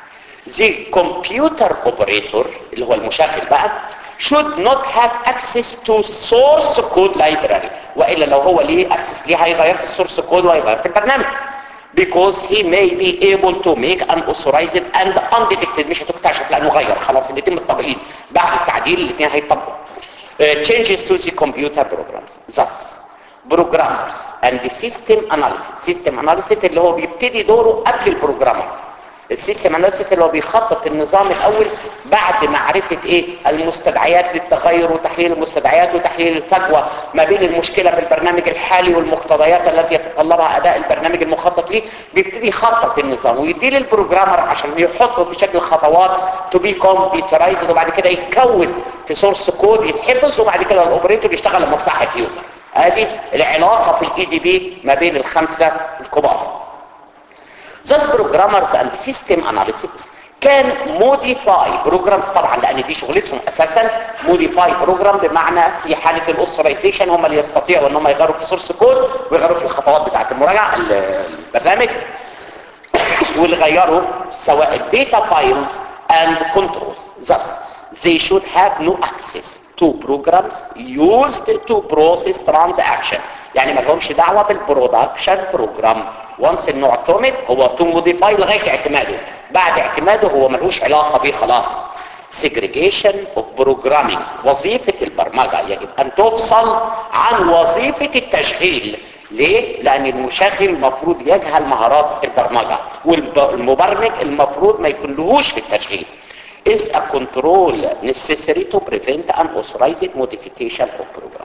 the computer operator اللي هو المشغل بقى should not have access to source code library والا لو هو ليه access ليه هيغير في السورس كود وهيغير في البرنامج because he may be able to make an authorized and undetected مش هتكتشف لانه غير خلاص الاثنين متطبقين بعد التعديل الاثنين هيطبقوا Uh, changes to the computer programs. Thus, programmers and the system analysis. System analysis اللي هو بيبتدي دوره قبل البروجرامر. السيستم اناليسيس اللي هو بيخطط النظام الاول بعد معرفة ايه المستدعيات للتغير وتحليل المستدعيات وتحليل الفجوة ما بين المشكلة في البرنامج الحالي والمقتضيات التي يتطلبها اداء البرنامج المخطط ليه بيبتدي يخطط النظام ويديه للبروجرامر عشان يحطه في شكل خطوات تو بي كمبيوترايزد وبعد كده يتكون في سورس كود يتحفظ وبعد كده الاوبريتور يشتغل لمصلحة يوزر ادي العلاقة في الاي دي بي ما بين الخمسة الكبار Thus programmers and system analysis can modify programs طبعا لان دي شغلتهم اساسا modify program بمعنى في حالة الاوثرايزيشن هم اللي يستطيعوا ان هم يغيروا في السورس كود ويغيروا في الخطوات بتاعة المراجعة البرنامج ويغيروا سواء data files and controls thus they should have no access to programs used to process transaction يعني ما لهمش دعوة بالبرودكشن بروجرام وانس انه اعتمد هو تو موديفاي لغايه اعتماده بعد اعتماده هو ملوش علاقه بيه خلاص segregation of programming وظيفة البرمجة يجب أن تفصل عن وظيفة التشغيل ليه؟ لأن المشغل المفروض يجهل مهارات البرمجة والمبرمج المفروض ما يكون لهوش في التشغيل is a control necessary to prevent unauthorized modification of program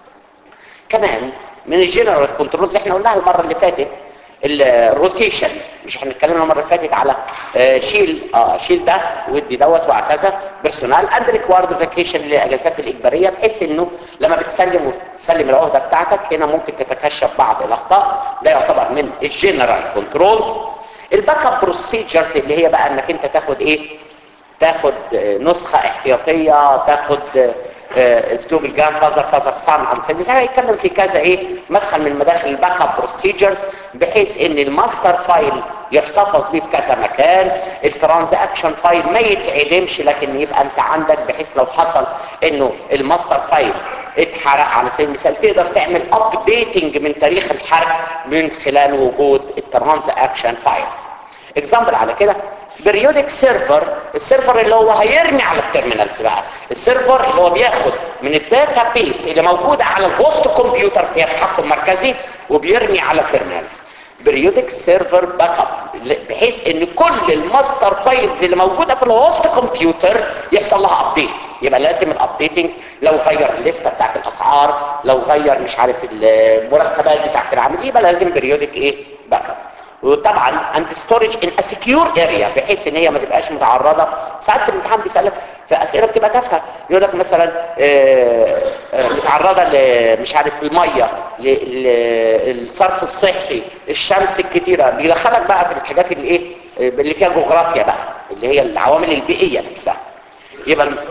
كمان من الجنرال كنترولز احنا قلناها المرة اللي فاتت الروتيشن مش احنا اتكلمنا المره اللي فاتت على آه شيل اه شيل ده ودي دوت وهكذا بيرسونال اند ريكوارد فاكيشن للاجازات الاجباريه بحيث انه لما بتسلم وتسلم العهده بتاعتك هنا ممكن تتكشف بعض الاخطاء ده يعتبر من الجنرال كنترولز الباك اب بروسيجرز اللي هي بقى انك انت تاخد ايه تاخد آه نسخه احتياطيه تاخد آه اسلوب الجراند فازر فازر سان امثال ده هيتكلم في كذا ايه مدخل من مداخل الباك اب بروسيجرز بحيث ان الماستر فايل يحتفظ بيه في كذا مكان الترانزاكشن فايل ما يتعدمش لكن يبقى انت عندك بحيث لو حصل انه الماستر فايل اتحرق على سبيل المثال تقدر تعمل ابديتنج من تاريخ الحرق من خلال وجود الترانزاكشن فايلز اكزامبل على كده بريودك سيرفر السيرفر اللي هو هيرمي على التيرمينالز بقى السيرفر اللي هو بياخد من الداتا بيس اللي موجوده على الهوست كمبيوتر في التحكم المركزي وبيرمي على التيرمينالز بريودك سيرفر باك اب بحيث ان كل الماستر فايلز اللي موجوده في الهوست كمبيوتر يحصل لها ابديت يبقى لازم الابديتنج لو غير الليسته بتاعت الاسعار لو غير مش عارف المرتبات بتاعت العامل يبقى لازم بريودك ايه باك اب وطبعا اند ستورج ان سكيور اريا بحيث ان هي ما تبقاش متعرضه ساعات في الامتحان بيسالك في اسئله بتبقى تافهه يقول لك مثلا آه، آه، متعرضه ل- مش عارف الميه ل- ل- الصرف الصحي الشمس الكتيره بيدخلك بقى في الحاجات اللي ايه آه، اللي فيها جغرافيا بقى اللي هي العوامل البيئيه نفسها يبقى الم-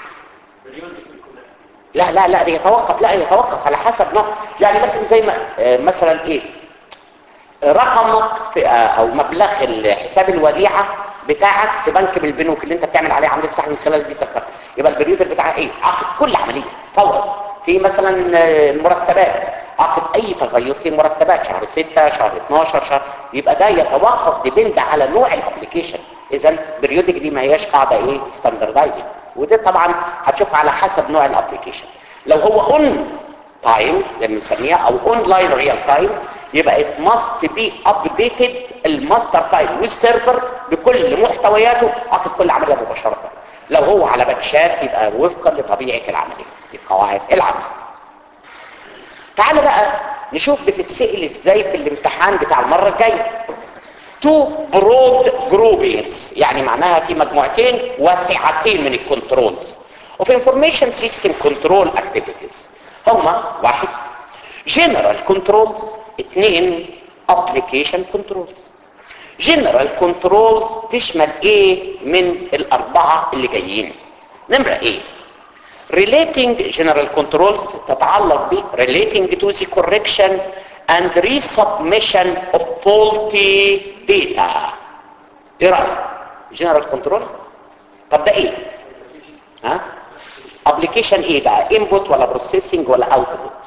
لا لا لا يتوقف لا يتوقف على حسب نوع يعني مثلا زي ما آه، مثلا ايه رقمك في او مبلغ حساب الوديعه بتاعك في بنك من البنوك اللي انت بتعمل عليه عمليه سحب من خلال الفيزا كارد يبقى البريود بتاعها ايه عقد كل عمليه فورا في مثلا آه، المرتبات عقد اي تغير في المرتبات شهر 6 شهر 12 شهر يبقى ده يتوقف ديبند على نوع الابلكيشن اذا بريودك دي ما هياش قاعده ايه ستاندردايزنج وده طبعا هتشوف على حسب نوع الابلكيشن لو هو اون تايم زي ما بنسميها او اونلاين ريال تايم يبقى it must be updated الماستر فايل والسيرفر بكل محتوياته عقد كل عمليه مباشره لو هو على باتشات يبقى وفقا لطبيعه العمليه دي قواعد العمل تعالوا بقى نشوف بتتسأل ازاي في الامتحان بتاع المره الجايه تو برود جروبينز يعني معناها في مجموعتين واسعتين من الكنترولز of information system control activities هما واحد general controls اثنين application controls general controls تشمل ايه من الاربعة اللي جايين نمرة ايه relating general controls تتعلق ب relating to the correction and resubmission of faulty data ايه رأيك general control طب ده ايه ها application ايه بقى input ولا processing ولا output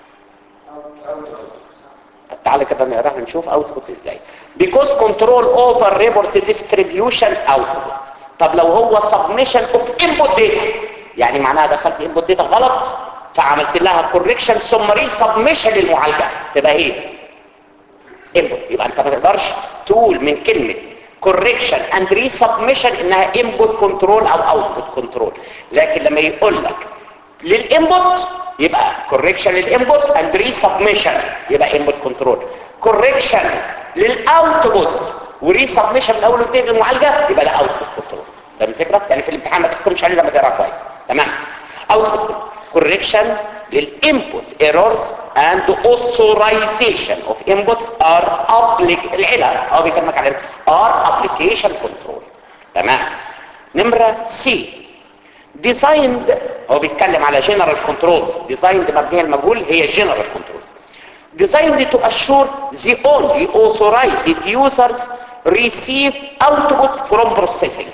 طب تعالى كده نقراها نشوف output ازاي because control over report distribution output طب لو هو submission of input data يعني معناها دخلت input data غلط فعملت لها correction ثم resubmission للمعالجة تبقى ايه input يبقى انت ما تقدرش تقول من كلمة correction and resubmission انها input control او output control لكن لما يقول لك للانبوت يبقى correction للانبوت and resubmission يبقى input control correction للاوتبوت وريسبمشن من اول وجديد للمعالجه يبقى ده اوتبوت كنترول ده الفكره يعني في الامتحان ما تحكمش عليه لما تقرا كويس تمام اوتبوت correction للانبوت ايرورز and authorization of inputs are applic العلة هو بيكلمك على are application control تمام نمرة سي designed هو بيتكلم على general controls designed مبنية المجهول هي general controls designed to assure the only authorized users receive output from processing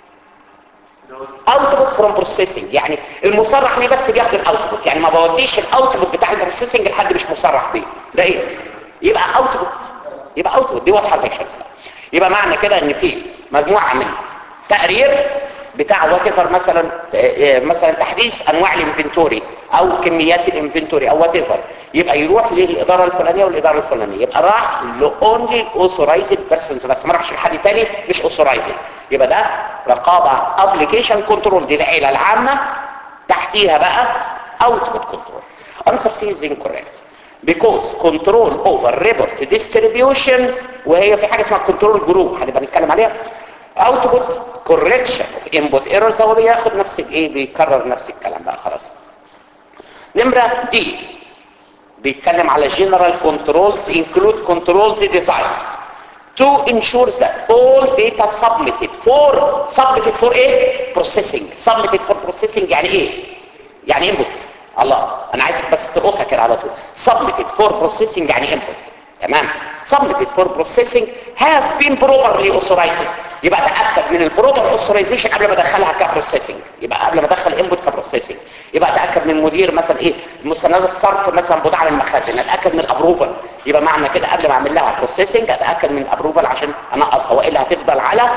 output from processing يعني المصرح ليه بس بياخد الاوتبوت يعني ما بوديش الاوتبوت بتاع البروسيسنج لحد مش مصرح بيه ده ايه يبقى اوتبوت يبقى اوتبوت دي واضحه زي الشمس يبقى معنى كده ان في مجموعه من تقرير بتاع واتيفر مثلا آه، مثلا تحديث انواع الانفنتوري او كميات الانفنتوري او واتيفر يبقى يروح للاداره الفلانيه والاداره الفلانيه يبقى راح لاونلي اوثورايزد بيرسونز بس ما راحش لحد تاني مش اوثورايزد يبقى ده رقابه ابلكيشن كنترول دي العيله العامه تحتيها بقى اوتبوت كنترول answer C is incorrect because control over report distribution وهي في حاجه اسمها كنترول جروب هنبقى نتكلم عليها output correction of input errors هو بياخد نفس الايه بيكرر نفس الكلام بقى خلاص نمرة دي بيتكلم على general controls include controls designed to ensure that all data submitted for submitted for ايه processing submitted for processing يعني ايه يعني input الله انا عايزك بس تلقطها كده على طول submitted for processing يعني input تمام submitted for processing have been properly authorized يبقى اتاكد من البروبر اوثرايزيشن قبل ما ادخلها كبروسيسنج يبقى قبل ما ادخل انبوت كبروسيسنج يبقى اتاكد من مدير مثلا ايه مستندات الصرف مثلا بضاعه من المخازن اتاكد من الابروفل يبقى معنى كده قبل ما اعمل لها بروسيسنج اتاكد من الابروفل عشان انقصها والا هتفضل على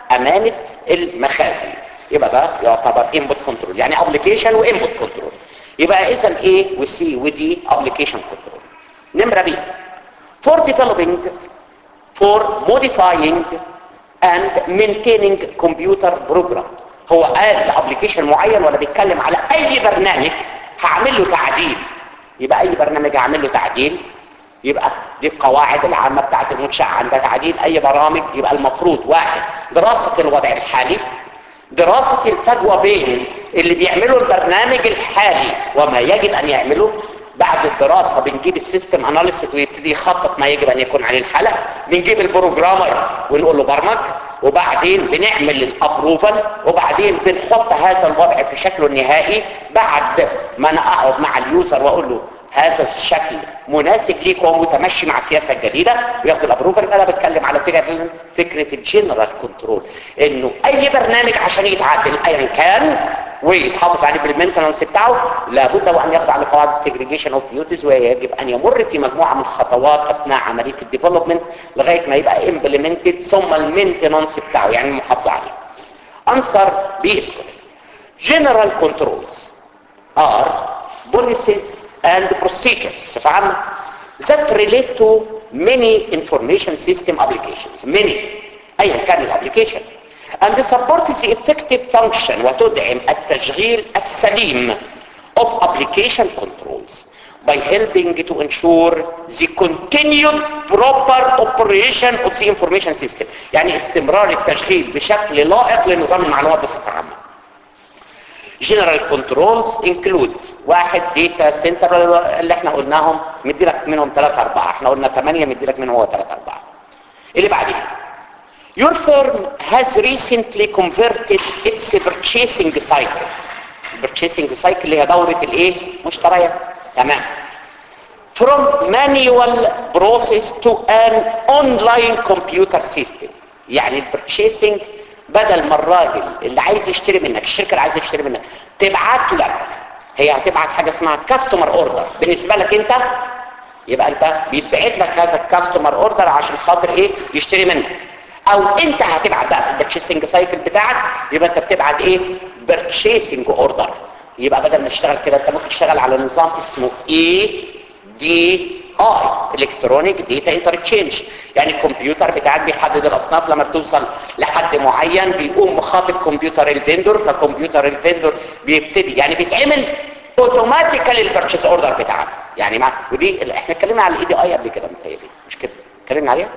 امانه المخازن يبقى ده يعتبر انبوت كنترول يعني ابلكيشن وانبوت كنترول يبقى اذا ايه وسي ودي ابلكيشن كنترول نمره بي for developing for modifying and maintaining computer program هو قال ابلكيشن معين ولا بيتكلم على اي برنامج هعمل له تعديل يبقى اي برنامج هعمل له تعديل يبقى دي القواعد العامة بتاعت المنشأة عندها تعديل اي برامج يبقى المفروض واحد دراسة الوضع الحالي دراسة الفجوة بين اللي بيعملوا البرنامج الحالي وما يجب ان يعمله بعد الدراسة بنجيب السيستم اناليسيس ويبتدي يخطط ما يجب ان يكون عليه الحالة بنجيب البروجرامر ونقول له برمج وبعدين بنعمل الابروفال وبعدين بنحط هذا الوضع في شكله النهائي بعد ما انا اقعد مع اليوزر واقول له هذا الشكل مناسب ليك ومتمشي مع السياسه الجديده وياخد الابروفال يبقى انا بتكلم على فكره فكره الجنرال كنترول انه اي برنامج عشان يتعدل ايا كان ويتحافظ عليه بالمينتنس بتاعه لابد وان يخضع لقواعد السيجريجيشن اوف ديوتيز ويجب ان يمر في مجموعه من الخطوات اثناء عمليه الديفلوبمنت لغايه ما يبقى امبلمنتد ثم المينتنس بتاعه يعني المحافظه عليه. انسر بي General controls are policies and procedures بصفة عامة that relate to many information system applications many ايا كان الابليكيشن and support the effective function وتدعم التشغيل السليم of application controls by helping to ensure the continued proper operation of the information system يعني استمرار التشغيل بشكل لائق لنظام المعلومات بصفة عامة general controls include واحد data center اللي احنا قلناهم مدي لك منهم 3 4 احنا قلنا 8 مدي لك منهم هو 3 4 اللي بعديها Your firm has recently converted its purchasing cycle purchasing cycle اللي هي دورة الايه مشتريات تمام from manual process to an online computer system يعني البرتشيسنج بدل ما الراجل اللي عايز يشتري منك الشركه اللي عايزه تشتري منك تبعت لك هي هتبعت حاجه اسمها كاستمر اوردر بالنسبه لك انت يبقى انت بيتبعت لك هذا الكاستمر اوردر عشان خاطر ايه يشتري منك او انت هتبعت بقى في البرتشيسنج سايكل بتاعك يبقى انت بتبعت ايه برتشيسنج اوردر يبقى بدل ما تشتغل كده انت ممكن تشتغل على نظام اسمه اي دي اي الكترونيك داتا انترتشينج يعني الكمبيوتر بتاعك بيحدد الاصناف لما بتوصل لحد معين بيقوم مخاطب كمبيوتر الفندور فكمبيوتر الفندور بيبتدي يعني بيتعمل اوتوماتيكالي البرتشيز اوردر بتاعك يعني مع ودي احنا اتكلمنا على الاي دي اي قبل كده متهيألي مش كده اتكلمنا عليها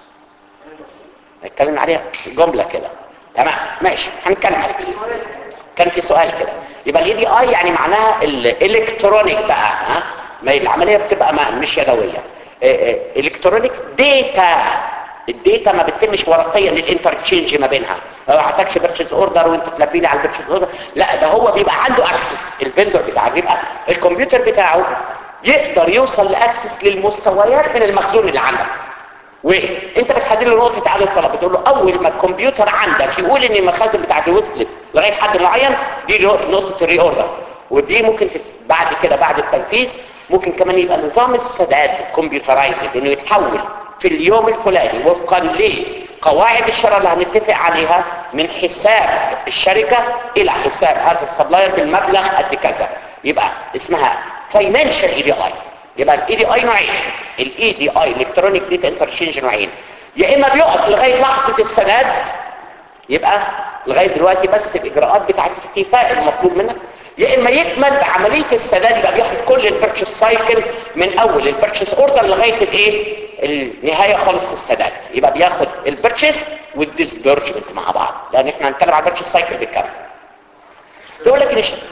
اتكلمنا عليها جمله كده تمام ماشي هنتكلم عليها كان في سؤال كده يبقى الاي دي اي يعني معناها الالكترونيك بقى ها ما العمليه بتبقى ما مش يدويه الكترونيك داتا الداتا ما بتتمش ورقيا للانترتشينج ما بينها ما بعتكش بيرتشيز اوردر وانت تلبي لي على البيرتشيز اوردر لا ده هو بيبقى عنده اكسس الفندور بتاعه بيبقى الكمبيوتر بتاعه يقدر يوصل لاكسس للمستويات من المخزون اللي عندك وانت بتحدد له نقطه اعاده الطلب بتقول له اول ما الكمبيوتر عندك يقول ان المخازن بتاعتي وصلت لغايه حد معين دي نقطه الري اوردر ودي ممكن بعد كده بعد التنفيذ ممكن كمان يبقى نظام السداد كمبيوترايزد انه يتحول في اليوم الفلاني وفقا لقواعد الشراء اللي هنتفق عليها من حساب الشركة الى حساب هذا السبلاير بالمبلغ قد كذا يبقى اسمها فاينانشال اي دي اي يبقى الاي دي اي نوعين الاي دي اي الكترونيك ديتا انترشينج نوعين يا اما بيقف لغايه لحظه السداد يبقى لغايه دلوقتي بس الاجراءات بتاعت استيفاء المطلوب منك يا اما يكمل بعمليه السداد يبقى بياخد كل البيرتشيز سايكل من اول البيرتشيز اوردر لغايه الايه النهايه خالص السداد يبقى بياخد البيرتشيز والديسبيرجمنت مع بعض لان احنا هنتكلم على البيرتشيز سايكل بالكامل يقول لك إيش؟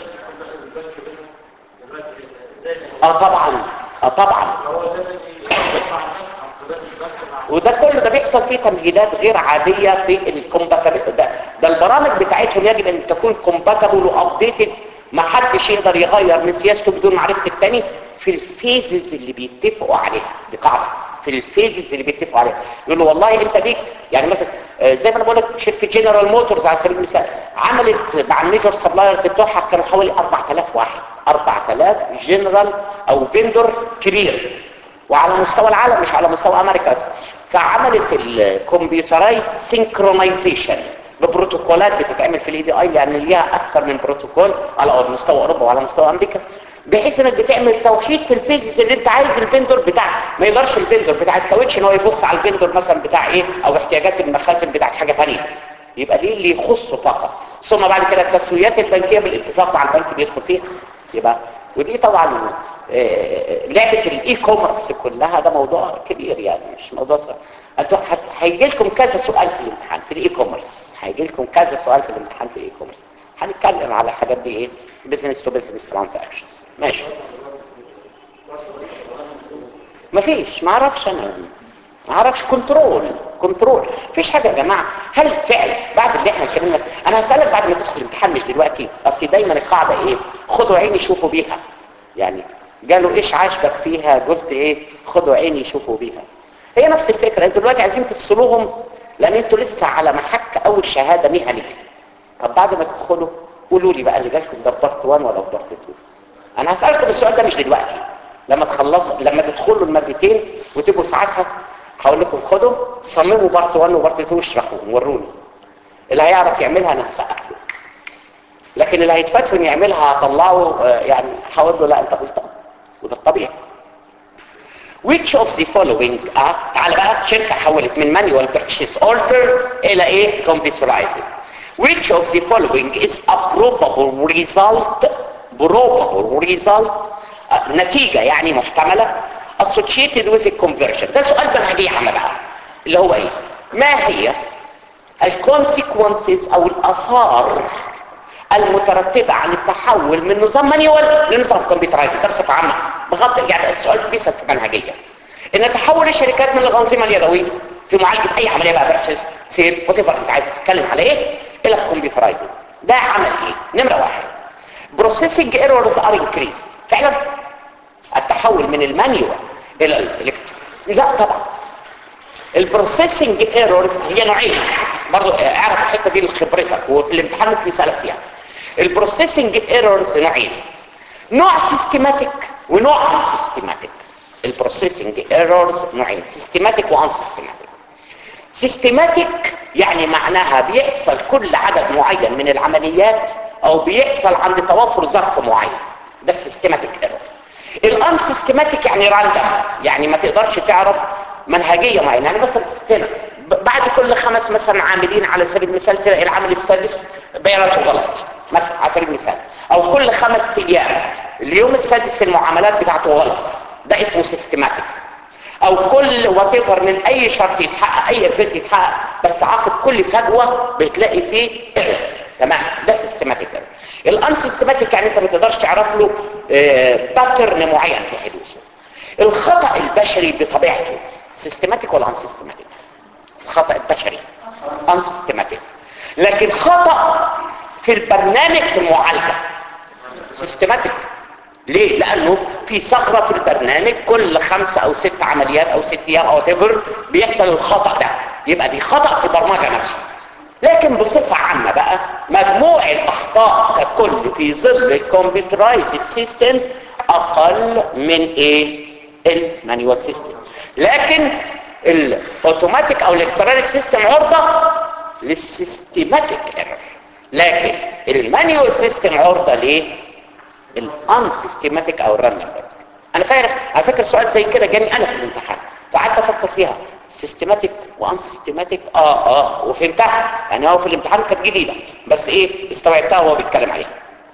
اه طبعا اه طبعا وده كله ده بيحصل فيه تمهيدات غير عادية في الكومباتبل ده, ده البرامج بتاعتهم يجب ان تكون كومباتبل وابديتد ما حدش يقدر يغير من سياسته بدون معرفة التاني في الفيزز اللي بيتفقوا عليها دي قاعدة في الفيزز اللي بيتفقوا عليها يقول له والله انت بيك يعني مثلا زي ما انا بقول لك شركه جنرال موتورز على سبيل المثال عملت مع الميجر سبلايرز بتوعها كانوا حوالي 4000 واحد 4000 جنرال او فيندور كبير وعلى مستوى العالم مش على مستوى امريكا بس فعملت الكمبيوترايز سينكرونايزيشن ببروتوكولات بتتعمل في الاي دي اي لان ليها اكثر من بروتوكول على مستوى اوروبا وعلى مستوى امريكا بحيث انك بتعمل توحيد في الفيزز اللي انت عايز الفندور بتاع ما يقدرش الفندور بتاع الكاوتش ان هو يبص على الفندور مثلا بتاع ايه او احتياجات المخازن بتاعت حاجه ثانيه يبقى ليه اللي يخصه فقط ثم بعد كده التسويات البنكيه بالاتفاق مع البنك بيدخل فيها يبقى ودي طبعا آه، لعبه الاي كوميرس كلها ده موضوع كبير يعني مش موضوع صغير انتوا هيجي لكم كذا سؤال في الامتحان في الاي كوميرس هيجي لكم كذا سؤال في الامتحان في الاي كوميرس هنتكلم على الحاجات دي ايه بزنس تو بزنس ترانزاكشنز ماشي مفيش ما اعرفش انا ما اعرفش كنترول كنترول مفيش حاجه يا جماعه هل فعلا بعد اللي احنا اتكلمنا انا هسالك بعد ما تدخل الامتحان مش دلوقتي اصل دايما القاعده ايه خدوا عيني شوفوا بيها يعني قالوا ايش عاجبك فيها قلت ايه خدوا عيني شوفوا بيها هي نفس الفكره انتوا دلوقتي عايزين تفصلوهم لان انتوا لسه على محك اول شهاده مهني طب بعد ما تدخلوا قولوا لي بقى اللي جالكم ده في بارت 1 ولا في بارت 2 انا هسالكم السؤال ده مش دلوقتي لما تخلصوا لما تدخلوا المادتين وتبقوا ساعتها هقول لكم خدوا صمموا بارت 1 وبارت 2 واشرحوا وروني اللي هيعرف يعملها انا هسقف له لكن اللي هيتفتن يعملها هطلعه آه، يعني هقول له لا انت غلطان وده الطبيعي which of the following اه تعال بقى شركة حولت من manual purchase order الى ايه computerized which of the following is a probable result probable result آه نتيجة يعني محتملة associated with a conversion ده سؤال منهجي عامة بقى اللي هو ايه ما هي الكونسيكونسز او الاثار المترتبة عن التحول من نظام مانيوال لنظام كمبيوترايزد ده بصفة عامة بغض يعني السؤال بيسأل في منهجية ان تحول الشركات من الأنظمة اليدوية في معالجة اي عملية بقى برشز سير وتبقى انت عايز تتكلم على ايه الى الكمبيوترايزد ده عمل ايه نمرة واحد بروسيسنج ايرورز ار انكريز فعلا التحول من المانيوال الى الالكتروني لا طبعا البروسيسنج ايرورز هي نوعين برضو اعرف الحته دي لخبرتك وفي الامتحان ممكن يسالك فيها البروسيسنج ايرورز نوعين نوع سيستماتيك ونوع ان سيستماتيك البروسيسنج ايرورز نوعين سيستماتيك وان سيستماتيك سيستماتيك يعني معناها بيحصل كل عدد معين من العمليات او بيحصل عند توافر ظرف معين ده السيستماتيك ايرور الان سيستماتيك يعني راندم يعني ما تقدرش تعرف منهجيه معينه يعني مثلا هنا بعد كل خمس مثلا عاملين على سبيل المثال تلاقي العامل السادس بياناته غلط مثلا على سبيل المثال او كل خمس ايام اليوم السادس المعاملات بتاعته غلط ده اسمه سيستماتيك او كل واتيفر من اي شرط يتحقق اي افكت يتحقق بس عقب كل فجوه بتلاقي فيه ايرور تمام ده سيستماتيك الان سيستماتيك يعني انت ما تقدرش تعرف له باترن معين في حدوثه الخطا البشري بطبيعته سيستماتيك ولا ان سيستماتيك الخطا البشري ان سيستماتيك لكن خطا في البرنامج في المعالجه سيستماتيك ليه لانه في ثغره في البرنامج كل خمسة او ست عمليات او ست ايام او تفر بيحصل الخطا ده يبقى دي خطا في البرمجه نفسه لكن بصفة عامة بقى مجموع الأخطاء ككل في ظل الكمبيوترايزد سيستمز أقل من إيه؟ المانيوال سيستم لكن الاوتوماتيك أو الالكترونيك سيستم عرضة للسيستماتيك ايرور لكن المانيوال سيستم عرضة ليه؟ الان سيستماتيك أو الراندوم أنا فاكر على فكرة سؤال زي كده جاني أنا في الامتحان فقعدت أفكر فيها سيستماتيك وان سيستماتيك اه اه وفهمتها يعني هو في الامتحان كانت جديده بس ايه استوعبتها وهو بيتكلم عليها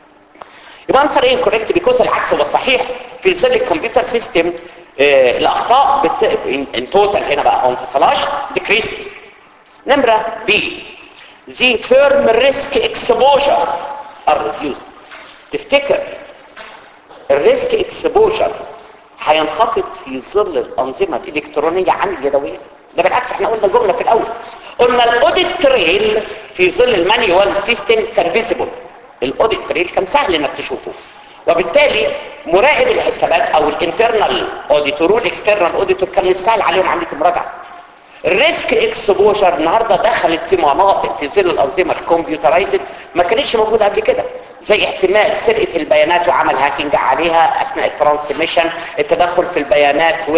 يبقى انسر ايه كوريكت بيكوز العكس هو صحيح في ظل الكمبيوتر سيستم آه الاخطاء بت... ان توتال هنا بقى هو ما انفصلاش ديكريسز نمره بي the firm risk exposure are reduced تفتكر الريسك اكسبوجر هينخفض في ظل الأنظمة الإلكترونية عن اليدوية ده بالعكس احنا قلنا الجملة في الأول قلنا الاوديت تريل في ظل المانيوال سيستم كان فيزيبل الاوديت تريل كان سهل انك تشوفه وبالتالي مراقب الحسابات او الانترنال اوديتور والاكسترنال اوديتور كان مش سهل عليهم عمليه المراجعه الريسك اكسبوجر النهارده دخلت في مناطق في ظل الانظمه الكمبيوترايزد ما كانتش موجوده قبل كده زي احتمال سرقه البيانات وعمل هاكينج عليها اثناء الترانسميشن التدخل في البيانات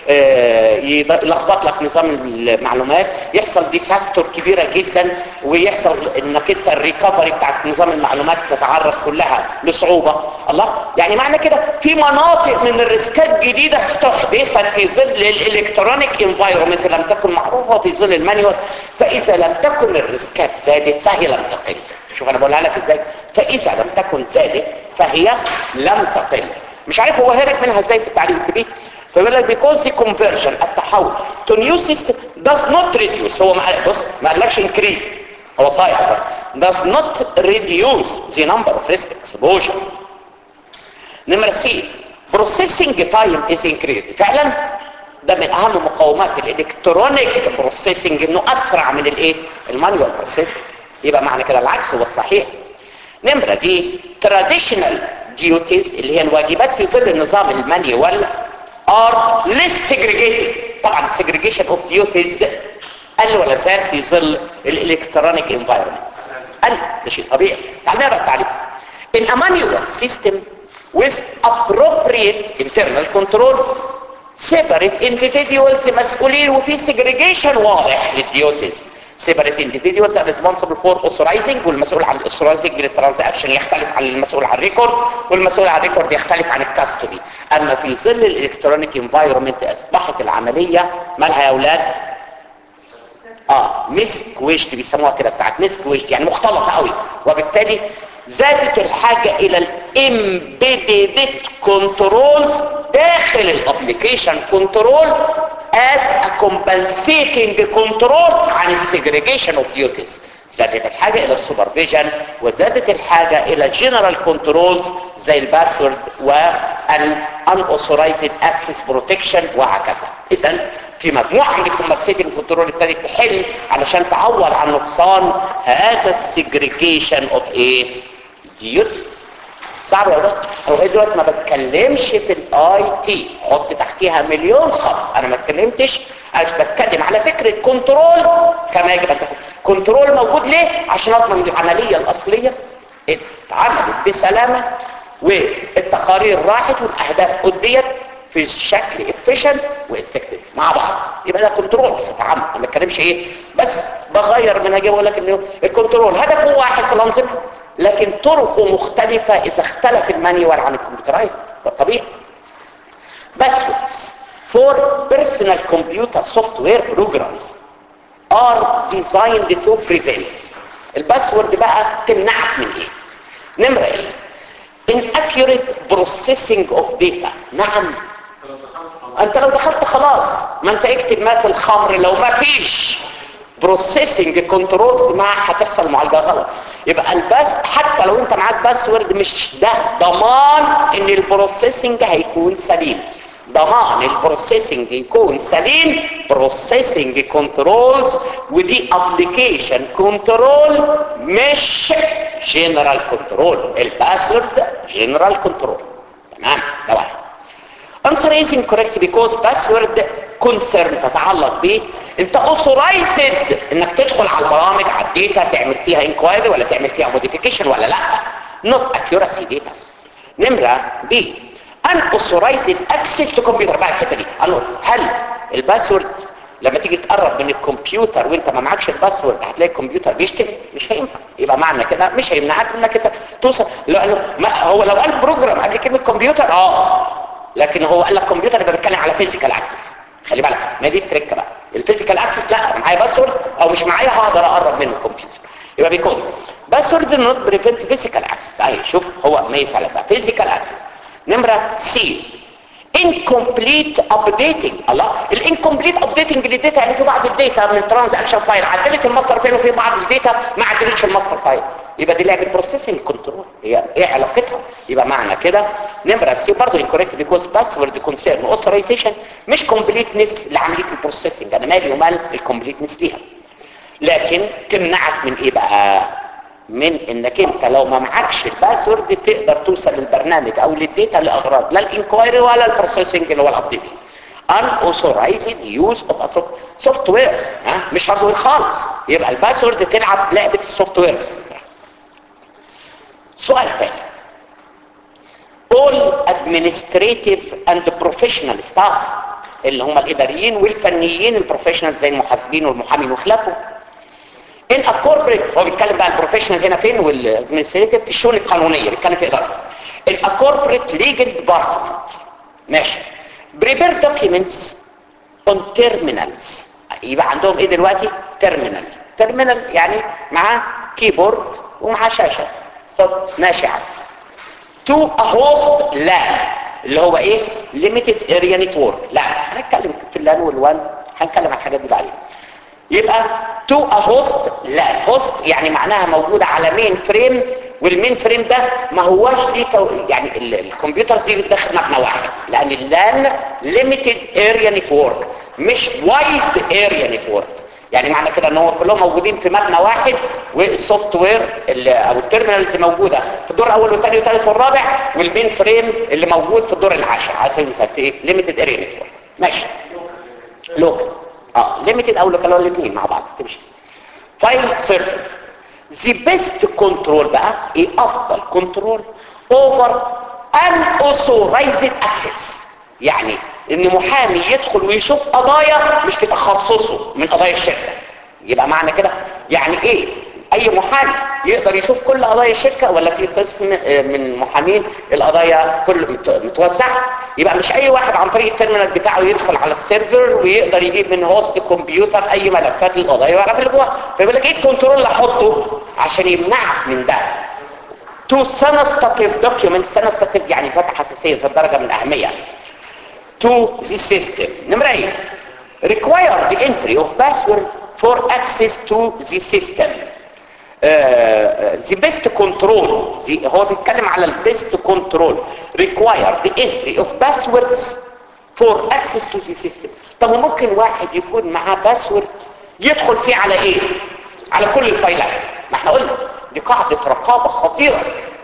آه، يض- يلخبط لك نظام المعلومات يحصل ديساستر كبيرة جدا ويحصل انك انت الريكفري بتاعت نظام المعلومات تتعرض كلها لصعوبة الله يعني معنى كده في مناطق من الريسكات جديدة استحدثت في ظل الالكترونيك انفايرمنت لم تكن معروفة في ظل المانيوال فاذا لم تكن الريسكات زادت فهي لم تقل شوف انا بقولها لك ازاي فاذا لم تكن زادت فهي لم تقل مش عارف هو هرب منها ازاي في التعليم في بيه فيقول لك because the conversion التحول to new system does not reduce هو ما قال- بص ما قالكش increase هو صايع بقى. does not reduce the number of risk exposure نمرة سي processing time is increased فعلا ده من اهم مقومات الالكترونيك بروسيسنج انه اسرع من الايه المانيوال بروسيسنج يبقى معنى كده العكس هو الصحيح نمرة دي traditional duties اللي هي الواجبات في ظل النظام المانيوال are less segregated طبعا segregation of duties قل ولا زاد في ظل الالكترونيك environment قل ده شيء طبيعي تعال نقرا التعليق in a manual system with appropriate internal control separate individuals مسؤولين وفي segregation واضح للديوتيز separate individuals are responsible for authorizing والمسؤول عن authorizing للترانزاكشن يختلف عن المسؤول عن الريكورد والمسؤول عن الريكورد يختلف عن الكاستودي اما في ظل الالكترونيك انفايرمنت اصبحت العمليه مالها يا اولاد اه مسك ويشت بيسموها كده ساعات مسك ويشت يعني مختلطه قوي وبالتالي زادت الحاجه الى الامبيدد كنترولز داخل الابلكيشن كنترول as a compensating control عن السيجريجيشن اوف ديوتيز زادت الحاجة الى السوبرفيجن وزادت الحاجة الى جنرال كنترولز زي الباسورد والاnunauthorized access protection وهكذا اذا في مجموعة من الكومبنسيتنج كنترول الثاني تحل علشان تعوض عن نقصان هذا السيجريجيشن اوف ايه ديوتيز صعب يا ولاد لغايه دلوقتي ما بتكلمش في الاي تي حط تحتيها مليون خط انا ما اتكلمتش انا بتكلم على فكره كنترول كما يجب ان تكون كنترول موجود ليه عشان اضمن العمليه الاصليه اتعملت بسلامه والتقارير راحت والاهداف اديت في شكل efficient وافكتيف مع بعض يبقى ده كنترول بصفه عامه ما بتكلمش ايه بس بغير من هاجي اقول لك ان الكنترول هدفه واحد في الانظمه لكن طرقه مختلفة إذا اختلف المانيوال عن الكمبيوترايز ده طبيعي Passwords for personal computer software programs are designed to prevent الباسورد بقى تمنعك من ايه نمرة ايه inaccurate processing of data نعم انت لو دخلت خلاص ما انت اكتب ما في الخمر لو ما فيش بروسيسنج كنترول مع هتحصل معالجه غلط يبقى الباس حتى لو انت معاك باسورد مش ده ضمان ان البروسيسنج هيكون سليم ضمان البروسيسنج يكون سليم بروسيسنج كنترولز ودي ابلكيشن كنترول مش جنرال كنترول الباسورد جنرال كنترول تمام ده واحد answer is incorrect because password concern تتعلق به انت authorized انك تدخل على البرامج على الداتا تعمل فيها inquiry ولا تعمل فيها modification ولا لا not accuracy data نمرة B unauthorized access to computer بقى الحتة دي قالوا هل الباسورد لما تيجي تقرب من الكمبيوتر وانت ما معكش الباسورد هتلاقي الكمبيوتر بيشتم مش هينفع يبقى معنى كده مش هيمنعك انك انت توصل لانه ما هو لو قال بروجرام قبل كلمه كمبيوتر اه لكن هو قال لك كمبيوتر يبقى بيتكلم على فيزيكال اكسس خلي بالك ما دي التركه بقى الفيزيكال اكسس لا معايا باسورد او مش معايا هقدر اقرب من الكمبيوتر يبقى بيكوز باسورد نوت بريفنت فيزيكال اكسس اهي شوف هو ميس على بقى فيزيكال اكسس نمره سي incomplete updating الله الانكمبليت updating للداتا يعني في بعض الداتا من الترانزاكشن فايل عدلت الماستر فين وفي بعض الداتا ما عدلتش الماستر فايل يبقى دي لعبه بروسيسنج كنترول هي ايه علاقتها يبقى معنى كده نمره سي برضه incorrect because password concern authorization مش completeness لعمليه البروسيسنج انا مالي ومال الكومبليتنس ليها لكن تمنعك من ايه بقى من انك انت لو ما معكش الباسورد تقدر توصل للبرنامج او للديتا لاغراض لا الانكوايري ولا البروسيسنج اللي هو الابديتنج unauthorized use of a soft- software ها مش هاردوير خالص يبقى الباسورد تلعب لعبه السوفت وير بس سؤال تاني all administrative and professional staff اللي هم الاداريين والفنيين البروفيشنال زي المحاسبين والمحامين وخلافهم ان كوربريت هو بيتكلم بقى البروفيشنال هنا فين والادمنستريتيف في الشؤون القانونيه بيتكلم في اداره ان كوربريت ليجل ديبارتمنت ماشي بريبير دوكيومنتس اون تيرمينالز يبقى عندهم ايه دلوقتي تيرمينال تيرمينال يعني معاه كيبورد ومعاه شاشه خد ماشي عادي تو ا هوست لان اللي هو ايه ليميتد اريا نتورك لا هنتكلم في اللان والوان هنتكلم عن الحاجات دي بعدين يبقى تو ا هوست لان هوست يعني معناها موجوده على مين فريم والمين فريم ده ما هواش ليه كو... يعني ال- الكمبيوتر دي بتدخل مبنى واحد لان اللان ليميتد اريا نتورك مش وايد اريا نتورك يعني معنى كده ان هو كلهم موجودين في مبنى واحد والسوفت وير اللي او التيرمينالز موجوده في الدور الاول والثاني والثالث والرابع والمين فريم اللي موجود في الدور العاشر على سبيل المثال في ايه ليميتد اريا نتورك ماشي لوكال اه ليميتد او لوكال الاثنين مع بعض تمشي فايل سيرفر the best كنترول بقى ايه افضل كنترول اوفر unauthorized access يعني ان محامي يدخل ويشوف قضايا مش في تخصصه من قضايا الشركه يبقى معنى كده يعني ايه اي محامي يقدر يشوف كل قضايا الشركه ولا في قسم آه، من محامين القضايا كل مت- متوزعه يبقى مش اي واحد عن طريق التيرمينال بتاعه يدخل على السيرفر ويقدر يجيب من هوست كمبيوتر اي ملفات للقضايا ويعرف اللي جواها فيقول لك ايه الكنترول اللي احطه عشان يمنعك من ده تو سنستاتيف دوكيومنت سنستاتيف يعني ذات حساسيه ذات درجه من الاهميه to the system. نمرة ايه؟ require the entry of password for access to the system. Uh, the best control the, هو بيتكلم على ال best control require the entry of passwords for access to the system طب وممكن واحد يكون معاه باسورد يدخل فيه على ايه على كل الفايلات ما احنا قلنا دي قاعدة رقابة خطيرة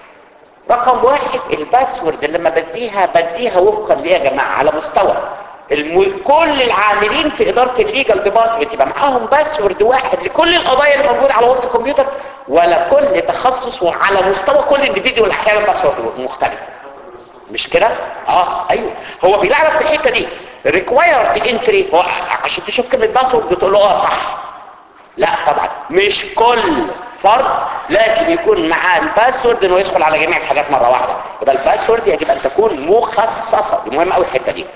رقم واحد الباسورد اللي لما بديها بديها وفقا ليه يا جماعه على مستوى الم... كل العاملين في اداره الليجال ديبارتمنت يبقى معاهم باسورد واحد لكل القضايا اللي موجوده على وسط الكمبيوتر ولا كل تخصص وعلى مستوى كل انديفيديو احيانا باسورد مختلف مش كده اه ايوه هو بيلعبك في الحته دي ريكوايرد انتري هو عشان تشوف كلمه باسورد بتقول له اه صح لا طبعا مش كل فرد لازم يكون معاه الباسورد انه يدخل على جميع الحاجات مره واحده يبقى الباسورد يجب ان تكون مخصصه دي مهمه قوي الحته دي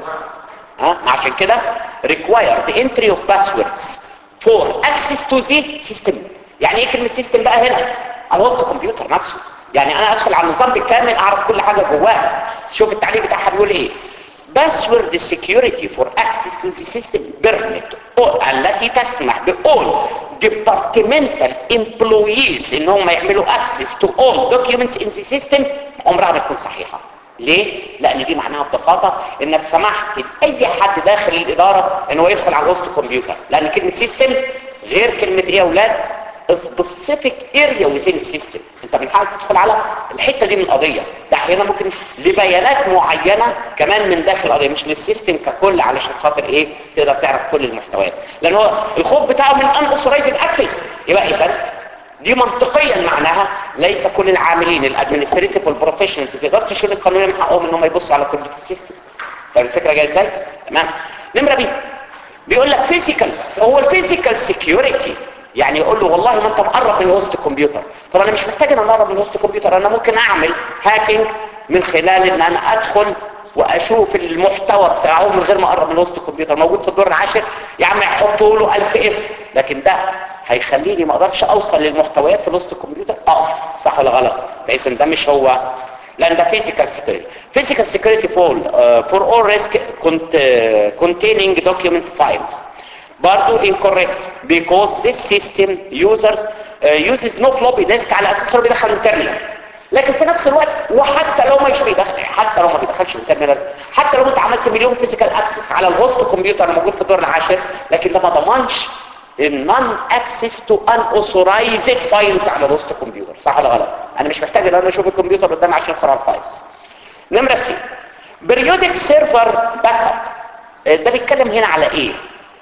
ها عشان كده require the entry of passwords for access to the system يعني ايه كلمه سيستم بقى هنا على وسط الكمبيوتر نفسه يعني انا ادخل على النظام بالكامل اعرف كل حاجه جواه شوف التعليق بتاعها بيقول ايه password security for access to the system permit or التي تسمح بall departmental employees ان هم يعملوا access to all documents in the system عمرها ما تكون صحيحه ليه؟ لان دي معناها ببساطه انك سمحت لاي حد داخل الاداره ان هو يدخل على وسط الكمبيوتر لان كلمه سيستم غير كلمه ايه يا اولاد؟ سبيسيفيك اريا وزين السيستم انت بتحاول تدخل على الحته دي من القضيه ده احيانا ممكن لبيانات معينه كمان من داخل القضيه مش للسيستم ككل علشان خاطر ايه تقدر تعرف كل المحتويات لان هو الخوف بتاعه من ان اوثرايزد اكسس يبقى اذا دي منطقيا معناها ليس كل العاملين الادمنستريتيف والبروفيشنالز في اداره الشؤون القانونيه من حقهم ان هم يبصوا على كمبيوتر سيستم فالفكره جايه ازاي تمام نمره بي بيقول لك فيزيكال هو الفيزيكال سكيورتي يعني يقول له والله ما انت مقرب من وسط الكمبيوتر طب انا مش محتاج ان اقرب من وسط الكمبيوتر انا ممكن اعمل هاكينج من خلال ان انا ادخل واشوف المحتوى بتاعه من غير ما اقرب من وسط الكمبيوتر موجود في الدور العاشر يا عم يحطوا له 1000 اف لكن ده هيخليني ما اقدرش اوصل للمحتويات في وسط الكمبيوتر اه صح ولا غلط بحيث ان ده مش هو لان ده physical security physical security for uh, for all risk cont uh, containing document files برضو incorrect because this system users uh, uses no floppy disk على اساس انه بيدخل من terminal لكن في نفس الوقت وحتى لو مش بيدخل حتى لو ما بيدخلش من terminal حتى لو انت عملت مليون physical access على الهوست كمبيوتر موجود في الدور العاشر لكن ده ما ضمنش النون اكسس تو ان اوثورايزد فايلز على الهوست كمبيوتر صح ولا غلط انا مش محتاج ان انا اشوف الكمبيوتر قدامي عشان اقرا الفايلز نمره سي بريودك سيرفر باك اب ده بيتكلم هنا على ايه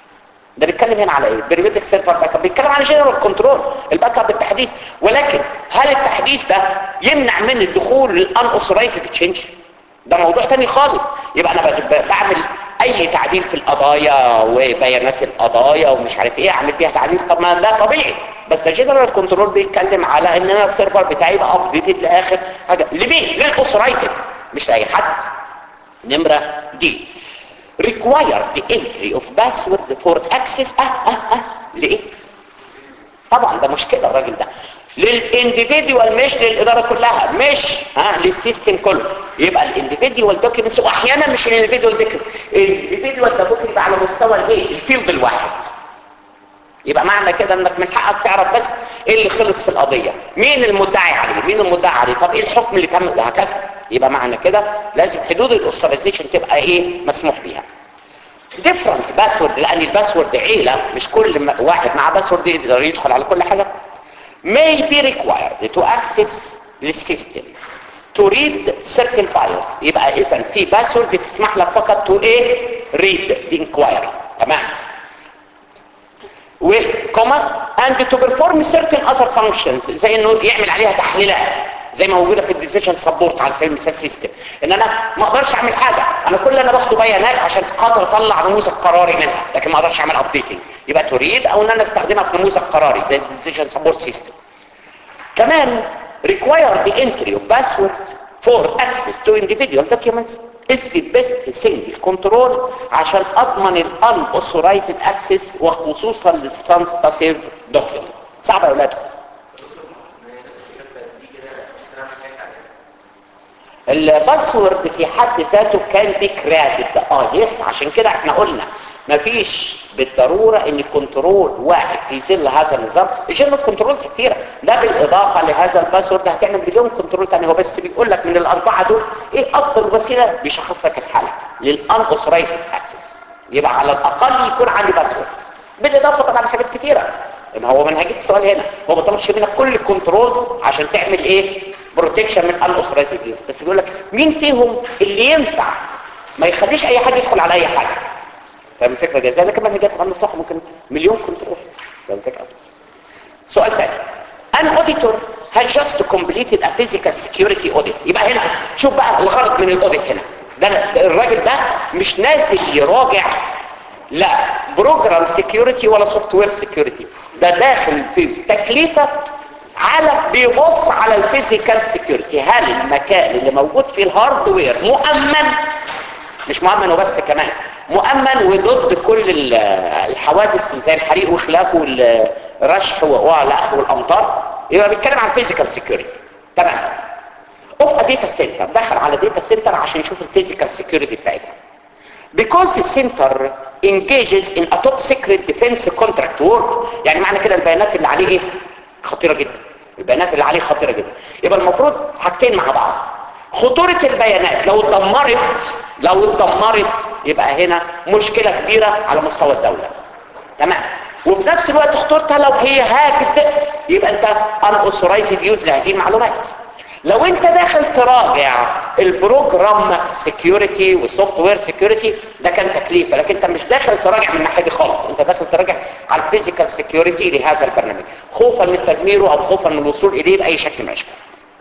ده بيتكلم هنا على ايه بريودك سيرفر باك اب بيتكلم على جنرال كنترول الباك اب التحديث ولكن هل التحديث ده يمنع من الدخول للان اوثورايزد تشينج ده موضوع تاني خالص يبقى انا ب- ب- بعمل اي تعديل في القضايا وبيانات القضايا ومش عارف ايه اعمل بيها تعديل طب ما ده طبيعي بس ده جنرال كنترول بيتكلم على ان انا السيرفر بتاعي يبقى ابديتد لاخر حاجه لمين للاوثرايزد مش لاي حد نمره دي require the entry of password for access اه اه اه لإيه؟ طبعا ده مشكلة الراجل ده للانديفيديوال مش للإدارة كلها مش ها للسيستم كله يبقى الانديفيديوال دوكيومنتس واحيانا مش الانديفيديوال دوكيومنت الانديفيديوال ده ممكن يبقى على مستوى الايه الفيلد الواحد يبقى معنى كده انك من حقك تعرف بس ايه اللي خلص في القضية مين المدعي عليه مين المدعي عليه طب ايه الحكم اللي تم وهكذا يبقى معنى كده لازم حدود الاوثرايزيشن تبقى ايه مسموح بيها ديفرنت باسورد لان الباسورد عيله مش كل م- واحد مع باسورد يقدر يدخل على كل حاجه may be required to access the system to read certain files يبقى اذا في باسورد تسمح لك فقط to ايه read the inquiry تمام وكوما and to perform certain other functions زي انه يعمل عليها تحليلات زي ما موجوده في الديسيشن سبورت على سبيل المثال سيستم ان انا ما اقدرش اعمل حاجه انا كل اللي انا باخده بيانات عشان خاطر اطلع نموذج قراري منها لكن ما اقدرش اعمل ابديتنج يبقى تريد او ان انا استخدمها في نموذج قراري زي الديسيشن سبورت سيستم كمان require the entry of password for access to individual documents is the best single control عشان اضمن ال unauthorized access وخصوصا لل sensitive document صعب يا اولاد الباسورد في حد ذاته كان بي كريدت اه يس عشان كده احنا قلنا مفيش بالضرورة ان كنترول واحد في ظل هذا النظام يشيل كنترولز كتيرة ده بالاضافة لهذا الباسورد هتعمل مليون كنترول تاني هو بس بيقول لك من الاربعة دول ايه افضل وسيلة بيشخص لك الحالة للان اوثرايزد اكسس يبقى على الاقل يكون عندي باسورد بالاضافة طبعا لحاجات كتيرة ان هو منهجية السؤال هنا هو ما طلبش منك كل الكنترولز عشان تعمل ايه بروتكشن من ان اوثرايزد يوز بس بيقول لك مين فيهم اللي ينفع ما يخليش اي حد يدخل على اي حاجه فاهم الفكره دي ازاي لكن منهجات طبعا مفتوحه ممكن مليون كنترول فاهم الفكره سؤال ثاني an auditor has just completed a physical security audit يبقى هنا شوف بقى الغرض من الاوديت هنا ده ده الراجل ده مش نازل يراجع لا بروجرام سيكيورتي ولا سوفت وير سيكيورتي ده داخل في تكليفه على بيبص على الفيزيكال سيكيورتي هل المكان اللي موجود فيه الهاردوير مؤمن مش مؤمن وبس كمان مؤمن وضد كل ال- الحوادث زي الحريق وخلافه والرشح والاخ والامطار يبقى بيتكلم عن فيزيكال سيكيورتي تمام اوف داتا سنتر دخل على داتا سنتر عشان يشوف الفيزيكال سيكيورتي بتاعتها because the center engages in a top secret defense contract work يعني معنى كده البيانات اللي عليه ايه خطيرة جدا البيانات اللي عليه خطيرة جدا يبقى المفروض حاجتين مع بعض خطورة البيانات لو اتدمرت لو اتدمرت يبقى هنا مشكلة كبيرة على مستوى الدولة تمام وفي نفس الوقت خطورتها لو هي هاكد يبقى انت unauthorized يوز لهذه المعلومات لو انت داخل تراجع البروجرام سيكيورتي والسوفت وير سيكيورتي ده كان تكليفه لكن انت مش داخل تراجع من الناحيه دي خالص انت داخل تراجع على الفيزيكال سيكيورتي لهذا البرنامج خوفا من تدميره او خوفا من الوصول اليه باي شكل من الاشكال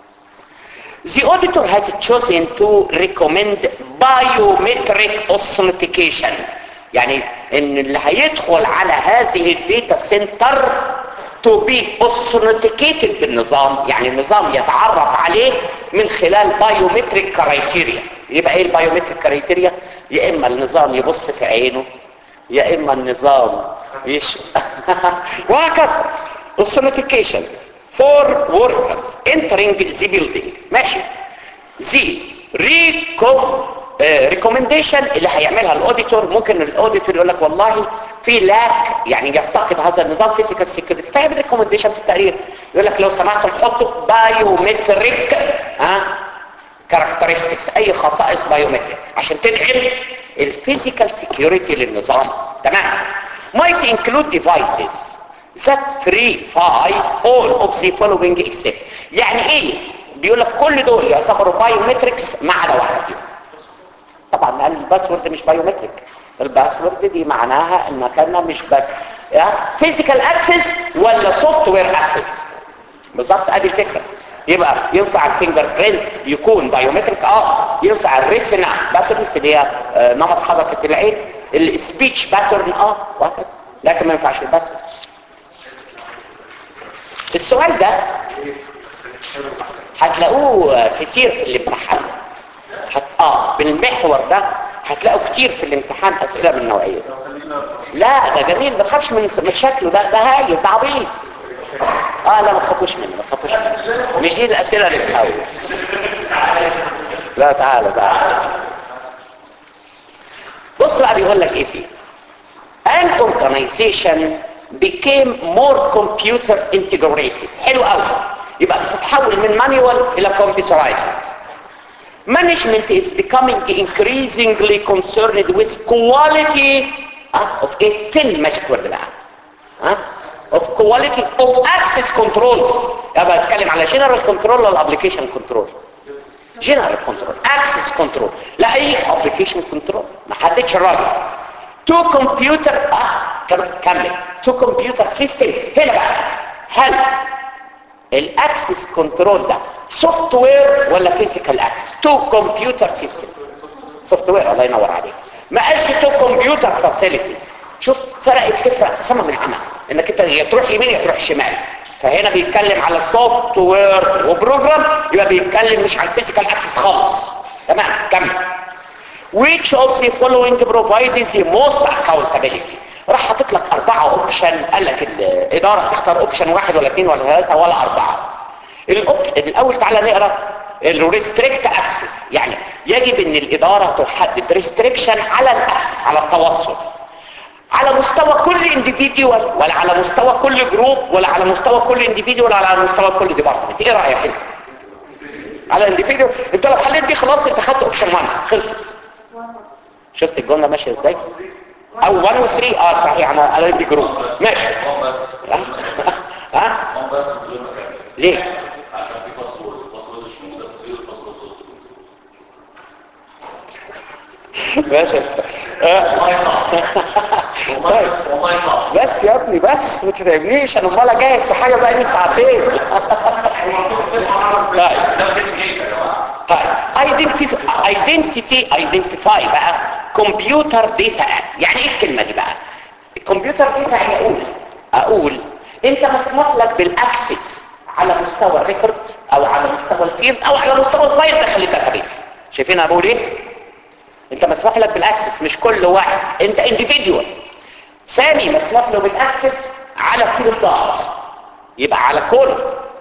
The auditor has chosen to recommend biometric authentication يعني ان اللي هيدخل على هذه الداتا سنتر to be authenticated بالنظام يعني النظام يتعرف عليه من خلال biometric criteria يبقى ايه البايومتريك كرايتيريا يا اما النظام يبص في عينه يا اما النظام يش وهكذا authentication for workers entering the building ماشي زي ريكوم ريكومنديشن اللي هيعملها الاوديتور ممكن الاوديتور يقول لك والله في لاك يعني يفتقد هذا النظام فيزيكال سيكيورتي فيعمل ريكومنديشن في التقرير يقول لك لو سمحتم حطوا بايومتريك ها كاركترستكس اي خصائص بايومتريك عشان تدعم الفيزيكال سيكيورتي للنظام تمام might include devices that verify all of the following except يعني ايه بيقول لك كل دول يعتبروا بايومتريكس ما عدا واحد فيهم طبعا لان الباسورد مش بايومتريك الباسورد دي معناها ان كان مش بس فيزيكال اكسس ولا سوفت وير اكسس بالظبط ادي الفكره يبقى ينفع الفينجر برينت يكون بايومتريك اه ينفع الريتنا باترنز اللي هي آه، نمط حركه العين السبيتش باترن اه وهكذا لكن ما ينفعش الباسورد السؤال ده هتلاقوه كتير في الامتحان هت... اه بالمحور ده هتلاقوا كتير في الامتحان اسئله من النوعيه دي لا ده جميل ما تخافش من من شكله ده ده هايل ده عبيط اه لا ما تخافوش منه ما تخافوش منه مش دي الاسئله اللي بتخوف لا تعالى تعالى بص بقى بيقول لك ايه فيه an organization became more computer integrated حلو قوي يبقى بتتحول من manual الى computerized management is becoming increasingly concerned with quality uh, of a فين الماجيك وورد بقى ها of quality of access control يبقى اتكلم على general control ولا application control general control access control لا اي application control ما حددش الراجل تو كمبيوتر اه كم- كمل تو كمبيوتر سيستم هنا بقى هل الاكسس كنترول ده سوفت وير ولا فيزيكال اكسس تو كمبيوتر سيستم سوفت وير الله ينور عليك ما قالش تو كمبيوتر فاسيلتيز شوف فرقت تفرق سما من العمى انك انت يا تروح يمين يا تروح شمال فهنا بيتكلم على سوفت وير وبروجرام يبقى بيتكلم مش على الفيزيكال اكسس خالص تمام كمل which of the following provides the most accountability راح حاطط لك أربعة اوبشن قال لك الإدارة تختار اوبشن واحد ولا اثنين ولا ثلاثة ولا أربعة الأوب- الأول تعالى نقرأ الريستريكت اكسس يعني يجب ان الإدارة تحدد ريستريكشن على الاكسس على التوصل على مستوى كل انديفيديوال ولا على مستوى كل جروب ولا على مستوى كل انديفيديوال ولا على مستوى كل ديبارتمنت ايه رأيك انت على انديفيديوال انت لو حليت دي خلاص انت خدت اوبشن 1 خلصت شفت الجمله ماشيه ازاي او 1 و 3 اه صحيح انا على دي جروب ماشي ها ها هم بس بدون مكان ليه عشان في باسورد الباسورد مش موجوده في زيرو الباسورد صوت ماشي يا أستاذ. آه. والله صعب والله والله صعب بس يا ابني بس ما تتعبنيش انا امال جاهز في حاجه بقى لي ساعتين طيب ده فين ايه يا جماعه طيب identify identity identify بقى كمبيوتر داتا اكت يعني ايه الكلمه دي بقى الكمبيوتر داتا يعني اقول اقول انت مسموح لك بالاكسس على مستوى الريكورد او على مستوى الفيلد او على مستوى الفايل داخل الداتابيس شايفين انا بقول ايه انت مسموح لك بالاكسس مش كل واحد انت individual سامي مسموح له بالاكسس على فيلدات يبقى على كود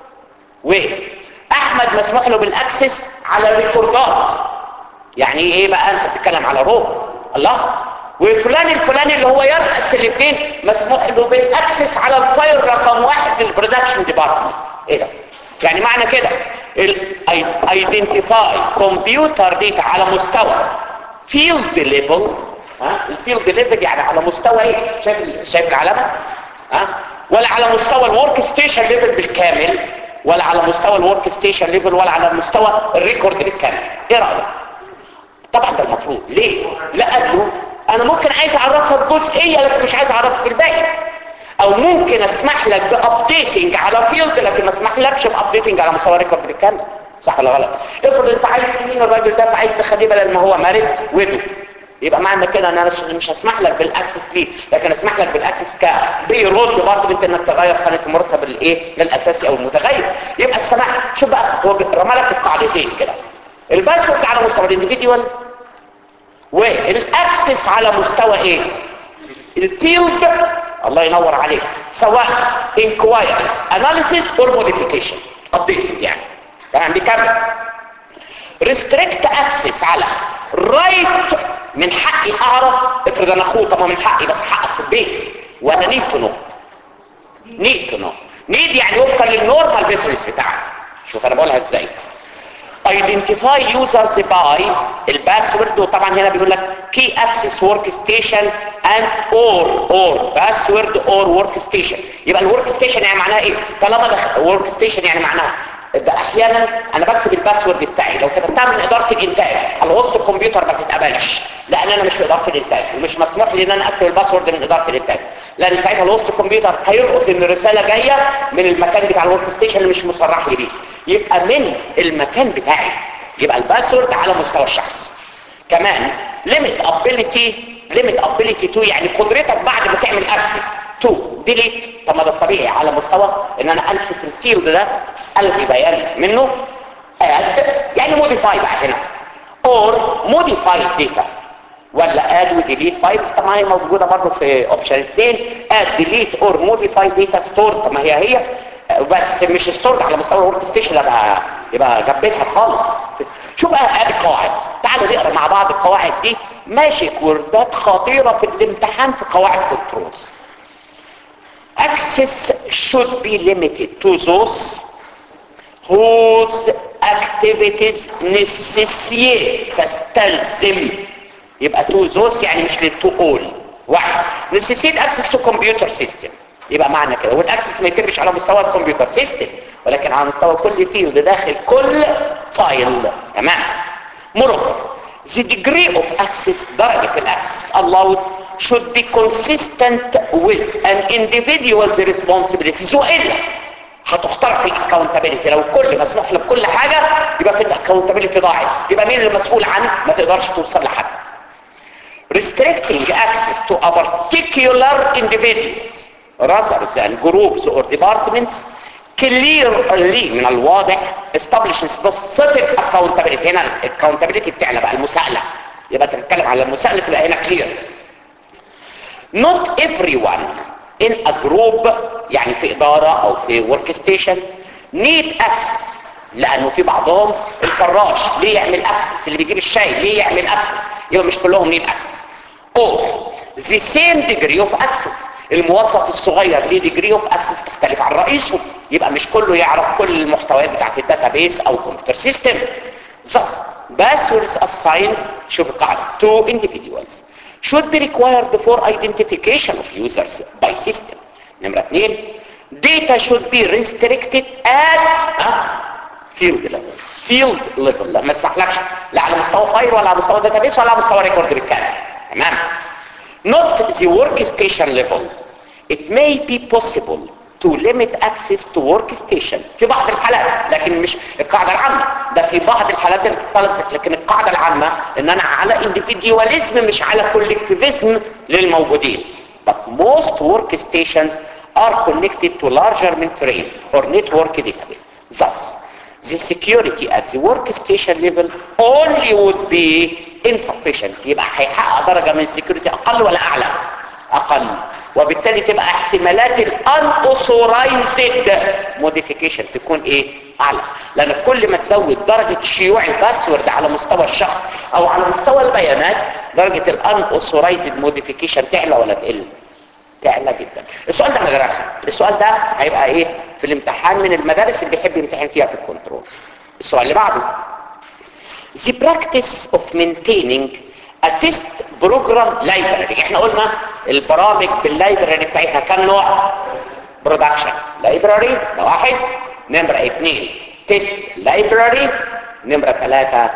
واحمد مسموح له بالاكسس على الريكوردات يعني ايه بقى انت بتتكلم على رو الله وفلان الفلاني اللي هو يرأس الاثنين مسموح له بالاكسس على الفايل رقم واحد للبرودكشن ديبارتمنت ايه ده يعني معنى كده الايدنتيفاي كمبيوتر ديتا على مستوى فيلد ليفل ها الفيلد ليفل يعني على مستوى ايه شايف ال- شايف العلامه ها ولا على مستوى الورك ستيشن ليفل بالكامل ولا على مستوى الورك ستيشن ليفل ولا على مستوى الريكورد بالكامل ايه رايك طبعا ده المفروض ليه لا قال له انا ممكن عايز اعرفها بجزئيه لكن مش عايز اعرفها في الباقي او ممكن اسمح لك بابديتنج على فيلد لكن ما اسمحلكش بابديتنج على مستوى الريكورد بالكامل صح ولا غلط افرض انت عايز تمين الراجل ده فعايز تخليه بدل ما هو مارد وده يبقى معنى كده ان انا مش, مش هسمح لك بالاكسس ليه لكن اسمح لك بالاكسس كبيرول برضه انت انك تغير خانه المرتب الايه الاساسي او المتغير يبقى السماح شوف بقى هو رمى لك القاعدتين كده الباسورد على مستوى الانديفيديوال والاكسس على مستوى ايه الفيلد الله ينور عليك سواء انكواير اناليسيس اور موديفيكيشن ابديتنج يعني تمام بيكمل ريستريكت اكسس على رايت من حقي اعرف افرض انا اخوه طب ما من حقي بس حقك في البيت ولا نيد تو نو نيد تو نو نيد يعني وفقا للنورمال بيزنس بتاعك شوف انا بقولها ازاي identify users by الباسورد وطبعا هنا بيقول لك key access workstation and or or password or workstation يبقى الورك ستيشن يعني معناها ايه طالما ده ورك ستيشن يعني معناها ده احيانا انا بكتب الباسورد بتاعي لو كتبتها من اداره الانتاج على وسط الكمبيوتر ما تتقبلش لان انا مش في اداره الانتاج ومش مسموح لي ان انا اكتب الباسورد من اداره الانتاج لان ساعتها الوسط الكمبيوتر هيلقط ان الرساله جايه من المكان بتاع الورك ستيشن اللي مش مصرح لي بيه يبقى من المكان بتاعي يبقى الباسورد على مستوى الشخص كمان limit ability limit ability to يعني قدرتك بعد ما تعمل access to delete طب ما ده الطبيعي على مستوى ان انا الفت الفيلد ده الغي بيان منه add يعني modify بقى هنا or modify data ولا add و delete files طب ما هي موجودة برضه في اوبشن 2 add delete or modify data store طب ما هي هي بس مش stored على مستوى الورك ستيشن يبقى يبقى جبتها خالص شوف بقى ادي قواعد تعالوا نقرا مع بعض القواعد دي ماشي وردات خطيرة في الامتحان في قواعد كنترولز access should be limited to those whose activities necessitate تستلزم يبقى to those يعني مش لل to all واحد necessitate access to computer system يبقى معنى كده والاكسس ما يتمش على مستوى الكمبيوتر سيستم ولكن على مستوى كل فيلد داخل كل فايل تمام moreover the degree of access درجة الاكسس allowed should be consistent with an individual's responsibilities وإلا هتخترق الاكونتابيلتي لو كل مسموح له بكل حاجة يبقى في الاكونتابيلتي ضاعت يبقى مين المسؤول عنه ما تقدرش توصل لحد restricting access to a particular individuals rather than groups or departments clearly من الواضح establish specific accountability هنا accountability بتاعنا بقى المساءلة يبقى تتكلم على المساءلة تبقى هنا clear not everyone in a group يعني في إدارة أو في work station need access لأنه في بعضهم الفراش ليه يعمل access اللي بيجيب الشاي ليه يعمل access يبقى مش كلهم need access or the same degree of access الموظف الصغير ليه ديجري اوف اكسس تختلف عن رئيسه يبقى مش كله يعرف كل المحتويات بتاعت الداتابيس او كمبيوتر سيستم thus passwords assigned شوف القاعده to individuals should be required for identification of users by system نمرة اثنين data should be restricted at field level field level لا ما اسمحلكش لا على مستوى فايل ولا على مستوى داتابيس ولا على مستوى ريكورد بالكامل تمام not the workstation level. It may be possible to limit access to workstation في بعض الحالات لكن مش القاعدة العامة ده في بعض الحالات اللي طلبت لكن القاعدة العامة ان انا على individualism مش على collectivism للموجودين but most workstations are connected to larger mainframe or network database thus the security at the workstation level only would be insufficient يبقى هيحقق درجة من السكيورتي اقل ولا اعلى اقل وبالتالي تبقى احتمالات unauthorized modification تكون ايه اعلى لان كل ما تزود درجة شيوع الباسورد على مستوى الشخص او على مستوى البيانات درجة unauthorized modification تعلى ولا تقل تعلى جدا السؤال ده مدرسة السؤال ده هيبقى ايه في الامتحان من المدارس اللي بيحب يمتحن فيها في الكنترول السؤال اللي بعده the practice of maintaining a test program library احنا قلنا البرامج باللايبراري بتاعتها كم نوع برودكشن لايبراري ده واحد نمرة اثنين تيست لايبراري نمرة ثلاثة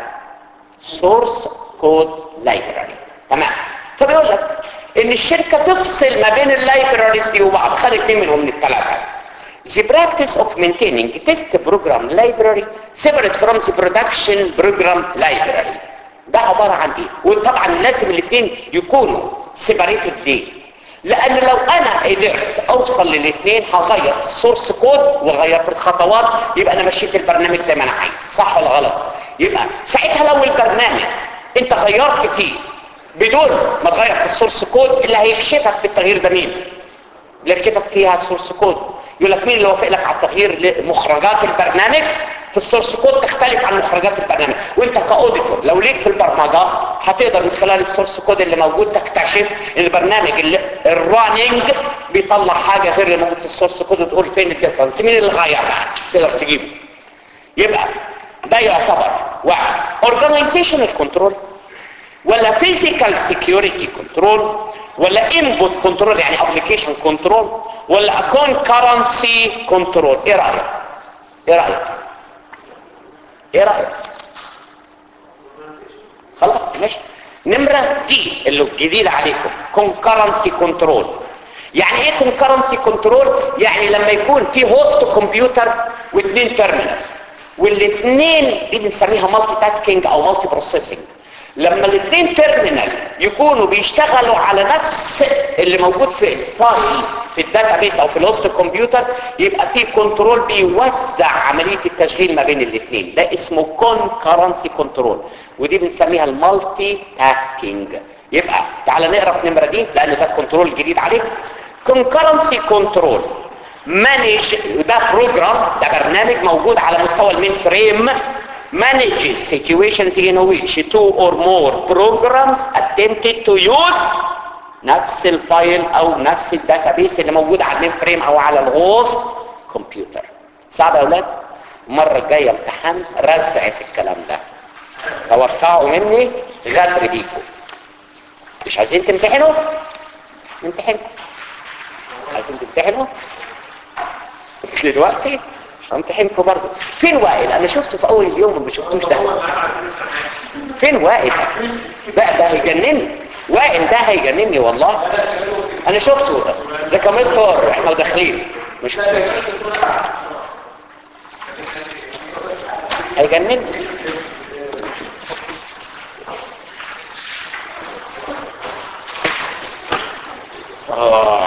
سورس كود لايبراري تمام فبيقول لك ان الشركة تفصل ما بين اللايبراريز دي وبعض خد اثنين منهم من الثلاثة The practice of maintaining test program library separate from the production program library ده عبارة عن ايه وطبعا لازم الاثنين يكونوا separated ليه لان لو انا قدرت اوصل للاثنين هغير السورس كود وغيرت الخطوات يبقى انا مشيت البرنامج زي ما انا عايز صح ولا غلط يبقى ساعتها لو البرنامج انت غيرت فيه بدون ما تغير في السورس كود اللي هيكشفك في التغيير ده مين اللي يكشفك فيها السورس كود يقول لك مين اللي وافق لك على التغيير لمخرجات البرنامج في السورس كود تختلف عن مخرجات البرنامج وانت كاوديتور لو ليك في البرمجه هتقدر من خلال السورس كود اللي موجود تكتشف ان البرنامج اللي الراننج بيطلع حاجه غير اللي موجود في السورس كود وتقول فين الديفرنس مين اللي غير بقى تقدر تجيبه يبقى ده يعتبر واحد اورجانيزيشنال كنترول ولا فيزيكال سيكيورتي كنترول ولا انبوت كنترول يعني ابلكيشن كنترول ولا كونكرنسي كنترول ايه رايك ايه رايك ايه رايك خلاص ماشي نمرة دي اللي الجديد عليكم كونكرنسي كنترول يعني ايه كونكرنسي كنترول يعني لما يكون في هوست كمبيوتر واثنين تيرمينال والاثنين دي بنسميها مالتي تاسكينج او مالتي بروسيسنج لما الاثنين تيرمينال يكونوا بيشتغلوا على نفس اللي موجود في الفايل في الداتابيس او في الهوست كمبيوتر يبقى في كنترول بيوزع عمليه التشغيل ما بين الاثنين ده اسمه كونكرنسي كنترول ودي بنسميها المالتي تاسكينج يبقى تعال نقرا في النمره دي لان ده الكنترول الجديد عليك كونكرنسي كنترول مانج ده بروجرام ده برنامج موجود على مستوى المين فريم manages situations in which two or more programs attempted to use نفس الفايل او نفس الداتابيس اللي موجود على المين فريم او على الهوست كمبيوتر صعب يا اولاد المره الجايه امتحان رزع في الكلام ده توقعوا مني غدر بيكم مش عايزين تمتحنوا امتحنوا عايزين تمتحنوا دلوقتي امتحنكم برضه فين وائل انا شفته في اول اليوم ما شفتوش ده فين وائل بقى ده هيجنني وائل ده هيجنني والله انا شفته ذا كامستور احنا داخلين مش هيجنني آه